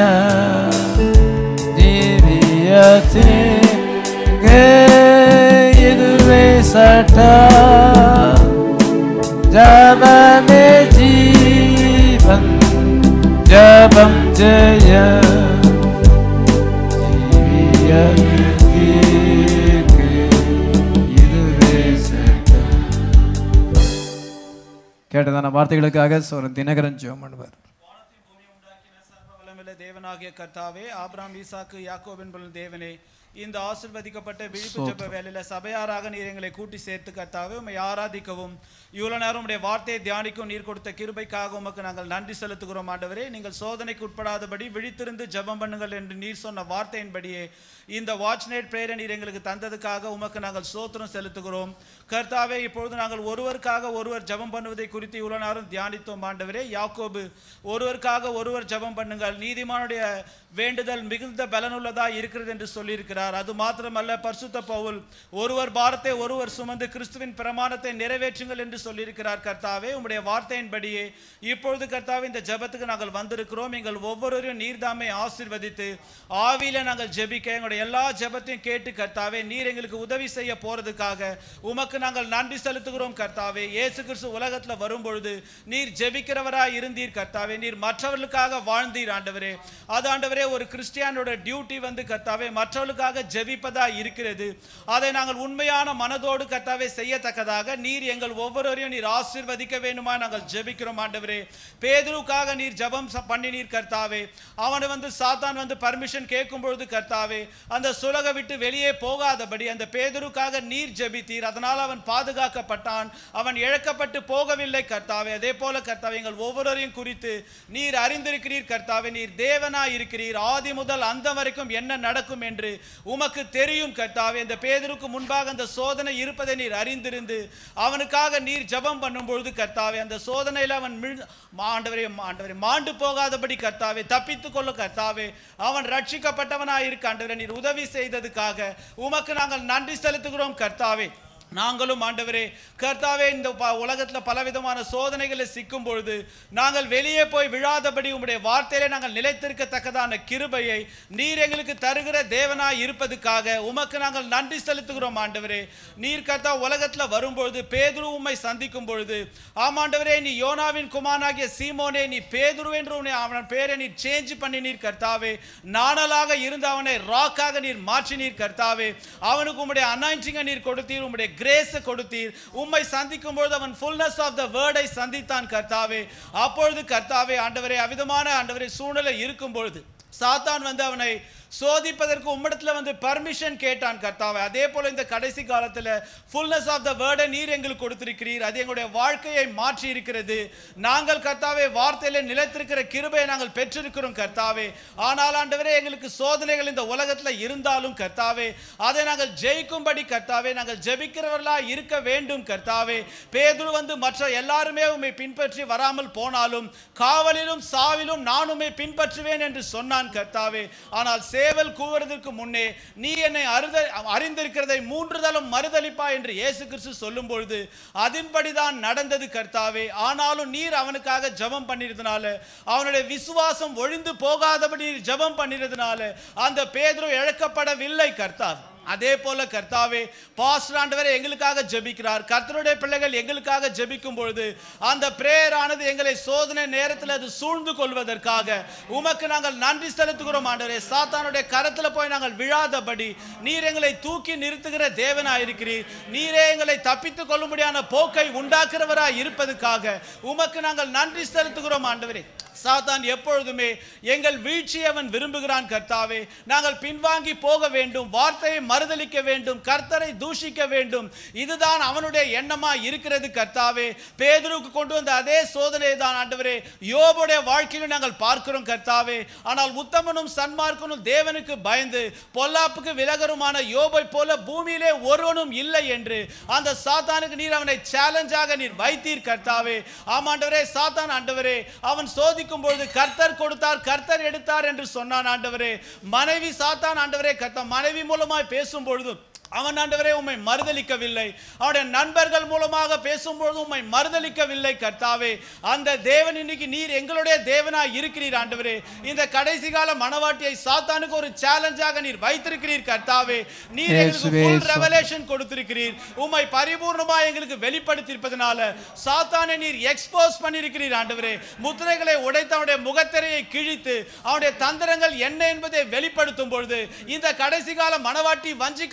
[SPEAKER 1] ஜீவியத்திற்கு இதுவே சட்ட ஜபமே ஜீவன் ஜபம் ஜெய ஜீவியத்திற்கு இதுவே சட்டம் கேட்டதான வார்த்தைகளுக்காக சோர தினகரன் ஜெபம் பண்ணுவார்
[SPEAKER 2] வானத்தையும் பூமியையும் உண்டாக்கின சர்வ வல்லமையுள்ள தேவனாகிய கர்த்தாவே ஆபிரகாம் ஈசாக்கு யாக்கோப் என்பவன் தேவனே இந்த ஆசிர்வதிக்கப்பட்ட விழிப்பு ஜெப வேலையில சபையாராக நீர் எங்களை கூட்டி சேர்த்து கர்த்தாவே உம்மை ஆராதிக்கவும் இவ்வளவு நேரம் உடைய வார்த்தையை தியானிக்கும் நீர் கொடுத்த கிருபைக்காக உமக்கு நாங்கள் நன்றி செலுத்துகிறோம் ஆண்டவரே நீங்கள் சோதனைக்கு உட்படாதபடி விழித்திருந்து ஜெபம் பண்ணுங்கள் என்று நீர் சொன்ன வார்த்தையின்படியே இந்த வாட்ச் நைட் பிரேயரை நீர் எங்களுக்கு தந்ததுக்காக உமக்கு நாங்கள் சோத்திரம் செலுத்துகிறோம் கர்த்தாவே இப்பொழுது நாங்கள் ஒருவருக்காக ஒருவர் ஜெபம் பண்ணுவதை குறித்து இவ்வளவு நேரம் தியானித்தோம் ஆண்டவரே யாக்கோபு ஒருவருக்காக ஒருவர் ஜெபம் பண்ணுங்கள் நீதிமானுடைய வேண்டுதல் மிகுந்த பலனுள்ளதா இருக்கிறது என்று சொல்லியிருக்கிறார் அது மாத்திரமல்ல பரிசுத்த பவுல் ஒருவர் பாரத்தை ஒருவர் சுமந்து கிறிஸ்துவின் பிரமாணத்தை நிறைவேற்றுங்கள் என்று சொல்லியிருக்கிறார் கர்த்தாவே உம்முடைய வார்த்தையின்படியே இப்பொழுது கர்த்தாவே இந்த ஜெபத்துக்கு நாங்கள் வந்திருக்கிறோம் எங்கள் ஒவ்வொருவரையும் நீர்தாமை ஆசீர்வதித்து ஆவியில நாங்கள் ஜெபிக்க எங்களுடைய எல்லா ஜெபத்தையும் கேட்டு கர்த்தாவே நீர் எங்களுக்கு உதவி செய்ய போறதுக்காக உமக்கு நாங்கள் நன்றி செலுத்துகிறோம் கர்த்தாவே இயேசு கிறிஸ்து உலகத்துல வரும்பொழுது நீர் ஜெபிக்கிறவராய் இருந்தீர் கர்த்தாவே நீர் மற்றவர்களுக்காக வாழ்ந்தீர் ஆண்டவரே அது ஆண்டவரே ஒரு கிறிஸ்டியானோட டியூட்டி வந்து கர்த்தாவே மற்றவர்களுக்காக ஜெபிப்பதா இருக்கிறது அதை நாங்கள் உண்மையான மனதோடு கர்த்தாவே செய்யத்தக்கதாக நீர் எங்கள் ஒவ்வொருவரையும் நீர் ஆசீர்வதிக்க வேண்டுமா நாங்கள் ஜெபிக்கிறோம் ஆண்டவரே பேதுருக்காக நீர் ஜெபம் ச- பண்ணினீர் கர்த்தாவே அவனை வந்து சாத்தான் வந்து பர்மிஷன் கேட்கும் பொழுது கர்த்தாவே அந்த சுலக விட்டு வெளியே போகாதபடி அந்த பேதுருக்காக நீர் ஜெபித்தீர் அதனால் அவன் பாதுகாக்கப்பட்டான் அவன் இழக்கப்பட்டு போகவில்லை கர்த்தாவே அதே போல கர்த்தாவே எங்கள் ஒவ்வொருவரையும் குறித்து நீர் அறிந்திருக்கிறீர் கர்த்தாவே நீர் தேவனா இருக்கிறீர் ஆதி முதல் அந்த வரைக்கும் என்ன நடக்கும் என்று உமக்கு தெரியும் கர்த்தாவே இந்த பேதருக்கு முன்பாக அந்த சோதனை இருப்பதை நீர் அறிந்திருந்து அவனுக்காக நீர் ஜெபம் பண்ணும் பொழுது கர்த்தாவே அந்த சோதனையில் அவன் மிழ் ஆண்டவரே ஆண்டவரே மாண்டு போகாதபடி கர்த்தாவே தப்பித்துக் கொள்ள கர்த்தாவே அவன் ரட்சிக்கப்பட்டவனாய் இருக்க ஆண்டவரே நீர் உதவி செய்ததுக்காக உமக்கு நாங்கள் நன்றி செலுத்துகிறோம் கர்த்தாவே நாங்களும் ஆண்டவரே கர்த்தாவே இந்த ப- உலகத்துல பலவிதமான சோதனைகளை சிக்கும் பொழுது நாங்கள் வெளியே போய் விழாதபடி உம்முடைய வார்த்தையிலே நாங்கள் நிலைத்திருக்கத்தக்கதான கிருபையை நீர் எங்களுக்கு தருகிற தேவனாய் இருப்பதுக்காக உமக்கு நாங்கள் நன்றி செலுத்துகிறோம் ஆண்டவரே நீர் கர்த்தா உலகத்துல வரும்பொழுது பேதுரு உம்மை சந்திக்கும் பொழுது ஆமாண்டவரே நீ யோனாவின் குமாரனாகிய சீமோனே நீ பேதுரு என்று உன்னை அவன் பேரை நீர் சேஞ்ச் பண்ணி நீர் கர்த்தாவே நாணலாக இருந்த அவனை ராக்காக நீர் மாற்றினீர் கர்த்தாவே அவனுக்கு உம்முடைய அனாயிண்டிங்கை நீர் கொடுத்தீர் உம்முடைய கிரேஸை கொடுத்தீர் உம்மை சந்திக்கும் பொழுது அவன் ஃபுல்னஸ் ஆஃப் த வேர்டை சந்தித்தான் கர்த்தாவே அப்பொழுது கர்த்தாவே ஆண்டவரே அவிதமான ஆண்டவரே சூழ்நிலை இருக்கும் பொழுது சாத்தான் வந்து அவனை சோதிப்பதற்கு உம்மிடத்துல வந்து பர்மிஷன் கேட்டான் கர்த்தாவே அதே போல இந்த கடைசி காலத்துல ஃபுல்னஸ் ஆஃப் த வேர்டை நீர் எங்களுக்கு கொடுத்திருக்கிறீர் அது எங்களுடைய வாழ்க்கையை மாற்றி இருக்கிறது நாங்கள் கர்த்தாவே வார்த்தையில நிலைத்திருக்கிற கிருபையை நாங்கள் பெற்றிருக்கிறோம் கர்த்தாவே ஆனால் ஆண்டவரே எங்களுக்கு சோதனைகள் இந்த உலகத்துல இருந்தாலும் கர்த்தாவே அதை நாங்கள் ஜெயிக்கும்படி கர்த்தாவே நாங்கள் ஜெபிக்கிறவர்களா இருக்க வேண்டும் கர்த்தாவே பேதுரு வந்து மற்ற எல்லாருமே உம்மை பின்பற்றி வராமல் போனாலும் காவலிலும் சாவிலும் நான் உம்மை பின்பற்றுவேன் என்று சொன்னான் கர்த்தாவே ஆனால் சேவல் கூவுறதற்கு முன்னே நீ என்னை அறுத அறிந்திருக்கிறதை மூன்று தரம் மறுதலிப்பா என்று இயேசு கிறிஸ்து சொல்லும் பொழுது அதன்படிதான் நடந்தது கர்த்தாவே ஆனாலும் நீர் அவனுக்காக ஜெபம் பண்ணிருந்தனால அவனுடைய விசுவாசம் ஒழிந்து போகாதபடி நீர் ஜெபம் பண்ணிருந்தனால அந்த பேதுரு இழக்கப்படவில்லை கர்த்தாவே அதே போல கர்த்தாவே பாஸ்டர் ஆண்டவரே எங்களுக்காக ஜெபிக்கிறார் கர்த்தருடைய பிள்ளைகள் எங்களுக்காக ஜெபிக்கும் பொழுது அந்த பிரேயர் ஆனது எங்களை சோதனை நேரத்தில் அது சூழ்ந்து கொள்வதற்காக உமக்கு நாங்கள் நன்றி செலுத்துகிறோம் ஆண்டவரே சாத்தானுடைய கரத்துல போய் நாங்கள் விழாதபடி நீர் எங்களை தூக்கி நிறுத்துகிற தேவனாயிருக்கிறீர் நீரே எங்களை தப்பித்துக் கொள்ளும்படியான போக்கை உண்டாக்குறவராய் இருப்பதுக்காக உமக்கு நாங்கள் நன்றி செலுத்துகிறோம் ஆண்டவரே சாத்தான் எப்பொழுதுமே எங்கள் வீழ்ச்சியை அவன் விரும்புகிறான் கர்த்தாவே நாங்கள் பின்வாங்கி போக வேண்டும் வார்த்தையை மறுதலிக்க வேண்டும் கர்த்தரை தூஷிக்க வேண்டும் இதுதான் அவனுடைய எண்ணமா இருக்கிறது கர்த்தாவே பேதுருக்கு கொண்டு வந்த அதே சோதனை தான் ஆண்டவரே யோபுடைய வாழ்க்கையிலும் நாங்கள் பார்க்கிறோம் கர்த்தாவே ஆனால் உத்தமனும் சன்மார்க்கனும் தேவனுக்கு பயந்து பொல்லாப்புக்கு விலகருமான யோபை போல பூமியிலே ஒருவனும் இல்லை என்று அந்த சாத்தானுக்கு நீர் அவனை சேலஞ்சாக நீர் வைத்தீர் கர்த்தாவே ஆமாண்டவரே சாத்தான் ஆண்டவரே அவன் சோதிக்கும் பொழுது கர்த்தர் கொடுத்தார் கர்த்தர் எடுத்தார் என்று சொன்னான் ஆண்டவரே மனைவி சாத்தான் ஆண்டவரே கர்த்தர் மனைவி மூலமாய் பேசும் பொழுது அவன் ஆண்டவரே உம்மை மறுதலிக்கவில்லை அவனுடைய நண்பர்கள் மூலமாக பேசும்பொழுது உம்மை மறுதலிக்கவில்லை கர்த்தாவே அந்த தேவன் இன்னைக்கு நீர் எங்களுடைய தேவனாய் இருக்கிறீர் ஆண்டவரே இந்த கடைசி கால மனவாட்டியை சாத்தானுக்கு ஒரு சேலஞ்சாக நீர் வைத்திருக்கிறீர் கர்த்தாவே நீர் எங்களுக்கு
[SPEAKER 1] இயேசுவே,
[SPEAKER 2] full
[SPEAKER 1] ஸ்தோத்திரம்.
[SPEAKER 2] ரெவலேஷன் கொடுத்திருக்கிறீர் உம்மை பரிபூர்ணமாக எங்களுக்கு வெளிப்படுத்தியிருப்பதனால சாத்தானை நீர் எக்ஸ்போஸ் பண்ணியிருக்கிறீர் ஆண்டவரே முத்திரைகளை உடைத்து அவனுடைய முகத்திரையை கிழித்து அவனுடைய தந்திரங்கள் என்ன என்பதை வெளிப்படுத்தும் பொழுது இந்த கடைசி கால மனவாட்டி வஞ்சிக்கப்பட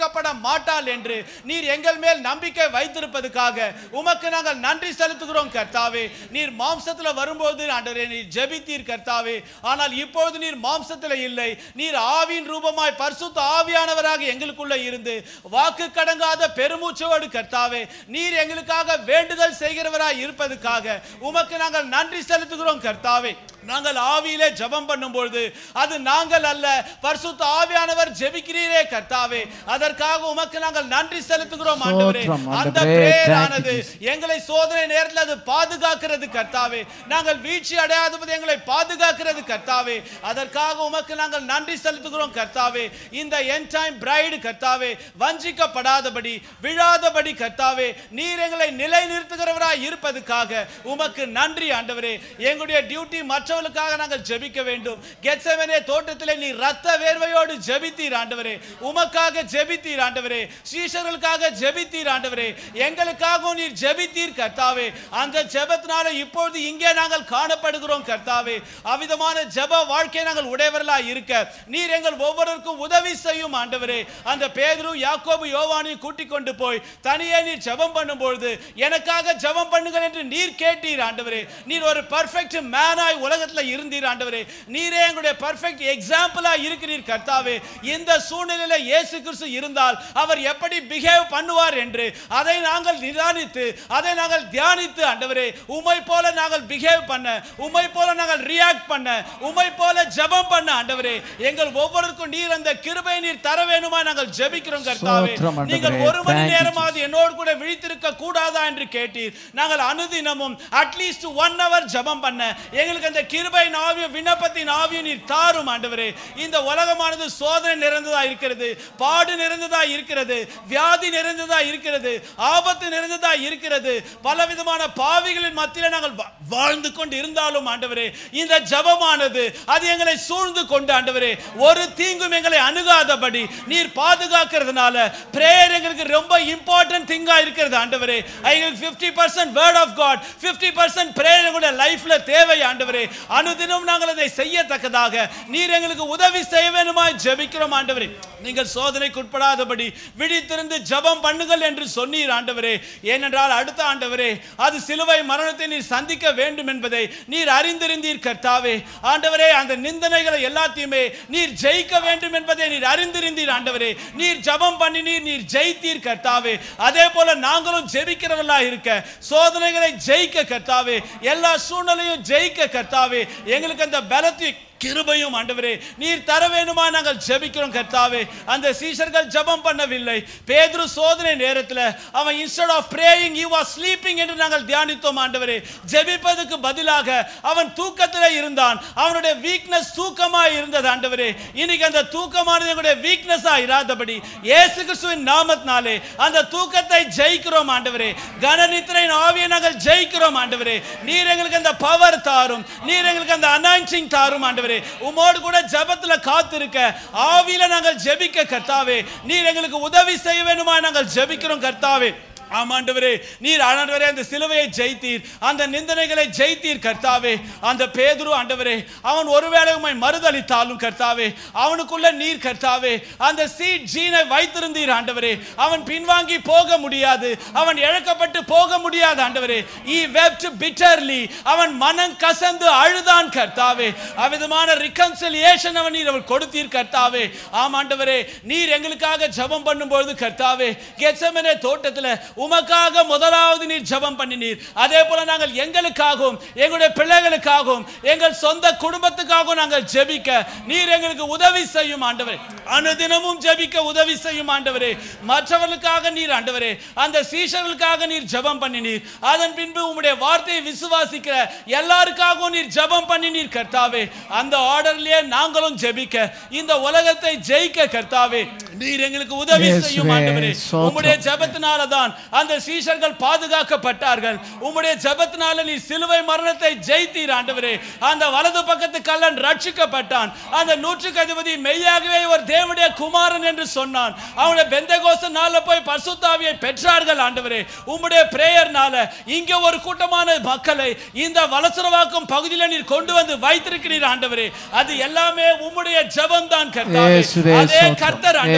[SPEAKER 3] மாட்டாள் என்று நீர் எங்கள் மேல் நம்பிக்கை வைத்திருப்பதுக்காக உமக்கு நாங்கள் நன்றி செலுத்துகிறோம் கர்த்தாவே நீர் மாம்சத்துல வரும்போது ஆண்டவரே நீர் ஜெபித்தீர் கர்த்தாவே ஆனால் இப்பொழுது நீர் மாம்சத்துல இல்லை நீர் ஆவியின் ரூபமாய் பரிசுத்த ஆவியானவராக எங்களுக்குள்ள இருந்து வாக்கு கடங்காத பெருமூச்சோடு கர்த்தாவே நீர் எங்களுக்காக வேண்டுதல் செய்கிறவராய் இருப்பதுக்காக உமக்கு நாங்கள் நன்றி செலுத்துகிறோம் கர்த்தாவே நாங்கள் ஆவியிலே ஜெபம் பண்ணும்பொழுது அது நாங்கள் அல்ல பரிசுத்த ஆவியானவர் ஜெபிக்கிறீரே கர்த்தாவே அதற்காக உமக்கு நாங்கள் நன்றி செலுத்துகிறோம் ஆண்டவரே
[SPEAKER 1] ஸ்தோத்திரம்,
[SPEAKER 3] அந்த
[SPEAKER 1] ஆண்டவரே.
[SPEAKER 3] prayer
[SPEAKER 1] Thank you,
[SPEAKER 3] ஆனது எங்களை சோதனை நேரத்தில் அது பாதுகாக்கிறது கர்த்தாவே நாங்கள் வீழ்ச்சி அடையாதபடி எங்களை பாதுகாக்கிறது கர்த்தாவே அதற்காக உமக்கு நாங்கள் நன்றி செலுத்துகிறோம் கர்த்தாவே இந்த என் டைம் பிரைடு கர்த்தாவே வஞ்சிக்கப்படாதபடி விழாதபடி கர்த்தாவே நீர் எங்களை நிலை நிறுத்துகிறவராய் இருப்பதுக்காக உமக்கு நன்றி ஆண்டவரே எங்களுடைய டியூட்டி மற்றவர்களுக்காக நாங்கள் ஜெபிக்க வேண்டும் கெத்செமனே தோட்டத்திலே நீ ரத்த வேர்வையோடு ஜெபித்தீர் ஆண்டவரே உமக்காக ஜெபித்தீர் ஆண்டவரே சீஷர்களுக்காக ஜெபித்தீர் ஆண்டவரே எங்களுக்காகவும் நீர் ஜெபித்தீர் கர்த்தாவே அந்த ஜெபத்தினால இப்பொழுது இங்கே நாங்கள் காணப்படுகிறோம் கர்த்தாவே அவிதமான ஜெப வாழ்க்கை நாங்கள் உடையவர்களா இருக்க நீர் எங்கள் ஒவ்வொருவருக்கும் உதவி செய்யும் ஆண்டவரே அந்த பேதுரு யாக்கோபு யோவானையும் கூட்டிக் கொண்டு போய் தனியே நீர் ஜெபம் பண்ணும்பொழுது எனக்காக ஜெபம் பண்ணுங்கள் என்று நீர் கேட்டீர் ஆண்டவரே நீர் ஒரு பர்ஃபெக்ட் மேனாய் உலகத்துல இருந்தீர் ஆண்டவரே நீரே எங்களுடைய பர்ஃபெக்ட் எக்ஸாம்பிளா இருக்கிறீர் கர்த்தாவே இந்த சூழ்நிலையில இயேசு கிறிஸ்து இருந்தால் அவர் எப்படி பிஹேவ் பண்ணுவார் என்று அதை நாங்கள் நிதானித்து அதை நாங்கள் தியானித்து ஆண்டவரே உமை போல நாங்கள் பிஹேவ் பண்ண உமை போல நாங்கள் ரியாக்ட் பண்ண உமை போல ஜெபம் பண்ண ஆண்டவரே எங்கள் ஒவ்வொருக்கும் நீர் அந்த கிருபை நீர் தர வேணுமா நாங்கள் ஜெபிக்கிறோம் கர்த்தாவே
[SPEAKER 1] ஸ்தோத்திரம் ஆண்டவரே.
[SPEAKER 3] நீங்கள் ஒரு மணி
[SPEAKER 1] Thank you,
[SPEAKER 3] நேரமாவது என்னோடு கூட விழித்திருக்க கூடாதா என்று கேட்டீர் நாங்கள் அனுதினமும் அட்லீஸ்ட் ஒன் ஹவர் ஜெபம் பண்ண எங்களுக்கு அந்த கிருபையின் ஆவியும் விண்ணப்பத்தின் ஆவியும் நீர் தாரும் ஆண்டவரே இந்த உலகமானது சோதனை நிறைந்ததா இருக்கிறது பாடு நிறைந்ததா இருக்கிறது வியாதி நிறைந்ததா இருக்கிறது ஆபத்து நிறைந்ததா இருக்கிறது பலவிதமான பாவிகளின் மத்தியில நாங்கள் வா- வாழ்ந்து கொண்டு இருந்தாலும் ஆண்டவரே இந்த ஜெபமானது அது எங்களை சூழ்ந்து கொண்டு ஆண்டவரே ஒரு தீங்கும் எங்களை அணுகாதபடி நீர் பாதுகாக்கிறதுனால பிரேயர் எங்களுக்கு ரொம்ப இம்பார்ட்டன்ட் திங்கா இருக்கிறது ஆண்டவரே எங்களுக்கு 50% percent word of God fifty percent prayer எங்களுடைய லைஃப்ல தேவை ஆண்டவரே அனுதினம் நாங்கள் அதை செய்யத்தக்கதாக நீர் எங்களுக்கு உதவி செய்ய வேணுமா ஜெபிக்கிறோம் ஆண்டவரே நீங்கள் சோதனைக்கு உட்படாதபடி விழித்திருந்து ஜெபம் பண்ணுங்கள் என்று சொன்னீர் ஆண்டவரே ஏனென்றால் அடுத்த ஆண்டவரே அது சிலுவை மரணத்தை நீர் சந்திக்க வேண்டும் என்பதை நீர் அறிந்திருந்தீர் கர்த்தாவே ஆண்டவரே அந்த நிந்தனைகளை எல்லாத்தையுமே நீர் ஜெயிக்க வேண்டும் என்பதை நீர் அறிந்திருந்தீர் ஆண்டவரே நீர் ஜெபம் பண்ணினீர் நீர் ஜெயித்தீர் கர்த்தாவே அதே போல நாங்களும் ஜெபிக்கிறவர்களா இருக்க சோதனைகளை ஜெயிக்க கர்த்தாவே எல்லா சூழ்நிலையும் ஜெயிக்க கர்த்தாவே எங்களுக்கு அந்த பலத்தை கிருபையும் ஆண்டவரே நீர் தர வேணுமா நாங்கள் ஜெபிக்கிறோம் கர்த்தாவே அந்த சீஷர்கள் ஜெபம் பண்ணவில்லை பேதுரு சோதனை நேரத்தில் அவன் instead of praying he was sleeping என்று நாங்கள் தியானித்தோம் ஆண்டவரே ஜெபிப்பதற்கு பதிலாக அவன் தூக்கத்தில் இருந்தான் அவனுடைய வீக்னஸ் தூக்கமாய் இருந்தது ஆண்டவரே இன்னைக்கு அந்த தூக்கமானது எங்களுடைய வீக்னஸா இராதபடி இயேசு கிறிஸ்துவின் நாமத்தினாலே அந்த தூக்கத்தை ஜெயிக்கிறோம் ஆண்டவரே கனநித்திரையின் ஆவியை நாங்கள் ஜெயிக்கிறோம் ஆண்டவரே நீர் எங்களுக்கு அந்த பவர் தாரும் நீர் எங்களுக்கு அந்த அனாயின்சிங் தாரும் ஆண்டவரே உமோடு கூட ஜெபத்துல காத்திருக்க ஆவியில நாங்கள் ஜெபிக்க கர்த்தாவே நீர் எங்களுக்கு உதவி செய்ய வேணுமா நாங்கள் ஜெபிக்கிறோம் கர்த்தாவே ஆமாண்டவரே நீர் ஆண்டவரே அந்த சிலுவையை ஜெயித்தீர் அந்த நிந்தனைகளை ஜெயித்தீர் கர்த்தாவே அந்த பேதுரு ஆண்டவரே அவன் ஒருவேளை உம்மை மறுதளித்தாலும் கர்த்தாவே அவனுக்குள்ள நீர் கர்த்தாவே அந்த சீட் ஜீனை வைத்திருந்தீர் ஆண்டவரே அவன் பின்வாங்கி போக முடியாது அவன் இழக்கப்பட்டு போக முடியாது ஆண்டவரே ஈ வெப்ட் பிட்டர்லி அவன் மனம் கசந்து அழுதான் கர்த்தாவே அவ்விதமான ரிகன்சிலியேஷன் அவன் நீர் அவள் கொடுத்தீர் கர்த்தாவே ஆமாண்டவரே நீர் எங்களுக்காக ஜெபம் பண்ணும்பொழுது கர்த்தாவே கெத்செமனே தோட்டத்தில் உமக்காக முதலாவது நீர் ஜெபம் பண்ணினீர் அதே போல நாங்கள் எங்களுக்காகவும் எங்களுடைய பிள்ளைகளுக்காகவும் எங்கள் சொந்த குடும்பத்துக்காகவும் நாங்கள் ஜெபிக்க நீர் எங்களுக்கு உதவி செய்யும் ஆண்டவரே அனுதினமும் ஜெபிக்க உதவி செய்யும் ஆண்டவரே மற்றவர்களுக்காக நீர் ஆண்டவரே அந்த சீஷர்களுக்காக நீர் ஜெபம் பண்ணினீர் அதன் பின்பு உம்முடைய வார்த்தையை விசுவாசிக்கிற எல்லாருக்காகவும் நீர் ஜெபம் பண்ணினீர் கர்த்தாவே அந்த ஆர்டர்லயே நாங்களும் ஜெபிக்க இந்த உலகத்தை ஜெயிக்க கர்த்தாவே நீர் எங்களுக்கு உதவி
[SPEAKER 1] இயேசுவே,
[SPEAKER 3] செய்யும் ஆண்டவரே
[SPEAKER 1] ஸ்தோத்திரம்.
[SPEAKER 3] உம்முடைய ஜெபத்தினால தான் அந்த சீஷர்கள் பாதுகாக்கப்பட்டார்கள் உம்முடைய ஜெபத்தினால நீ சிலுவை மரணத்தை ஜெயித்தீர் ஆண்டவரே அந்த வலது பக்கத்து கல்லன் ரட்சிக்கப்பட்டான் அந்த நூற்றுக்கு அதிபதி மெய்யாகவே ஒரு தேவனுடைய குமாரன் என்று சொன்னான் அவனுடைய பெந்தகோஸ்த நாள்ல போய் பரிசுத்தாவியை பெற்றார்கள் ஆண்டவரே உம்முடைய பிரேயர்னால இங்க ஒரு கூட்டமான மக்களை இந்த வலசரவாக்கம் பகுதியில் நீர் கொண்டு வந்து வைத்திருக்கிறீர் ஆண்டவரே அது எல்லாமே உம்முடைய ஜெபம் தான் கர்த்தாவே
[SPEAKER 1] இயேசுவே,
[SPEAKER 3] அதே
[SPEAKER 1] ஸ்தோத்திரம்.
[SPEAKER 3] கர்த்தர் ஆண்டவரே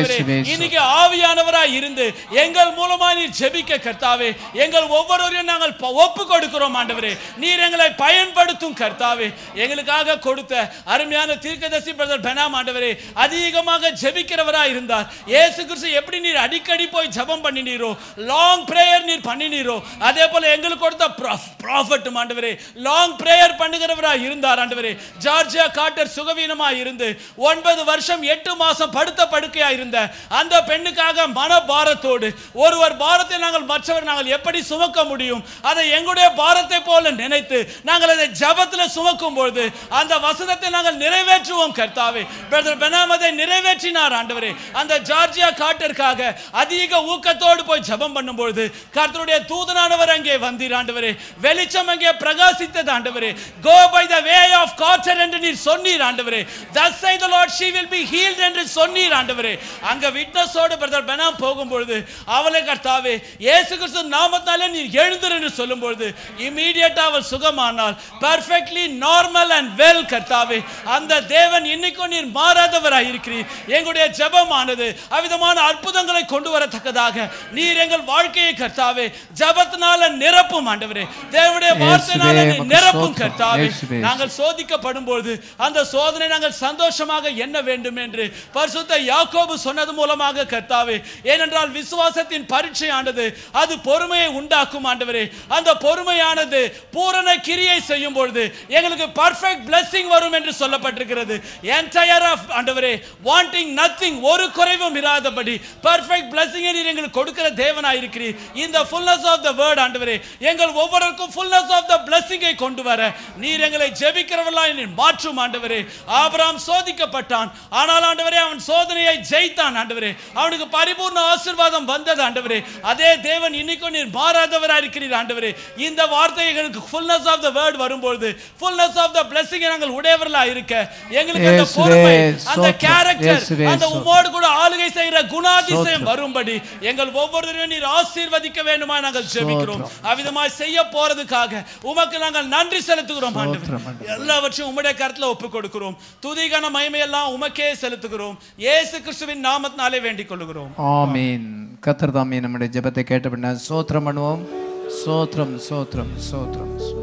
[SPEAKER 3] ஆண்டவரே
[SPEAKER 1] இயேசுவே,
[SPEAKER 3] இன்னைக்கு ஆவியானவராய் இருந்து எங்கள் மூலமா நீர் ஜெபிக்க கர்த்தாவே எங்கள் ஒவ்வொருவரையும் நாங்கள் ப- ஒப்பு கொடுக்கிறோம் ஆண்டவரே நீர் எங்களை பயன்படுத்தும் கர்த்தாவே எங்களுக்காக கொடுத்த அருமையான தீர்க்கதரிசி பிரதர் பெனாம் ஆண்டவரே அதிகமாக ஜெபிக்கிறவரா இருந்தார் இயேசு கிறிஸ்து எப்படி நீர் அடிக்கடி போய் ஜெபம் பண்ணினீரோ லாங் பிரேயர் நீர் பண்ணினீரோ அதே போல எங்களுக்கு கொடுத்த ப்ராஃபட் ஆண்டவரே லாங் பிரேயர் பண்ணுகிறவரா இருந்தார் ஆண்டவரே ஜார்ஜியா காட்டர் சுகவீனமா இருந்து ஒன்பது வருஷம் எட்டு மாசம் படுத்த படுக்கையா இருந்த அந்த பெண்ணுக்காக மன பாரத்தோடு ஒருவர் பாரத்தை நாங்கள் மற்றவர் நாங்கள் எப்படி சுமக்க முடியும் அதை எங்களுடைய பாரத்தை போல நினைத்து நாங்கள் அதை ஜபத்துல சுமக்கும் பொழுது அந்த வசனத்தை நாங்கள் நிறைவேற்றுவோம் கர்த்தாவே பிரதர் பெனாம் அதை நிறைவேற்றினார் ஆண்டவரே அந்த ஜார்ஜியா காட்டிற்காக அதிக ஊக்கத்தோடு போய் ஜெபம் பண்ணும்பொழுது கர்த்தருடைய தூதனானவர் அங்கே வந்தீர் ஆண்டவரே வெளிச்சம் அங்கே பிரகாசித்தது ஆண்டவரே go by the way of Carter என்று நீர் சொன்னீர் ஆண்டவரே thus say the lord she will be healed என்று சொன்னீர் ஆண்டவரே அங்க விட்னஸோடு பிரதர் பெனாம் போகும்பொழுது அவளை கர்த்தாவே இயேசு கிறிஸ்து நாமத்தாலே நீர் எழுந்திரு என்று சொல்லும்பொழுது இமீடியட்டா அவள் சுகமானால் பர்ஃபெக்ட்லி நார்மல் அண்ட் வெல் கர்த்தாவே அந்த தேவன் இன்னைக்கும் நீர் மாறாதவராய் இருக்கிறீர் எங்களுடைய ஜெபமானது அவிதமான அற்புதங்களை கொண்டு வரத்தக்கதாக நீர் எங்கள் வாழ்க்கையை கர்த்தாவே ஜெபத்தினால நிரப்பும் ஆண்டவரே தேவனுடைய வார்த்தையினால நீர்
[SPEAKER 1] உமக்கு
[SPEAKER 3] நிரப்பும்
[SPEAKER 1] ஸ்தோத்திரம்.
[SPEAKER 3] கர்த்தாவே
[SPEAKER 1] இயேசுவே.
[SPEAKER 3] நாங்கள் சோதிக்கப்படும் பொழுது அந்த சோதனை நாங்கள் சந்தோஷமாக எண்ண வேண்டும் என்று பரிசுத்த யாக்கோபு சொன்னது மூலமாக கர்த்தாவே ஏனென்றால் விசுவாசத்தின் பரீட்சையானது அது பொறுமையை உண்டாக்கும் ஆண்டவரே அந்த பொறுமையானது பூரண கிரியை செய்யும் பொழுது எங்களுக்கு பர்ஃபெக்ட் blessing வரும் என்று சொல்லப்பட்டிருக்கிறது என்டையர் ஆஃப் ஆண்டவரே வாண்டிங் நத்திங் ஒரு குறைவும் இராதபடி பர்ஃபெக்ட் blessing நீர் எங்களுக்கு கொடுக்கிற தேவனாய் இருக்கிறீர் இந்த fullness ஆஃப் த வேர்ட் ஆண்டவரே எங்கள் ஒவ்வொருவருக்கும் fullness ஆஃப் த blessing ஐ கொண்டு வர நீர் எங்களை ஜெபிக்கிறவர்களாய் நீர் மாற்றும் ஆண்டவரே ஆபிரகாம் சோதிக்கப்பட்டான் ஆனால் ஆண்டவரே அவன் சோதனையை ஜெயித்தான் ஆண்டவரே அவனுக்கு பரிபூர்ண ஆசீர்வாதம் வந்தது ஆண்டவரே அதே தேவன் இன்னைக்கும் நீர் மாறாதவராய் இருக்கிறீர் ஆண்டவரே இந்த வார்த்தை எங்களுக்கு fullness ஆஃப் த வேர்ட் வரும்பொழுது fullness ஆஃப் த blessing ஐ நாங்கள் உடையவர்களா இருக்க எங்களுக்கு அந்த
[SPEAKER 1] இயேசுவே,
[SPEAKER 3] பொறுமை அந்த
[SPEAKER 1] ஸ்தோத்திரம்.
[SPEAKER 3] கேரக்டர்
[SPEAKER 1] இயேசுவே,
[SPEAKER 3] அந்த
[SPEAKER 1] ஸ்தோத்திரம்.
[SPEAKER 3] உமோடு கூட ஆளுகை செய்கிற குணாதிசயம்
[SPEAKER 1] ஸ்தோத்திரம்.
[SPEAKER 3] வரும்படி எங்கள் ஒவ்வொருவரையும் நீர் ஆசீர்வதிக்க வேண்டுமா நாங்கள் ஜெபிக்கிறோம் அவ்விதமாய் செய்ய போறதுக்காக உமக்கு நாங்கள் நன்றி செலுத்துகிறோம் ஆண்டவரே.
[SPEAKER 1] ஸ்தோத்திரம், ஆண்டவரே.
[SPEAKER 3] எல்லாவற்றையும் உம்முடைய கருத்துல ஒப்பு கொடுக்கிறோம் துதிகன மகிமையெல்லாம் உமக்கே செலுத்துகிறோம் இயேசு கிறிஸ்துவின் நாமத்தினாலே வேண்டிக் கொள்கிறோம்
[SPEAKER 1] ஆமீன் கத்தர் தாமே நம்முடைய ஜெபத்தை கேட்டபின்ன சோத்திரம் பண்ணுவோம் சோத்திரம் சோத்திரம் சோத்திரம் சோத்திரம்